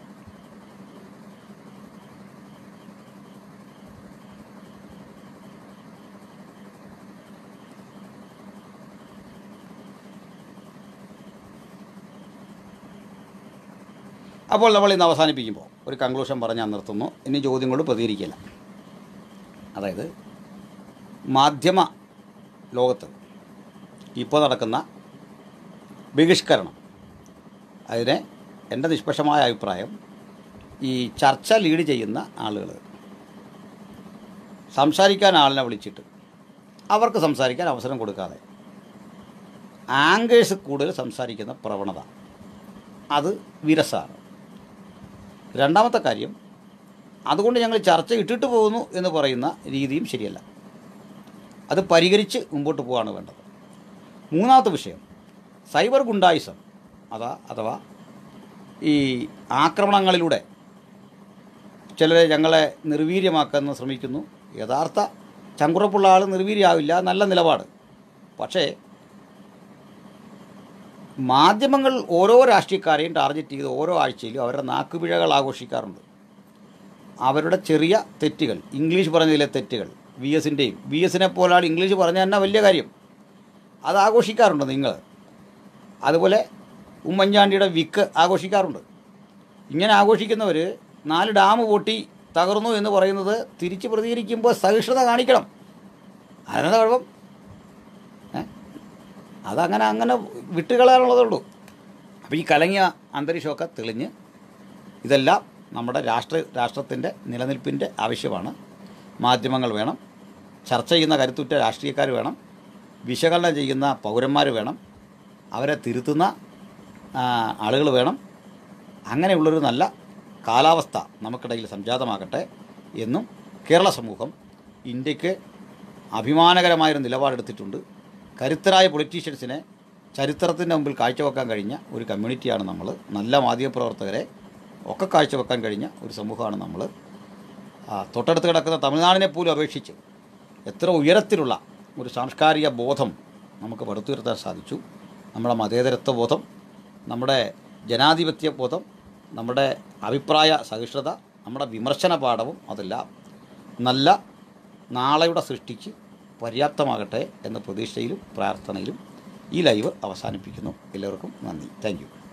അപ്പോൾ നമ്മൾ ഇന്ന് അവസാനിപ്പിക്കുമ്പോൾ ഒരു കൺക്ലൂഷൻ പറഞ്ഞ് ഞാൻ നിർത്തുന്നു ഇനി ചോദ്യം കൊണ്ട് പ്രതികരിക്കില്ല അതായത് മാധ്യമ ലോകത്ത് ഇപ്പോൾ നടക്കുന്ന ബഹിഷ്കരണം അതിനെ എൻ്റെ നിഷ്പക്ഷമായ അഭിപ്രായം ഈ ചർച്ച ലീഡ് ചെയ്യുന്ന ആളുകൾ സംസാരിക്കാൻ ആളിനെ വിളിച്ചിട്ട് അവർക്ക് സംസാരിക്കാൻ അവസരം കൊടുക്കാതെ ആങ്കേഴ്സ് കൂടുതൽ സംസാരിക്കുന്ന പ്രവണത അത് വിരസാണ് രണ്ടാമത്തെ കാര്യം അതുകൊണ്ട് ഞങ്ങൾ ചർച്ച ഇട്ടിട്ട് പോകുന്നു എന്ന് പറയുന്ന രീതിയും ശരിയല്ല അത് പരിഹരിച്ച് മുമ്പോട്ട് പോവാണ് വേണ്ടത് മൂന്നാമത്തെ വിഷയം സൈബർ ഗുണ്ടായിസം അതാ അഥവാ ഈ ആക്രമണങ്ങളിലൂടെ ചിലരെ ഞങ്ങളെ നിർവീര്യമാക്കാൻ ശ്രമിക്കുന്നു യഥാർത്ഥ ചങ്കുറപ്പുള്ള ആൾ നിർവീര്യമാവില്ല നല്ല നിലപാട് പക്ഷേ മാധ്യമങ്ങൾ ഓരോ രാഷ്ട്രീയക്കാരെയും ടാർഗറ്റ് ചെയ്ത് ഓരോ ആഴ്ചയിലും അവരുടെ നാക്കുപിഴകൾ ആഘോഷിക്കാറുണ്ട് അവരുടെ ചെറിയ തെറ്റുകൾ ഇംഗ്ലീഷ് പറഞ്ഞതിലെ തെറ്റുകൾ വി എസിൻ്റെയും വി എസിനെ പോലാണ് ഇംഗ്ലീഷ് പറഞ്ഞ തന്നെ വലിയ കാര്യം അത് ആഘോഷിക്കാറുണ്ട് നിങ്ങൾ അതുപോലെ ഉമ്മൻചാണ്ടിയുടെ വിക്ക് ആഘോഷിക്കാറുണ്ട് ഇങ്ങനെ ആഘോഷിക്കുന്നവർ നാല് ഡാം പൊട്ടി തകർന്നു എന്ന് പറയുന്നത് തിരിച്ച് പ്രതികരിക്കുമ്പോൾ സഹിഷ്ണുത കാണിക്കണം അതിനെന്താ കുഴപ്പം ഏ? അതങ്ങനെ അങ്ങനെ വിട്ടുകളയാനുള്ളതേ ഉള്ളൂ അപ്പോൾ ഈ കലങ്ങിയ അന്തരീക്ഷമൊക്കെ തെളിഞ്ഞ് ഇതെല്ലാം നമ്മുടെ രാഷ്ട്ര രാഷ്ട്രത്തിൻ്റെ നിലനിൽപ്പിൻ്റെ ആവശ്യമാണ് മാധ്യമങ്ങൾ വേണം ചർച്ച ചെയ്യുന്ന കരുത്തുറ്റ രാഷ്ട്രീയക്കാർ വേണം വിശകലനം ചെയ്യുന്ന പൗരന്മാർ വേണം അവരെ തിരുത്തുന്ന ആളുകൾ വേണം അങ്ങനെയുള്ളൊരു നല്ല കാലാവസ്ഥ നമുക്കിടയിൽ സംജാതമാകട്ടെ എന്നും കേരള സമൂഹം ഇന്ത്യക്ക് അഭിമാനകരമായൊരു നിലപാടെടുത്തിട്ടുണ്ട് കരുത്തരായ പൊളിറ്റീഷ്യൻസിനെ ചരിത്രത്തിൻ്റെ മുമ്പിൽ കാഴ്ചവെക്കാൻ കഴിഞ്ഞ ഒരു കമ്മ്യൂണിറ്റിയാണ് നമ്മൾ നല്ല മാധ്യമപ്രവർത്തകരെ ഒക്കെ കാഴ്ചവെക്കാൻ കഴിഞ്ഞ ഒരു സമൂഹമാണ് നമ്മൾ ആ, തൊട്ടടുത്ത് കിടക്കുന്ന തമിഴ്നാടിനെ പോലും അപേക്ഷിച്ച് എത്ര ഉയരത്തിലുള്ള ഒരു സാംസ്കാരിക ബോധം നമുക്ക് പടുത്തുയർത്താൻ സാധിച്ചു നമ്മുടെ മതേതരത്വ ബോധം നമ്മുടെ ജനാധിപത്യ ബോധം നമ്മുടെ അഭിപ്രായ സഹിഷ്ണുത നമ്മുടെ വിമർശന പാഠവും അതെല്ലാം നല്ല നാളെയുടെ സൃഷ്ടിക്ക് പര്യാപ്തമാകട്ടെ എന്ന പ്രതീക്ഷയിലും പ്രാർത്ഥനയിലും ഈ ലൈവ് അവസാനിപ്പിക്കുന്നു എല്ലാവർക്കും നന്ദി താങ്ക്